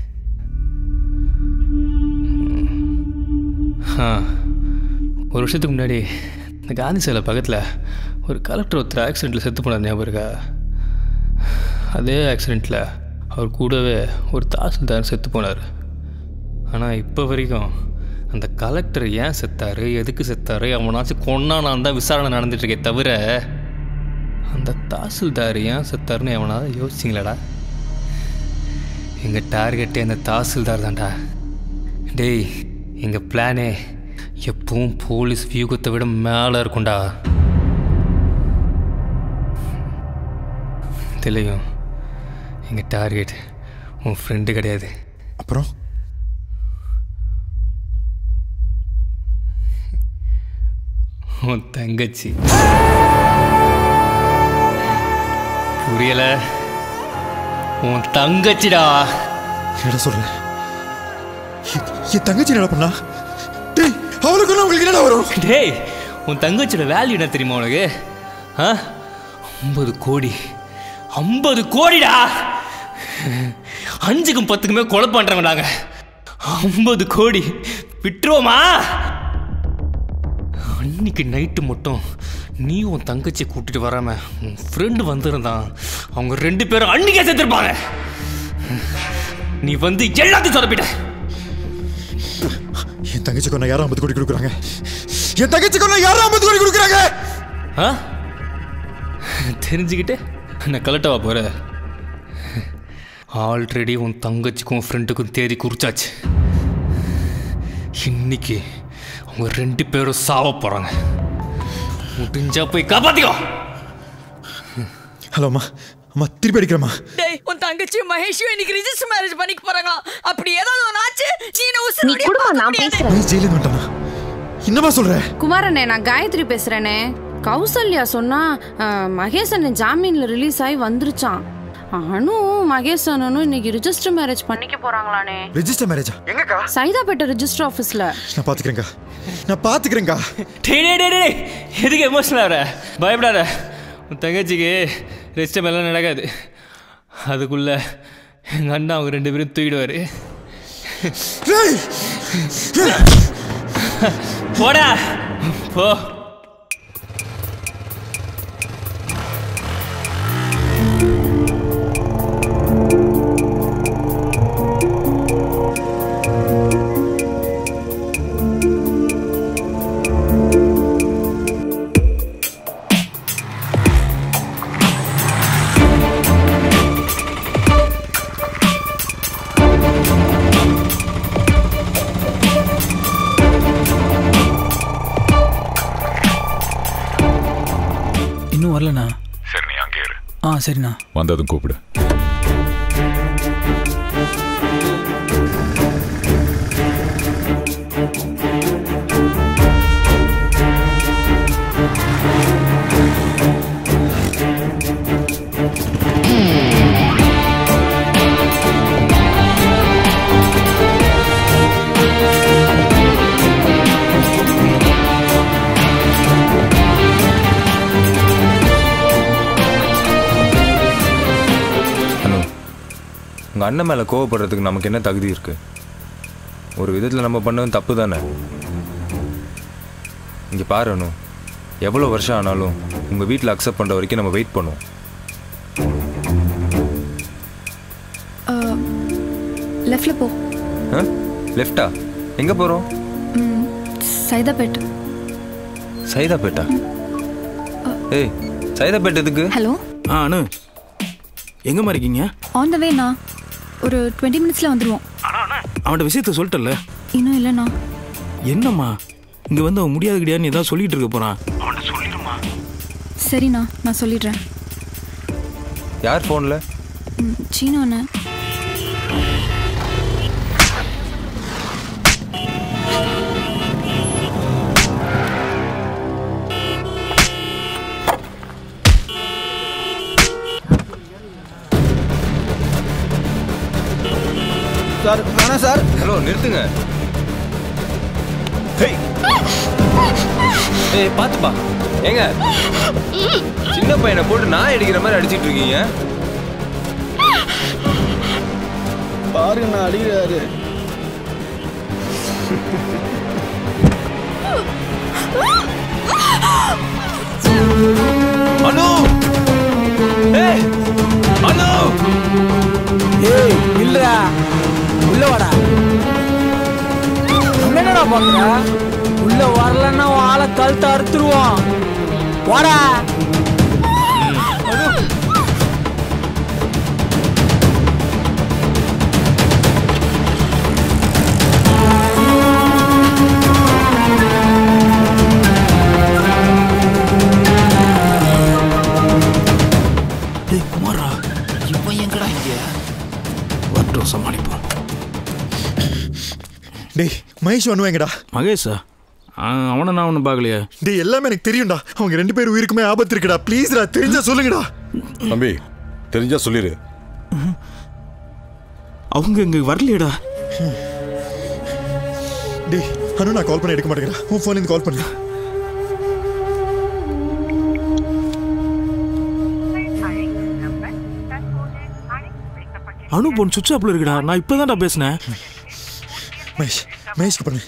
ஆ ஒரு வருஷத்துக்கு முன்னாடி இந்த காந்தி சிலை பக்கத்தில் ஒரு கலெக்டர் ஒருத்தர் ஆக்சிடெண்ட்டில் செத்து போனார் ஞாபகம் இருக்கா அதே ஆக்சிடெண்ட்டில் அவர் கூடவே ஒரு தாசில்தார் செத்து போனார் ஆனால் இப்போ வரைக்கும் அந்த கலெக்டர் ஏன் செத்தாரு எதுக்கு செத்தாரு அவனாச்சும் கொன்னானான் தான் விசாரணை நடந்துட்டு இருக்கே தவிர அந்த தாசில்தார் ஏன் செத்தாருன்னு எவனாவது யோசிச்சிங்களாடா எங்கள் டார்கெட்டே அந்த தாசில்தார் தான்டா டேய் எங்கள் பிளானே எப்பவும் போலீஸ் வியூகத்தை விட மேலே இருக்கும்டா தெரியும் எங்கள் டார்கெட் உன் ஃப்ரெண்டு கிடையாது அப்புறம் உன் தங்கச்சி புரியல உன் தங்கச்சிடா என்ன சொல்ற என்- என் தங்கச்சி என்ன பண்ணா டேய் அவளுக்கு உங்களுக்கு என்னடா வரும் டேய் உன் தங்கச்சியோட வேல்யூ என்ன தெரியுமா உனக்கு ஆ ஐம்பது கோடி ஐம்பது கோடிடா அஞ்சுக்கும் பத்துக்குமே கொலை பண்றவங்க நாங்க ஐம்பது கோடி விட்டுருவோமா அன்னைக்கு நைட்டு மட்டும் நீ உன் தங்கச்சியை கூட்டிட்டு வராம உன் ஃப்ரெண்டு வந்திருந்தான் அவங்க ரெண்டு பேரும் அன்னைக்கே செத்துருப்பாங்க நீ வந்து எல்லாத்தையும் சொதப்பிட்ட என் தங்கச்சி கொண்ட யாரும் ஐம்பது கோடி கொடுக்குறாங்க என் தங்கச்சி கொண்ட யாரும் ஐம்பது கோடி கொடுக்குறாங்க ஆ தெரிஞ்சுக்கிட்டு நான் கலட்டவா போற ஆல்ரெடி உன் தங்கச்சிக்கும் ஃப்ரெண்டுக்கும் தேதி குறிச்சாச்சு இன்னைக்கு அவங்க ரெண்டு பேரும் சாவ போறாங்க முடிஞ்சா போய் காப்பாத்திக்கோ ஹலோ அம்மா அம்மா திருப்பி அடிக்கிறேம்மா டேய் உன் தங்கச்சியும் மகேஷும் இன்னைக்கு ரிஜிஸ்டர் மேரேஜ் பண்ணிக்க போறாங்களா அப்படி ஏதாவது ஒன்று ஆச்சு நீ என்ன நீ குடுமா நான் பேசுறேன் மகேஷ் ஜெயிலுக்கு வந்துட்டானா என்னம்மா சொல்ற குமாரண்ணே நான் காயத்ரி பேசுறேனே கௌசல்யா சொன்னா அஹ், மகேஷ் அண்ணன் ஜாமீன்ல ரிலீஸ் ஆகி வந்துருச்சான் அனு மகேஷ் அண்ணனும் இன்னைக்கு ரிஜிஸ்டர் மேரேஜ் பண்ணிக்க போறாங்களானே ரெஜிஸ்டர் மேரேஜா எங்கக்கா சைதாப்பேட்டை ரிஜிஸ்டர் ஆஃபீஸ்ல நான் பாத்துக்கிறேங்க நான் பாத்துக்கிறேங்க டேய் டேய், டேய் டேய் எதுக்கு எமோஷனல் ஆகிற பயப்படாத உன் தங்கச்சிக்கு ரெஸ்ட் எல்லாம் நடக்காது அதுக்குள்ள எங்கள் அண்ணா அவங்க ரெண்டு பேரும் தூக்கிடுவார் போடா போ இன்னும் வரலண்ணா சரி நீ அங்கே இரு ஆ சரிண்ணா வந்ததும் கூப்பிடு உங்கள் அண்ணன் மேலே கோவப்படுறதுக்கு நமக்கு என்ன தகுதி இருக்கு ஒரு விதத்தில் நம்ம பண்ணது தப்பு தானே இங்கே பாரு அனு எவ்வளோ வருஷம் ஆனாலும் உங்கள் வீட்டில் அக்செப்ட் பண்ணுற வரைக்கும் நம்ம வெயிட் பண்ணுவோம் லெஃப்டில் போ ஆ லெஃப்டா எங்கே போகிறோம் ம், சைதாப்பேட் சைதாப்பேட்டா ஏய் சைதாப்பேட் எதுக்கு ஹலோ ஆ அனு எங்கம்மா இருக்கீங்க ஆன் த வேண்ணா ஒரு டுவெண்ட்டி மினிட்ஸில் வந்துடுவோம் அவன்கிட்ட விஷயத்த சொல்லிட்டல இன்னும் இல்லைண்ணா என்னம்மா இங்க வந்து அவன் முடியாது கிடையாதுன்னு ஏதாவது சொல்லிட்டு இருக்க போறான் அவன்கிட்ட சொல்லிடுமா சரிண்ணா நான் சொல்லிடுறேன் யார் ஃபோனில் ம், சீனு அண்ணன் சார் வேணாம் சார் ஹலோ நிறுத்துங்க ஹேய் ஏய் பார்த்துப்பா ஏங்க சின்ன பையனை போட்டு நான் அடிக்கிற மாதிரி அடிச்சிட்டு இருக்கீங்க பாருங்க நான் அடிக்கிறாரு அனு ஏய் அனு ஏய் இல்லடா உள்ள வாடா அங்க என்னடா பண்ற உள்ள வரலன்னா உன் ஆளை கழுத்தை அறுத்துருவோம் வாடா ஏய் குமாரா இவன் எங்கடா இங்க வரட்டும் சமாளிப்போம் டேய் மகேஷ் பண்ணுவேங்கடா மகேஷா ஆ, அவனை நான் ஒன்றும் பார்க்கலையே டேய் எல்லாமே எனக்கு தெரியும்டா அவங்க ரெண்டு பேர் உயிருக்குமே ஆபத்து இருக்குடா ப்ளீஸ்டா தெரிஞ்சா சொல்லுங்கடா தம்பி தெரிஞ்சா சொல்லிடு அவங்க இங்க வரலையேடா டேய் அனு நான் கால் பண்ண எடுக்க மாட்டேங்கிறா உன் ஃபோன் கால் பண்ணு அனு போன் சுவிட்ச் ஆப்ல இருக்குடா நான் இப்போதான்டா பேசினேன் மகேஷ் மகேஷ்க்கு பண்ணு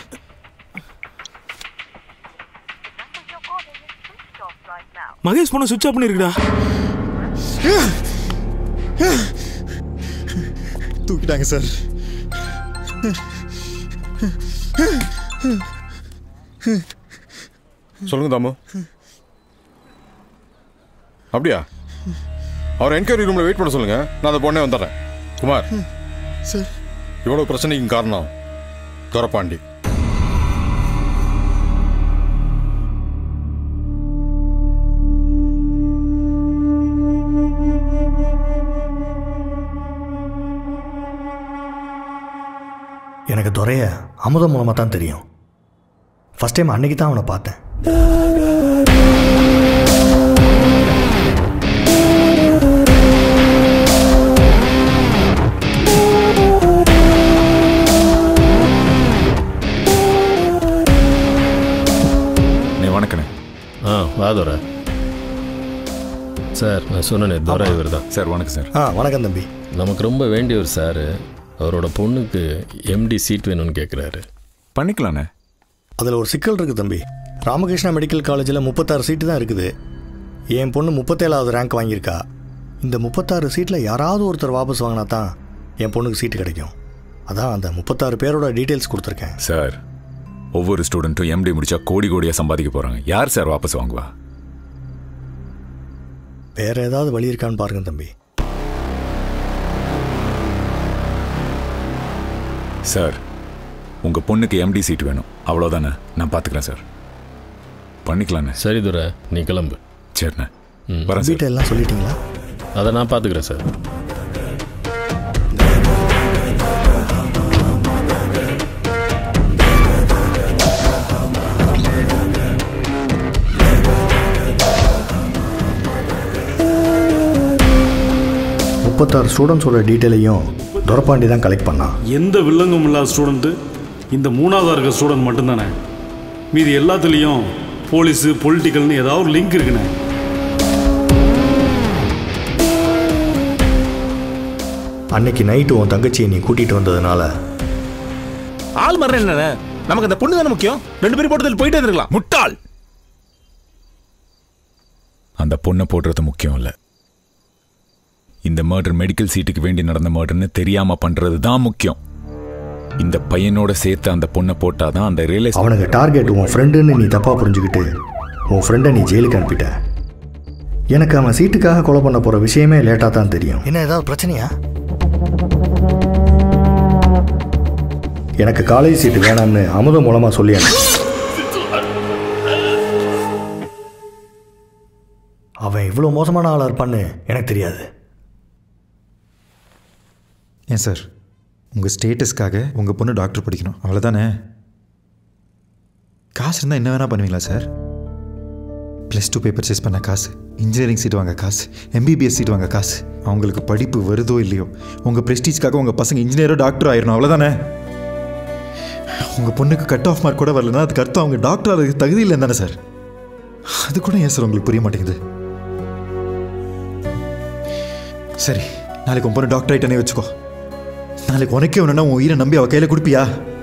மகேஷ் போன சுவிட்ச் ஆஃப் பண்ணிருக்குடா தூக்கிட்டாங்க சார் சொல்லுங்க தாமு அப்படியா அவர் என்கொயரி ரூமில் வெயிட் பண்ண சொல்லுங்க நான் அந்த பொண்ணே வந்துடுறேன் குமார் சார் இவ்வளோ பிரச்சனைக்கு காரணம் துரப்பாண்டி எனக்கு துறைய அமுதம் மூலமாக தான் தெரியும் ஃபஸ்ட் டைம் அன்னைக்கு தான் அவனை பார்த்தேன் நீ வணக்கண்ணே ஆ வா துரை சார் நான் சொன்னேனே துரை இவர் தான் சார் வணக்கம் சார் ஆ வணக்கம் தம்பி நமக்கு ரொம்ப வேண்டியவர் சார் அவரோட பொண்ணுக்கு எம்டி சீட் வேணும்னு கேட்குறாரு பண்ணிக்கலாண்ணே அதில் ஒரு சிக்கல் இருக்குது தம்பி ராமகிருஷ்ணா மெடிக்கல் காலேஜில் முப்பத்தாறு சீட்டு தான் இருக்குது என் பொண்ணு முப்பத்தேழாவது ரேங்க் வாங்கியிருக்கா இந்த முப்பத்தாறு சீட்டில் யாராவது ஒருத்தர் வாபஸ் வாங்கினா தான் என் பொண்ணுக்கு சீட்டு கிடைக்கும் அதான் அந்த முப்பத்தாறு பேரோட டீட்டெயில்ஸ் கொடுத்துருக்கேன் சார் ஒவ்வொரு ஸ்டூடெண்ட்டும் எம்டி முடிச்சா கோடி கோடியாக சம்பாதிக்க போகிறாங்க யார் சார் வாபஸ் வாங்குவா வேற ஏதாவது வழி இருக்கான்னு பாருங்க தம்பி சார் உங்கள் பொண்ணுக்கு எம்டி சீட் வேணும் அவ்வளோதானே நான் பார்த்துக்கிறேன் சார் பண்ணிக்கலாண்ணே சரி துரை நீ கிளம்பு சரிண்ணே ம் வரேன் சார் வீட்டை எல்லாம் சொல்லிட்டீங்களா அதை நான் பார்த்துக்கிறேன் சார் முப்பத்தாறு ஸ்டூடெண்ட்ஸோட டீட்டெயிலையும் துரப்பாண்டி தான் கலெக்ட் பண்ணான் எந்த வில்லங்கும் இல்லாத ஸ்டூடெண்ட்டு இந்த மூணாவதாக இருக்க ஸ்டூடெண்ட் மட்டும்தானே மீதி எல்லாத்துலேயும் போலீஸு பொலிட்டிக்கல்னு ஏதாவது ஒரு லிங்க் இருக்குண்ணே அன்னைக்கு நைட்டு உன் தங்கச்சியை நீ கூட்டிகிட்டு வந்ததுனால ஆள் மரணம் என்னண்ணே நமக்கு அந்த பொண்ணு தானே முக்கியம் ரெண்டு பேரும் போட்டதில் போயிட்டே இருக்கலாம் முட்டாள் அந்த பொண்ணை போடுறது முக்கியம் இல்லை இந்த மர்டர் மெடிக்கல் சீட்டுக்கு வேண்டி நடந்த மர்டர்னு தெரியாம பண்றது தான் முக்கியம் இந்த பையனோட சேர்த்து அந்த பொண்ணை போட்டாதான் அந்த ரியலைஸ் அவனுக்கு டார்கெட் உன் ஃப்ரெண்டுன்னு நீ தப்பாக புரிஞ்சுக்கிட்டு உன் ஃப்ரெண்டை நீ ஜெயிலுக்கு அனுப்பிட்ட எனக்கு அவன் சீட்டுக்காக கொலை பண்ண போகிற விஷயமே லேட்டாக தான் தெரியும் என்ன ஏதாவது பிரச்சனையா எனக்கு காலேஜ் சீட்டு வேணாம்னு அமுதம் மூலமாக சொல்லி அனுப்பு. அவன் இவ்வளோ மோசமான ஆளாக இருப்பான்னு எனக்கு தெரியாது ஏன் சார் உங்கள் ஸ்டேட்டஸ்க்காக உங்கள் பொண்ணு டாக்டர் படிக்கணும் அவ்வளோதானே காசு இருந்தால் என்ன வேணால் பண்ணுவீங்களா sir plus two paper chase பண்ண காசு இன்ஜினியரிங் சீட் வாங்க காசு எம்பிபிஎஸ் சீட் வாங்க காசு அவங்களுக்கு படிப்பு வருதோ இல்லையோ உங்கள் ப்ரெஸ்டீஜ்க்காக உங்கள் பசங்க இன்ஜினியரோ டாக்டரோ ஆயிடணும் அவ்வளோதானே உங்கள் பொண்ணுக்கு கட் ஆஃப் மார்க் கூட வரலன்னா அதுக்கு அர்த்தம் அவங்க டாக்டர் அதுக்கு தகுதி இல்லைன்னு தானே சார் அது கூட ஏன் சார் உங்களுக்கு புரிய மாட்டேங்குது சரி நாளைக்கு உன் பொண்ணு டாக்டர் ஆகிட்டனே வச்சுக்கோ நாளைக்கு உனக்கே ஒன்றுனா உன் உயிரை நம்பி அவ கையில் கொடுப்பியா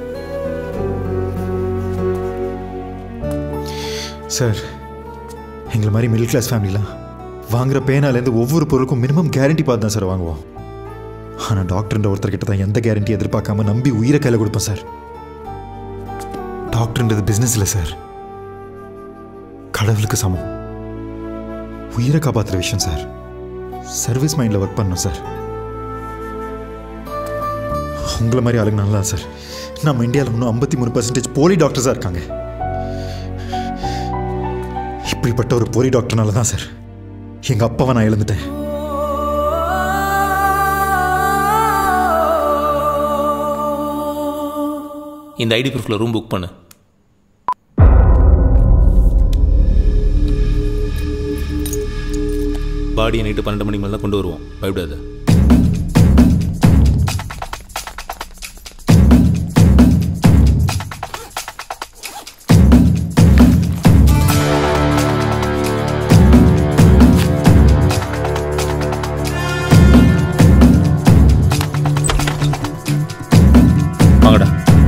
சார் எங்களை மாதிரி மிடில் கிளாஸ் ஃபேமிலிலாம் வாங்குற பேனாலேருந்து ஒவ்வொரு பொருளுக்கும் மினிமம் கேரண்டி பார்த்து தான் சார் வாங்குவோம் ஆனால் டாக்டர்ன்ற ஒருத்தர்கிட்ட தான் எந்த கேரண்டி எதிர்பார்க்காம நம்பி உயிரை கையில் கொடுப்பேன் சார் டாக்டர்ன்றது பிஸ்னஸ் இல்லை சார் கடவுளுக்கு சமம் உயிரை காப்பாற்றுற விஷயம் சார் சர்வீஸ் மைண்டில் ஒர்க் பண்ணணும் சார் உங்களை மாதிரி ஆளுங்க நல்லா சார் நம்ம இந்தியாவில் இன்னும் ஐம்பத்தி மூணு பர்சன்டேஜ் போலி டாக்டர்ஸாக இருக்காங்க இப்படிப்பட்ட ஒரு போலி டாக்டர்னால தான் சார் எங்கள் அப்பாவை நான் இழந்துட்டேன் இந்த ஐடி ப்ரூஃபில் ரூம் புக் பண்ணு பாடியை நைட்டு பன்னெண்டு மணிக்கு மேலே தான் கொண்டு வருவோம் பயப்படாத வாங்கடா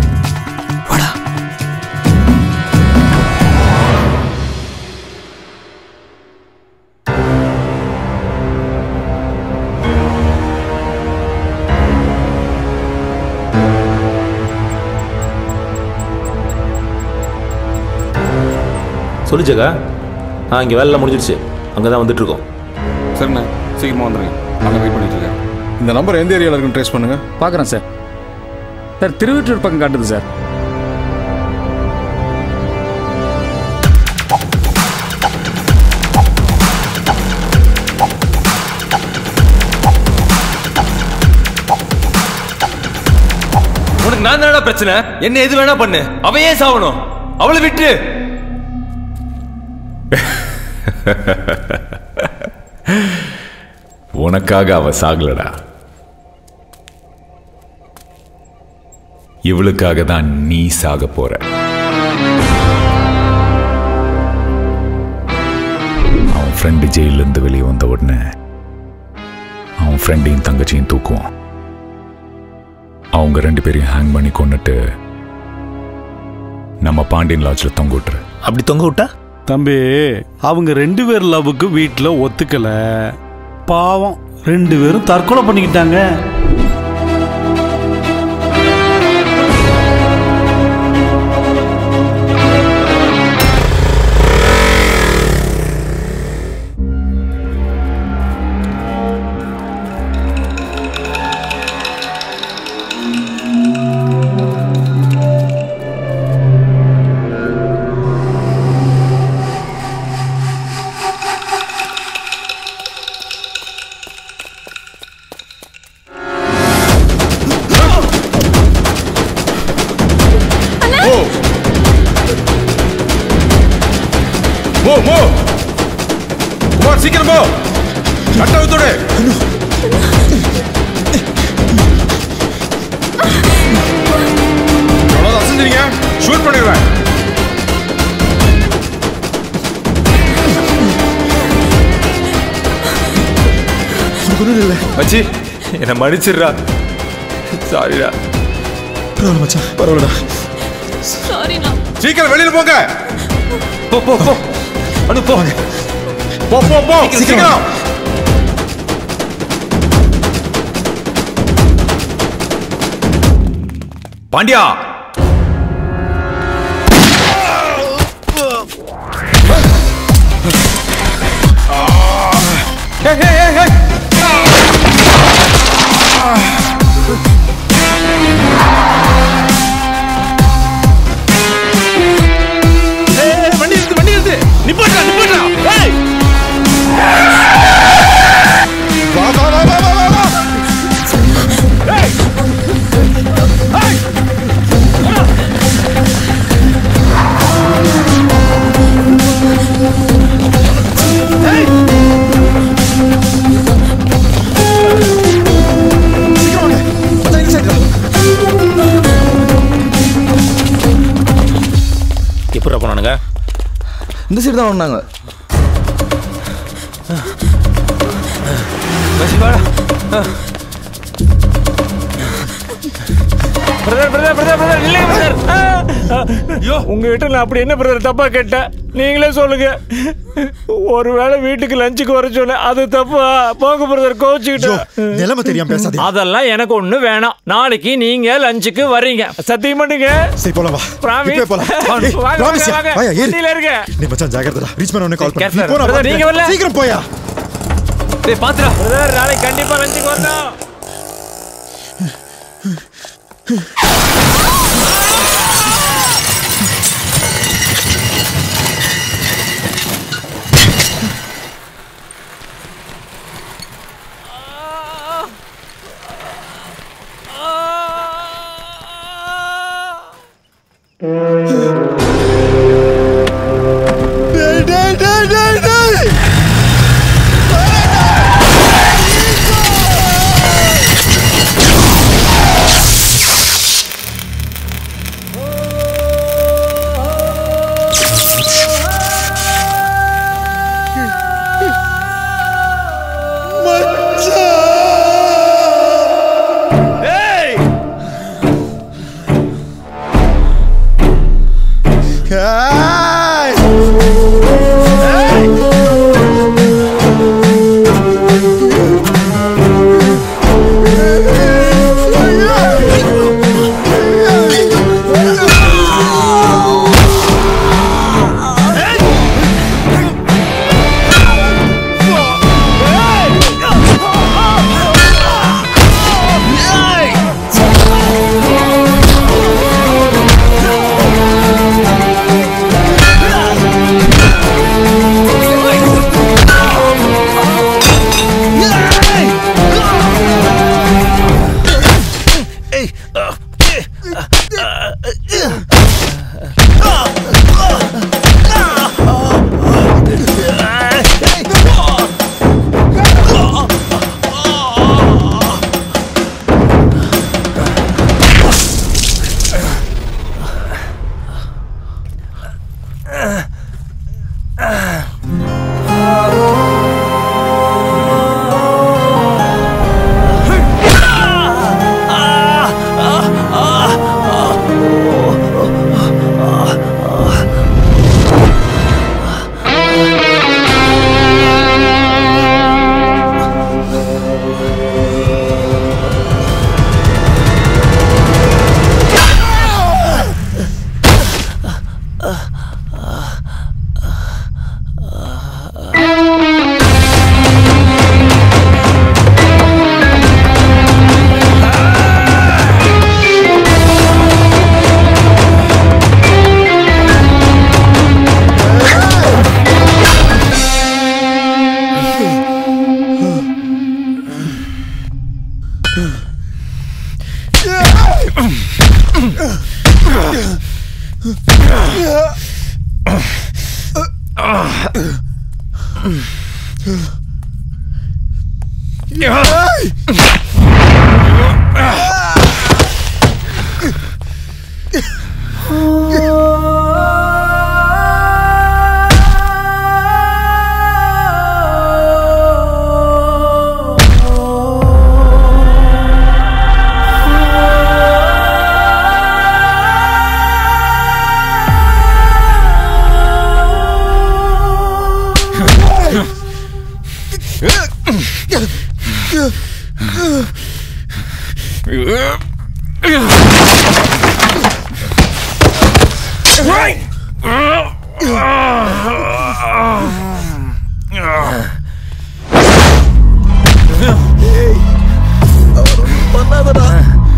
சொல்லு ஜெகா ஆ இங்கே வேலைலாம் முடிஞ்சிருச்சு அங்கே தான் வந்துட்டுருக்கோம் சரிண்ணே சீக்கிரமாக வந்துடுங்க நாங்கள் வெயிட் பண்ணிட்டு இருக்கேன் இந்த நம்பர் எந்த ஏரியாவில் இருக்குன்னு ட்ரேஸ் பண்ணுங்க பார்க்குறேன் சார் சார் திருவற்றூர் பக்கம் காட்டுது சார் உனக்கு நான் தானடா பிரச்சனை என்ன எது வேணா பண்ணு அவ ஏன் சாவணும் அவளை விட்டு உனக்காக அவ சாகலடா இவளுக்காக தான் நீ சாக போற அவன் ஃப்ரெண்டு ஜெயிலிருந்து வெளியே வந்த உடனே அவன் ஃப்ரெண்டையும் தங்கச்சியும் தூக்குவான் அவங்க ரெண்டு பேரையும் ஹேங் பண்ணி கொண்டுட்டு நம்ம பாண்டியன் லாட்ஜில் தொங்க விட்டுரு அப்படி தொங்க விட்டா தம்பி அவங்க ரெண்டு பேர் லவ்வுக்கு வீட்டில் ஒத்துக்கல பாவம் ரெண்டு பேரும் தற்கொலை பண்ணிக்கிட்டாங்க போ போ குமார் சீக்கிரம் போ கட்ட வித்துடு எவ்வளோ அசந்துறீங்க ஷூட் பண்ணிடுவேன் மச்சி என்னை மன்னிச்சிடுறா சாரிடா பரவாயில்ல மச்சான் பரவாயில்லடா சாரிண்ணா சீக்கிரம் வெளியில போங்க போ போ போ அனு போ போ போ போ சீக்கிரம் பாண்டியா ஏய், ஏய், ஏய், ஏய். ஏய், ஏய், வண்டி எடுத்து வண்டி எடுத்து நிப்பாட்டா நிப்பாட்டா ஏய் வா வா வா வா வா வா ஏய் ஏய் எப்படா போனானுங்க இந்த சைடு தான் வந்தாங்க பிரதர் பிரதர் பிரதர் பிரதர் இல்லைங்க பிரதர் உங்ககிட்ட நான் அப்படி என்ன பிரதர் தப்பா கேட்டேன் நீங்களே சொல்லுங்க ஒருவேளை வீட்டுக்கு லஞ்சுக்கு வர சொன்னேன் அது தப்பா போங்க பிரதர் கோச்சுக்கிட்டு நிலைமை தெரியாம பேசாதே அதெல்லாம் எனக்கு ஒண்ணு வேணாம் நாளைக்கு நீங்க லஞ்சுக்கு வர்றீங்க சத்தியம் பண்ணுங்க சரி போலாம் வா Promise. இப்பவே போலாம் வா, டேய், வாங்க, promise யா? வாங்க, வாயா, ஏறு. வண்டியில இருங்க. நீ மச்சான் ஜாகிரதா ரீச் பண்ண உடனே கால் பண்ணு Careful. நீ போடா, brother, நீங்க வரல? சீக்கிரம் போயா டேய் பாத்துடா பிரதர் நாளைக்கு கண்டிப்பா லஞ்சுக்கு வரணும் டேய் டேய் டேய் டேய் டேய் பண்ணாதடா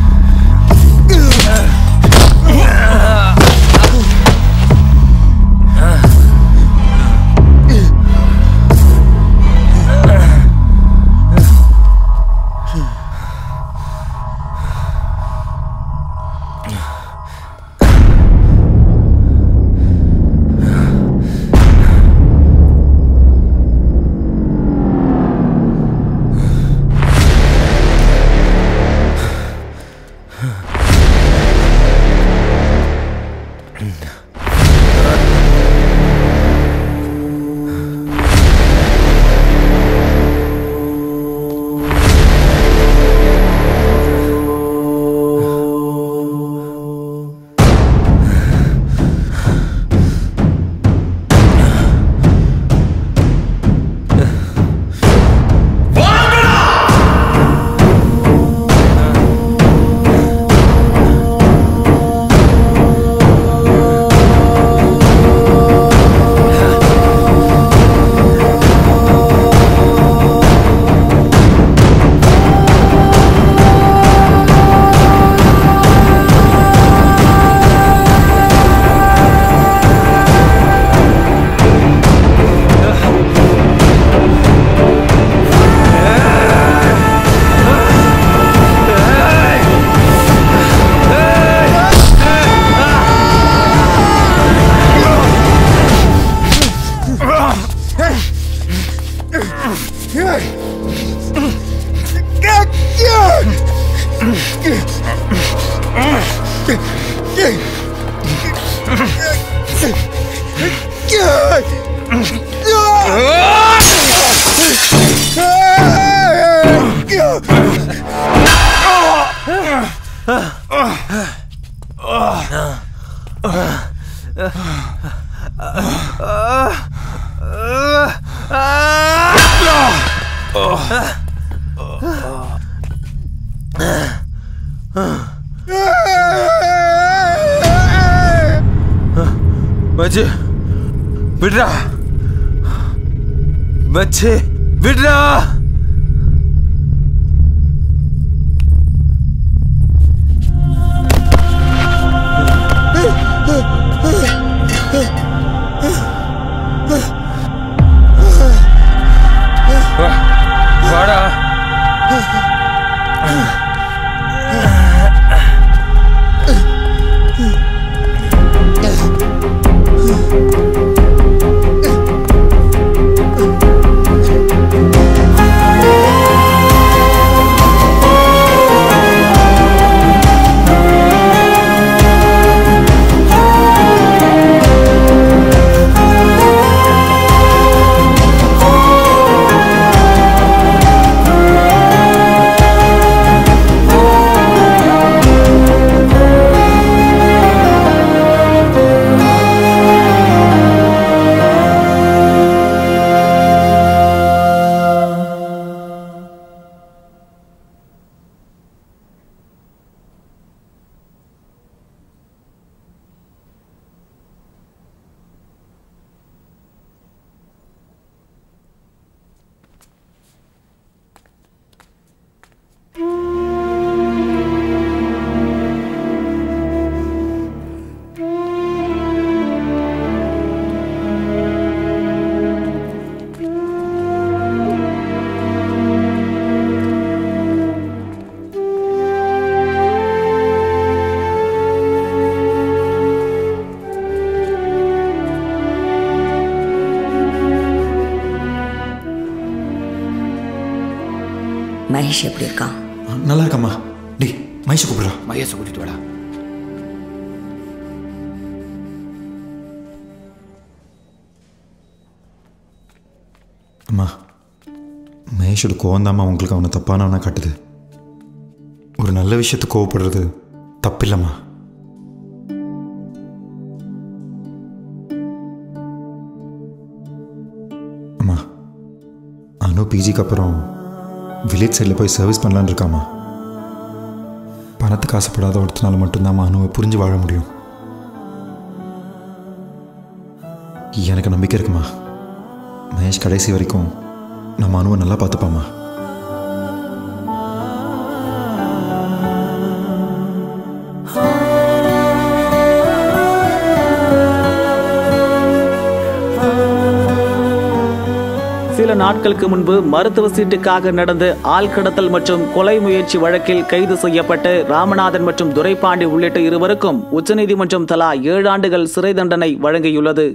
மச்சி விட்றா மச்சி விட்றா வா, வாடா மகேஷ் எப்படி இருக்கான் நல்லா இருக்கம்மா டேய் மகேஷ் கூப்பிடுறா மகேஷை கூட்டிட்டு வாடா அம்மா மகேஷோட கோவந்தாம்மா உங்களுக்கு அவனை தப்பானவனா காட்டுது ஒரு நல்ல விஷயத்துக்கு கோவப்படுறது தப்பில்லைம்மா அம்மா அனு பிஜிக்கு அப்புறம் வில்லேஜ் சைடில் போய் சர்வீஸ் பண்ணலான்னு இருக்காம்மா பணத்துக்கு ஆசைப்படாத ஒருத்தனால மட்டும்தான் அனுவை புரிஞ்சு வாழ முடியும் எனக்கு நம்பிக்கை இருக்குமா மகேஷ் கடைசி வரைக்கும் நம்ம அனுவை நல்லா பார்த்துப்பாம்மா சில நாட்களுக்கு முன்பு மருத்துவ சீட்டுக்காக நடந்த ஆள்கடத்தல் மற்றும் கொலை முயற்சி வழக்கில் கைது செய்யப்பட்டு ராமநாதன் மற்றும் துரைபாண்டி உள்ளிட்ட இருவருக்கும் உச்சநீதிமன்றம் தலா ஏழு ஆண்டுகள் சிறை தண்டனை வழங்கியுள்ளது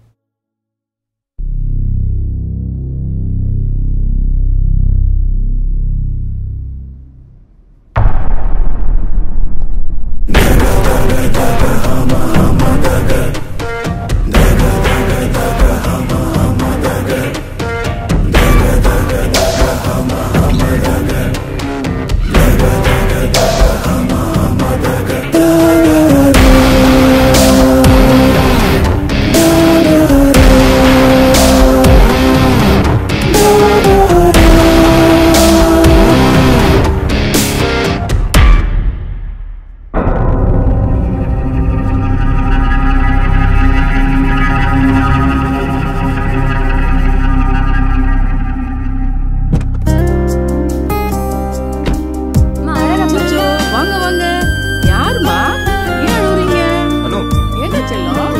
அம்மா, அழகம்மா. வாங்க வாங்க யாருமா ஏன் அழுவுறீங்க அனு என்ன செல்லம்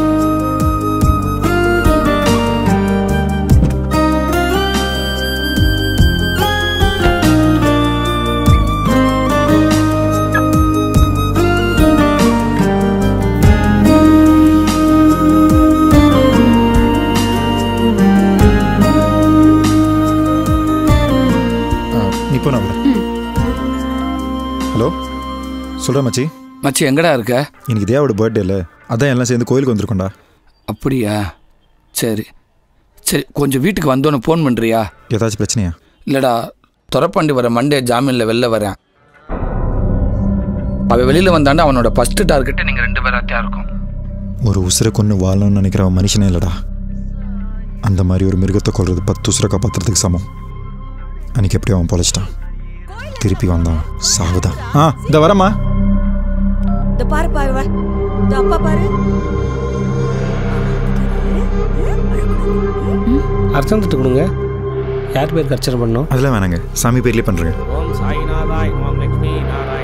நீ போ நான் வரேன் ஹலோ சொல்கிறேன் மச்சி மச்சி எங்கடா இருக்க இன்னைக்கு தேவோட பர்த்டே இல்லை அதான் எல்லாம் சேர்ந்து கோயிலுக்கு வந்திருக்கோண்டா அப்படியா சரி சரி கொஞ்சம் வீட்டுக்கு வந்தோன்னு ஃபோன் பண்ணுறியா ஏதாச்சும் பிரச்சனையா இல்லைடா துறப்பாண்டி வர மண்டே ஜாமீனில் வெளில வரேன் அவன் வெளியில் வந்தாண்டா அவனோட ஃபஸ்ட்டு டார்கெட்டு நீங்கள் ரெண்டு பேராத்தையா இருக்கும் ஒரு உசுரை கொன்று வாழணும்னு நினைக்கிற அவன் மனுஷனே இல்லைடா அந்த மாதிரி ஒரு மிருகத்தை கொல்றது பத்து உசுரை காப்பாற்றுறதுக்கு சமம் அன்னைக்கு எப்படி அவன் பொழைச்சிட்டான் திருப்பி வந்தான் சாவுதான் ஆ இந்த வரமா இந்த பாரு பாரு வா இந்த அப்பா பாரு அர்த்தம் கொடுங்க யார் பேருக்கு அர்ச்சனை பண்ணோம் அதெல்லாம் வேணாங்க சாமி பேர்லேயே பண்ணுறேங்க ஓம் சாய்நாதாய் ஓம் லக்ஷ்மி நாராயண